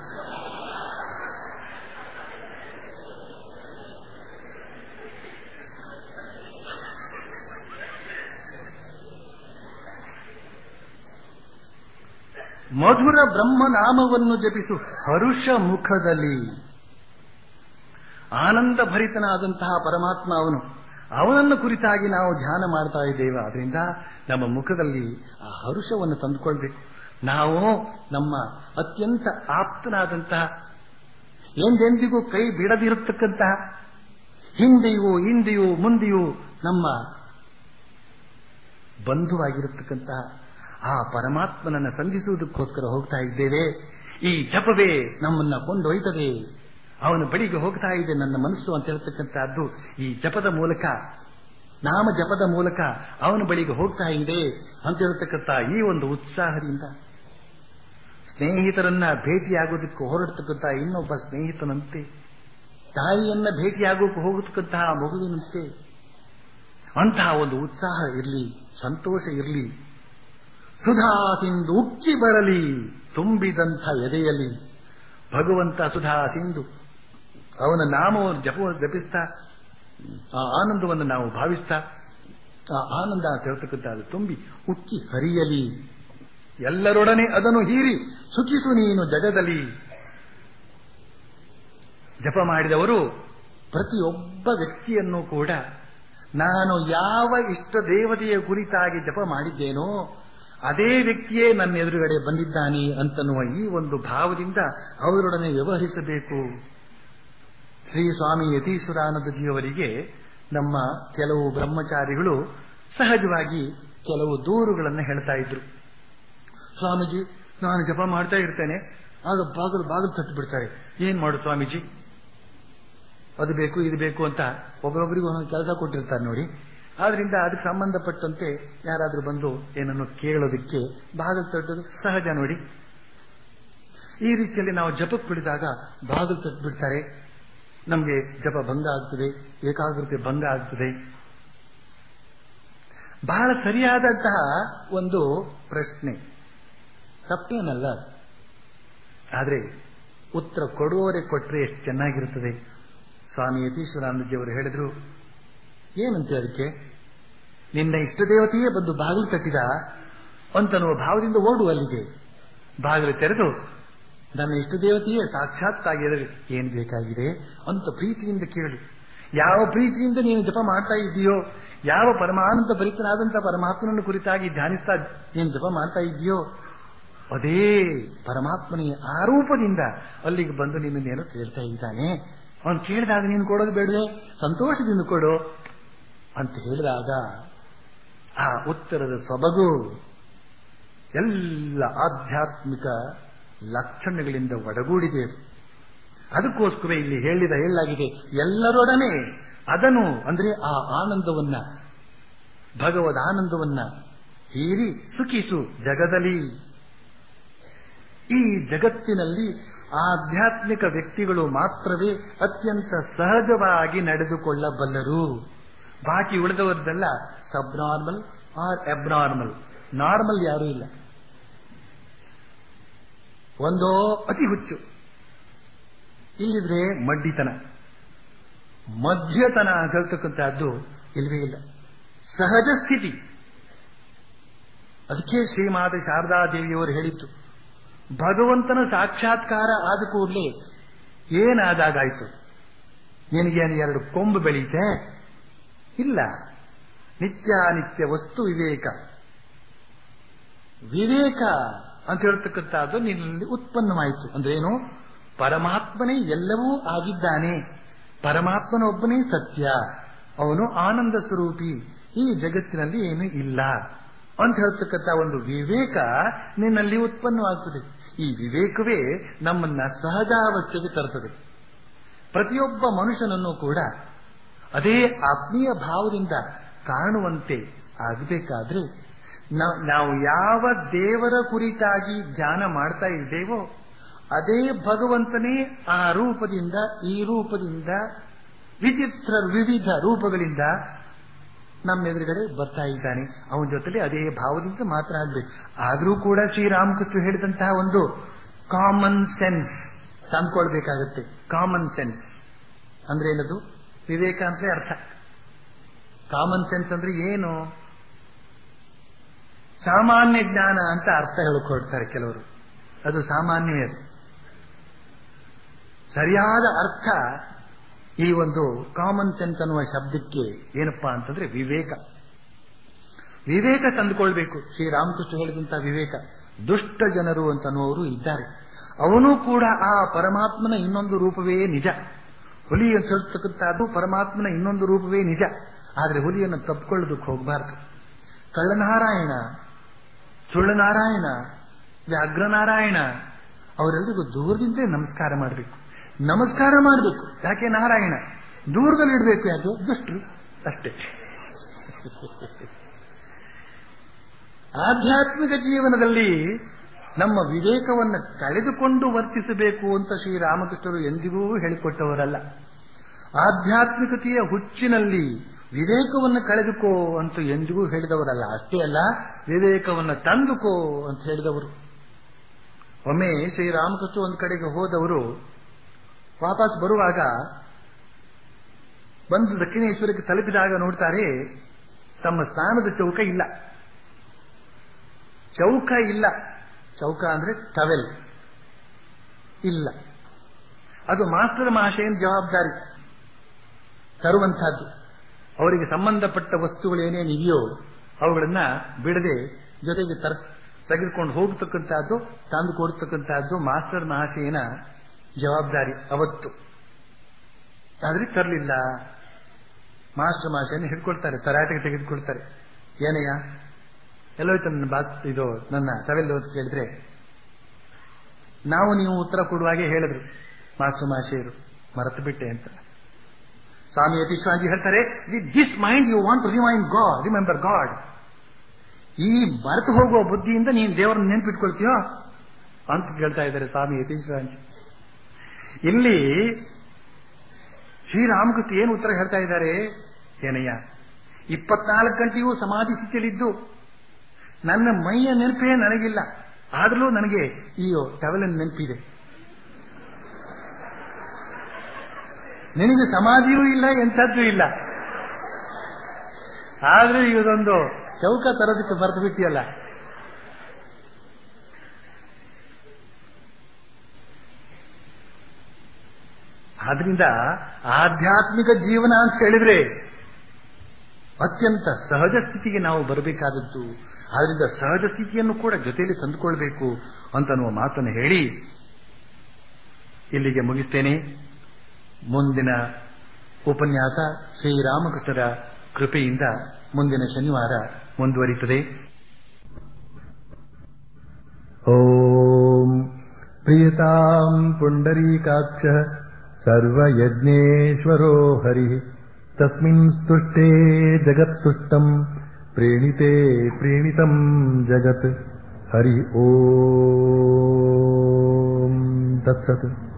ಮಧುರ ಬ್ರಹ್ಮನಾಮವನ್ನು ಜಪಿಸು ಹರುಷ ಮುಖದಲ್ಲಿ ಆನಂದ ಭರಿತನಾದಂತಹ ಪರಮಾತ್ಮ ಅವನು ಅವನನ್ನು ಕುರಿತಾಗಿ ನಾವು ಧ್ಯಾನ ಮಾಡ್ತಾ ಇದ್ದೇವೆ ಅದರಿಂದ ನಮ್ಮ ಮುಖದಲ್ಲಿ ಆ ಹರುಷವನ್ನು ತಂದುಕೊಳ್ಬೇಕು ನಾವು ನಮ್ಮ ಅತ್ಯಂತ ಆಪ್ತನಾದಂತಹ ಎಂದೆಂದಿಗೂ ಕೈ ಬಿಡದಿರತಕ್ಕಂತಹ ಹಿಂದೆಯೂ ಹಿಂದೆಯೂ ಮುಂದೆಯೂ ನಮ್ಮ ಬಂಧುವಾಗಿರತಕ್ಕಂತಹ ಆ ಪರಮಾತ್ಮನನ್ನು ಸಂಧಿಸುವುದಕ್ಕೋಸ್ಕರ ಹೋಗ್ತಾ ಇದ್ದೇವೆ ಈ ಜಪವೇ ನಮ್ಮನ್ನ ಕೊಂಡೊಯ್ತದೆ ಅವನ ಬಳಿಗೆ ಹೋಗ್ತಾ ಇದೆ ನನ್ನ ಮನಸ್ಸು ಅಂತ ಹೇಳ್ತಕ್ಕಂಥದ್ದು ಈ ಜಪದ ಮೂಲಕ ನಾಮ ಜಪದ ಮೂಲಕ ಅವನ ಬಳಿಗೆ ಹೋಗ್ತಾ ಇದೆ ಅಂತ ಹೇಳ್ತಕ್ಕಂಥ ಈ ಒಂದು ಉತ್ಸಾಹದಿಂದ ಸ್ನೇಹಿತರನ್ನ ಭೇಟಿಯಾಗೋದಕ್ಕೆ ಹೊರಡ್ತಕ್ಕಂಥ ಇನ್ನೊಬ್ಬ ಸ್ನೇಹಿತನಂತೆ ತಾಯಿಯನ್ನ ಭೇಟಿಯಾಗೋಕೆ ಹೋಗತಕ್ಕಂತಹ ಮಗುವಿನಂತೆ ಅಂತಹ ಒಂದು ಉತ್ಸಾಹ ಇರಲಿ ಸಂತೋಷ ಇರಲಿ ಸುಧಾ ಸಿಂಧು ಉಕ್ಕಿ ಬರಲಿ ತುಂಬಿದಂಥ ಎದೆಯಲಿ ಭಗವಂತ ಸುಧಾ ಸಿಂಧು ಅವನ ನಾಮವನ್ನು ಜಪ ಜಪಿಸ್ತಾ ಆ ಆನಂದವನ್ನು ನಾವು ಭಾವಿಸ್ತಾ ಆ ಆನಂದ ಅಂತ ಹೇಳ್ತಕ್ಕಂಥದ್ದು ತುಂಬಿ ಉಕ್ಕಿ ಹರಿಯಲಿ ಎಲ್ಲರೊಡನೆ ಅದನ್ನು ಹೀರಿ ಸುಖಿಸು ನೀನು ಜಗದಲ್ಲಿ ಜಪ ಮಾಡಿದವರು ಪ್ರತಿಯೊಬ್ಬ ವ್ಯಕ್ತಿಯನ್ನು ಕೂಡ ನಾನು ಯಾವ ಇಷ್ಟ ದೇವತೆಯ ಕುರಿತಾಗಿ ಜಪ ಮಾಡಿದ್ದೇನೋ ಅದೇ ವ್ಯಕ್ತಿಯೇ ನನ್ನ ಎದುರುಗಡೆ ಬಂದಿದ್ದಾನೆ ಅಂತನ್ನುವ ಈ ಒಂದು ಭಾವದಿಂದ ಅವರೊಡನೆ ವ್ಯವಹರಿಸಬೇಕು ಶ್ರೀ ಸ್ವಾಮಿ ಯತೀಶ್ವರಾನಂದಜಿಯವರಿಗೆ ನಮ್ಮ ಕೆಲವು ಬ್ರಹ್ಮಚಾರಿಗಳು ಸಹಜವಾಗಿ ಕೆಲವು ದೂರುಗಳನ್ನು ಹೇಳ್ತಾ ಇದ್ರು ಸ್ವಾಮೀಜಿ ನಾನು ಜಪ ಮಾಡ್ತಾ ಇರ್ತೇನೆ ಆಗ ಬಾಗಿಲು ಬಾಗಿಲು ತಟ್ಟು ಬಿಡ್ತಾರೆ ಏನ್ ಮಾಡು ಸ್ವಾಮೀಜಿ ಅದು ಬೇಕು ಇದು ಬೇಕು ಅಂತ ಒಬ್ಬರೊಬ್ಬರಿಗೂ ಒಂದೊಂದು ಕೆಲಸ ಕೊಟ್ಟಿರ್ತಾರೆ ನೋಡಿ ಆದ್ರಿಂದ ಅದಕ್ಕೆ ಸಂಬಂಧಪಟ್ಟಂತೆ ಯಾರಾದ್ರೂ ಬಂದು ಏನನ್ನು ಕೇಳೋದಕ್ಕೆ ಬಾಗಿಲು ತಟ್ಟೋದು ಸಹಜ ನೋಡಿ ಈ ರೀತಿಯಲ್ಲಿ ನಾವು ಜಪಕ್ಕೆ ಬಿಡಿದಾಗ ಬಾಗಿಲು ತಟ್ಟು ಬಿಡ್ತಾರೆ ನಮಗೆ ಜಪ ಭಂಗ ಆಗ್ತದೆ ಏಕಾಗ್ರತೆ ಭಂಗ ಆಗ್ತದೆ ಬಹಳ ಸರಿಯಾದಂತಹ ಒಂದು ಪ್ರಶ್ನೆ ತಪ್ಪೇನಲ್ಲ ಆದ್ರೆ ಉತ್ತರ ಕೊಡುವವರೇ ಕೊಟ್ರೆ ಎಷ್ಟು ಚೆನ್ನಾಗಿರುತ್ತದೆ ಸ್ವಾಮಿ ಯತೀಶ್ವರಾನಂದಜಿಯವರು ಹೇಳಿದ್ರು ಏನಂತೆ ಅದಕ್ಕೆ ನಿನ್ನ ಇಷ್ಟ ದೇವತೆಯೇ ಬಂದು ಬಾಗಿಲು ತಟ್ಟಿದ ಅಂತನ್ನುವ ಭಾವದಿಂದ ಓಡು ಅಲ್ಲಿಗೆ ಬಾಗಿಲು ತೆರೆದು ನನ್ನ ಇಷ್ಟ ದೇವತೆಯೇ ಸಾಕ್ಷಾತ್ತಾಗಿ ಎದುರು ಏನ್ ಬೇಕಾಗಿದೆ ಅಂತ ಪ್ರೀತಿಯಿಂದ ಕೇಳಿ ಯಾವ ಪ್ರೀತಿಯಿಂದ ನೀನು ಜಪ ಮಾಡ್ತಾ ಇದ್ದೀಯೋ ಯಾವ ಪರಮಾನಂದ ಭರಿತನಾದಂತ ಪರಮಾತ್ಮನನ್ನು ಕುರಿತಾಗಿ ಧ್ಯಾನಿಸ್ತಾ ನೀನು ಜಪ ಮಾಡ್ತಾ ಇದೆಯೋ ಅದೇ ಪರಮಾತ್ಮನೇ ಆ ರೂಪದಿಂದ ಅಲ್ಲಿಗೆ ಬಂದು ನಿನ್ನನ್ನೇನೋ ಕೇಳ್ತಾ ಇದ್ದಾನೆ ಅವನು ಕೇಳಿದಾಗ ನೀನು ಕೊಡೋದು ಬೇಡವೆ ಸಂತೋಷದಿಂದ ಕೊಡು ಅಂತ ಹೇಳಿದಾಗ ಆ ಉತ್ತರದ ಸೊಬಗು ಎಲ್ಲ ಆಧ್ಯಾತ್ಮಿಕ ಲಕ್ಷಣಗಳಿಂದ ಒಡಗೂಡಿದೆ ಅದಕ್ಕೋಸ್ಕರ ಇಲ್ಲಿ ಹೇಳಿದ ಹೇಳಲಾಗಿದೆ ಎಲ್ಲರೊಡನೆ ಅದನ್ನು ಅಂದ್ರೆ ಆ ಆನಂದವನ್ನ ಭಗವದ್ ಆನಂದವನ್ನ ಹೀರಿ ಸುಖಿಸು ಜಗದಲ್ಲಿ ಈ ಜಗತ್ತಿನಲ್ಲಿ ಆಧ್ಯಾತ್ಮಿಕ ವ್ಯಕ್ತಿಗಳು ಮಾತ್ರವೇ ಅತ್ಯಂತ ಸಹಜವಾಗಿ ನಡೆದುಕೊಳ್ಳಬಲ್ಲರು ಬಾಕಿ ಉಳಿದವರದೆಲ್ಲ sub normal or abnormal normal ಯಾರೂ ಇಲ್ಲ ಒಂದೋ ಅತಿ ಹುಚ್ಚು ಇಲ್ಲಿದ್ರೆ ಮಡ್ಡಿತನ ಮಧ್ಯತನ ಅಂತ ಹೇಳ್ತಕ್ಕಂಥದ್ದು ಇಲ್ವೇ ಇಲ್ಲ ಸಹಜ ಸ್ಥಿತಿ ಅದಕ್ಕೆ ಶ್ರೀಮಾತ ಶಾರದಾದೇವಿಯವರು ಹೇಳಿತ್ತು ಭಗವಂತನ ಸಾಕ್ಷಾತ್ಕಾರ ಆದ ಕೂಡಲೇ ಏನಾದಾಗಾಯ್ತು ನಿನಗೇನು ಎರಡು ಕೊಂಬು ಬೆಳೀತೆ ಇಲ್ಲ ನಿತ್ಯಾನಿತ್ಯ ವಸ್ತು ವಿವೇಕ ವಿವೇಕ ಅಂತ ಹೇಳ್ತಕ್ಕಂಥದ್ದು ನಿನ್ನಲ್ಲಿ ಉತ್ಪನ್ನವಾಯಿತು ಅಂದ್ರೆ ಏನು ಪರಮಾತ್ಮನೇ ಎಲ್ಲವೂ ಆಗಿದ್ದಾನೆ ಪರಮಾತ್ಮನೊಬ್ಬನೇ ಸತ್ಯ ಅವನು ಆನಂದ ಸ್ವರೂಪಿ ಈ ಜಗತ್ತಿನಲ್ಲಿ ಏನು ಇಲ್ಲ ಅಂತ ಹೇಳ್ತಕ್ಕಂಥ ಒಂದು ವಿವೇಕ ನಿನ್ನಲ್ಲಿ ಉತ್ಪನ್ನವಾಗ್ತದೆ ಈ ವಿವೇಕವೇ ನಮ್ಮನ್ನ ಸಹಜಾವಸ್ಥೆಗೆ ತರ್ತದೆ ಪ್ರತಿಯೊಬ್ಬ ಮನುಷ್ಯನನ್ನು ಕೂಡ ಅದೇ ಆತ್ಮೀಯ ಭಾವದಿಂದ ಕಾಣುವಂತೆ ಆಗಬೇಕಾದ್ರೆ ನಾವು ಯಾವ ದೇವರ ಕುರಿತಾಗಿ ಧ್ಯಾನ ಮಾಡ್ತಾ ಇದ್ದೇವೋ ಅದೇ ಭಗವಂತನೇ ಆ ರೂಪದಿಂದ ಈ ರೂಪದಿಂದ ವಿಚಿತ್ರ ವಿವಿಧ ರೂಪಗಳಿಂದ ನಮ್ಮ ಎದುರುಗಡೆ ಬರ್ತಾ ಇದ್ದಾನೆ ಅವನ ಜೊತೆಲಿ ಅದೇ ಭಾವದಿಂದ ಮಾತನಾಡಬೇಕು ಆದರೂ ಕೂಡ ಶ್ರೀರಾಮಕೃಷ್ಣ ಹೇಳಿದಂತಹ ಒಂದು ಕಾಮನ್ ಸೆನ್ಸ್ ತಂದ್ಕೊಳ್ಬೇಕಾಗತ್ತೆ ಕಾಮನ್ ಸೆನ್ಸ್ ಅಂದ್ರೆ ಏನದು ವಿವೇಕ ಅಂದ್ರೆ ಅರ್ಥ ಕಾಮನ್ ಸೆನ್ಸ್ ಅಂದ್ರೆ ಏನು ಸಾಮಾನ್ಯ ಜ್ಞಾನ ಅಂತ ಅರ್ಥ ಹೇಳ್ಕೊಡ್ತಾರೆ ಕೆಲವರು ಅದು ಸಾಮಾನ್ಯವೇ ಅದು ಸರಿಯಾದ ಅರ್ಥ ಈ ಒಂದು ಕಾಮನ್ ಸೆನ್ಸ್ ಅನ್ನುವ ಶಬ್ದಕ್ಕೆ ಏನಪ್ಪಾ ಅಂತಂದ್ರೆ ವಿವೇಕ ವಿವೇಕ ತಂದುಕೊಳ್ಬೇಕು ಶ್ರೀರಾಮಕೃಷ್ಣ ಹೇಳಿದಂತಹ ವಿವೇಕ ದುಷ್ಟ ಜನರು ಅಂತ ಅನ್ನುವರು ಇದ್ದಾರೆ ಅವನು ಕೂಡ ಆ ಪರಮಾತ್ಮನ ಇನ್ನೊಂದು ರೂಪವೇ ನಿಜ ಹುಲಿ ಅಂತ ಹೇಳ್ತಕ್ಕಂಥದ್ದು ಪರಮಾತ್ಮನ ಇನ್ನೊಂದು ರೂಪವೇ ನಿಜ ಆದರೆ ಹುಲಿಯನ್ನು ತಪ್ಪಿಕೊಳ್ಳೋದಕ್ಕೆ ಹೋಗಬಾರದು ಕಳ್ಳನಾರಾಯಣ ಸುಳ್ಳನಾರಾಯಣ ವ್ಯಾಘ್ರನಾರಾಯಣ ಅವರೆಲ್ಲರಿಗೂ ದೂರದಿಂದಲೇ ನಮಸ್ಕಾರ ಮಾಡಬೇಕು ನಮಸ್ಕಾರ ಮಾಡಬೇಕು ಯಾಕೆ ನಾರಾಯಣ ದೂರದಲ್ಲಿ ಇಡಬೇಕು ಯಾಕೆ ದುಷ್ಟರು ಅಷ್ಟೇ ಆಧ್ಯಾತ್ಮಿಕ ಜೀವನದಲ್ಲಿ ನಮ್ಮ ವಿವೇಕವನ್ನು ಕಳೆದುಕೊಂಡು ವರ್ತಿಸಬೇಕು ಅಂತ ಶ್ರೀರಾಮಕೃಷ್ಣರು ಎಂದಿಗೂ ಹೇಳಿಕೊಟ್ಟವರಲ್ಲ ಆಧ್ಯಾತ್ಮಿಕತೆಯ ಹುಚ್ಚಿನಲ್ಲಿ ವಿವೇಕವನ್ನು ಕಳೆದುಕೋ ಅಂತ ಎಂದಿಗೂ ಹೇಳಿದವರಲ್ಲ ಅಷ್ಟೇ ಅಲ್ಲ ವಿವೇಕವನ್ನು ತಂದುಕೋ ಅಂತ ಹೇಳಿದವರು ಒಮ್ಮೆ ಶ್ರೀರಾಮಕೃಷ್ಣ ಒಂದು ಕಡೆಗೆ ಹೋದವರು ವಾಪಸ್ ಬರುವಾಗ ಬಂದು ದಕ್ಷಿಣೇಶ್ವರಕ್ಕೆ ತಲುಪಿದಾಗ ನೋಡ್ತಾರೆ ತಮ್ಮ ಸ್ನಾನದ ಚೌಕ ಇಲ್ಲ ಚೌಕ ಇಲ್ಲ ಚೌಕ ಅಂದ್ರೆ ಟವೆಲ್ ಇಲ್ಲ ಅದು ಮಾಸ್ಟರ್ ಮಹಾಶಯನ ಜವಾಬ್ದಾರಿ ತರುವಂತಹದ್ದು ಅವರಿಗೆ ಸಂಬಂಧಪಟ್ಟ ವಸ್ತುಗಳು ಏನೇನು ಇದೆಯೋ ಅವುಗಳನ್ನ ಬಿಡದೆ ಜೊತೆಗೆ ತರ ತೆಗೆದುಕೊಂಡು ಹೋಗತಕ್ಕಂತಹದ್ದು ತಂದು ಕೊಡ್ತಕ್ಕಂತಹದ್ದು ಮಾಸ್ಟರ್ ಮಹಾಶಯನ ಜವಾಬ್ದಾರಿ ಅವತ್ತು ಆದ್ರೆ ತರಲಿಲ್ಲ ಮಾಸ್ಟರ್ ಮಹಾಶಯನ ಹಿಡ್ಕೊಳ್ತಾರೆ ತರಾಟೆಗೆ ತೆಗೆದುಕೊಳ್ತಾರೆ ಏನಯ್ಯ ಎಲ್ಲೋಯ್ತು ನನ್ನ ಬಾತ್ ಇದು ನನ್ನ ಟವೆಲ್ ಅಂತ ಕೇಳಿದ್ರೆ ನಾವು ನೀವು ಉತ್ತರ ಕೊಡುವಾಗೆ ಹೇಳಿದ್ರು ಮಾಸ್ಟರ್ ಮಹಾಶಯರು ಮರೆತು ಬಿಟ್ಟೆ ಅಂತ ಸ್ವಾಮಿ ಯತೀಶ್ವಾಜಿ ಹೇಳ್ತಾರೆ with this mind you want to remind God remember God ಈ ಮರೆತು ಹೋಗುವ ಬುದ್ಧಿಯಿಂದ ನೀನು ದೇವರನ್ನ ನೆನ್ಪಿಟ್ಕೊಳ್ತೀಯೋ ಅಂತ ಕೇಳ್ತಾ ಇದ್ದಾರೆ ಸ್ವಾಮಿ ಯತೀಶ್ವಾಜಿ ಇಲ್ಲಿ ಶ್ರೀರಾಮಕೃಷ್ಣ ಏನು ಉತ್ತರ ಹೇಳ್ತಾ ಇದ್ದಾರೆ ಏನಯ್ಯ ಇಪ್ಪತ್ನಾಲ್ಕು ಗಂಟೆಯೂ ಸಮಾಧಿ ಸ್ಥಿತಿಯಲ್ಲಿದ್ದು ನನ್ನ ಮೈಯ ನೆನಪೇ ನನಗಿಲ್ಲ ಆದರೂ ನನಗೆ ಈ ಟವೆಲ್ ನೆನಪಿದೆ ನಿನಗೆ ಸಮಾಧಿಯೂ ಇಲ್ಲ ಎಂಥದ್ದು ಇಲ್ಲ ಆದ್ರೆ ಇದೊಂದು ಚೌಕ ತರೋದಕ್ಕೆ ಬರೆದು ಬಿಟ್ಟಿಯಲ್ಲ ಆದ್ರಿಂದ ಆಧ್ಯಾತ್ಮಿಕ ಜೀವನ ಅಂತ ಹೇಳಿದ್ರೆ ಅತ್ಯಂತ ಸಹಜ ಸ್ಥಿತಿಗೆ ನಾವು ಬರಬೇಕಾದದ್ದು ಆದ್ರಿಂದ ಸಹಜ ಸ್ಥಿತಿಯನ್ನು ಕೂಡ ಜೊತೆಯಲ್ಲಿ ತಂದುಕೊಳ್ಬೇಕು ಅಂತನ್ನುವ ಮಾತನ್ನು ಹೇಳಿ ಇಲ್ಲಿಗೆ ಮುಗಿಸ್ತೇನೆ ಮುಂದಿನ ಉಪನ್ಯಾಸ ಶ್ರೀರಾಮಕೃಷ್ಣರ ಕೃಪೆಯಿಂದ ಮುಂದಿನ ಶನಿವಾರ ಮುಂದುವರಿಯುತ್ತದೆ ॐ प्रियताम् पुण्डरीकाक्षः सर्वयज्ञेश्वरो हरिः तस्मिन् स्तुष्टे जगत्तुष्टम् प्रेणिते प्रेणितम् जगत् हरि ॐ तत्सत्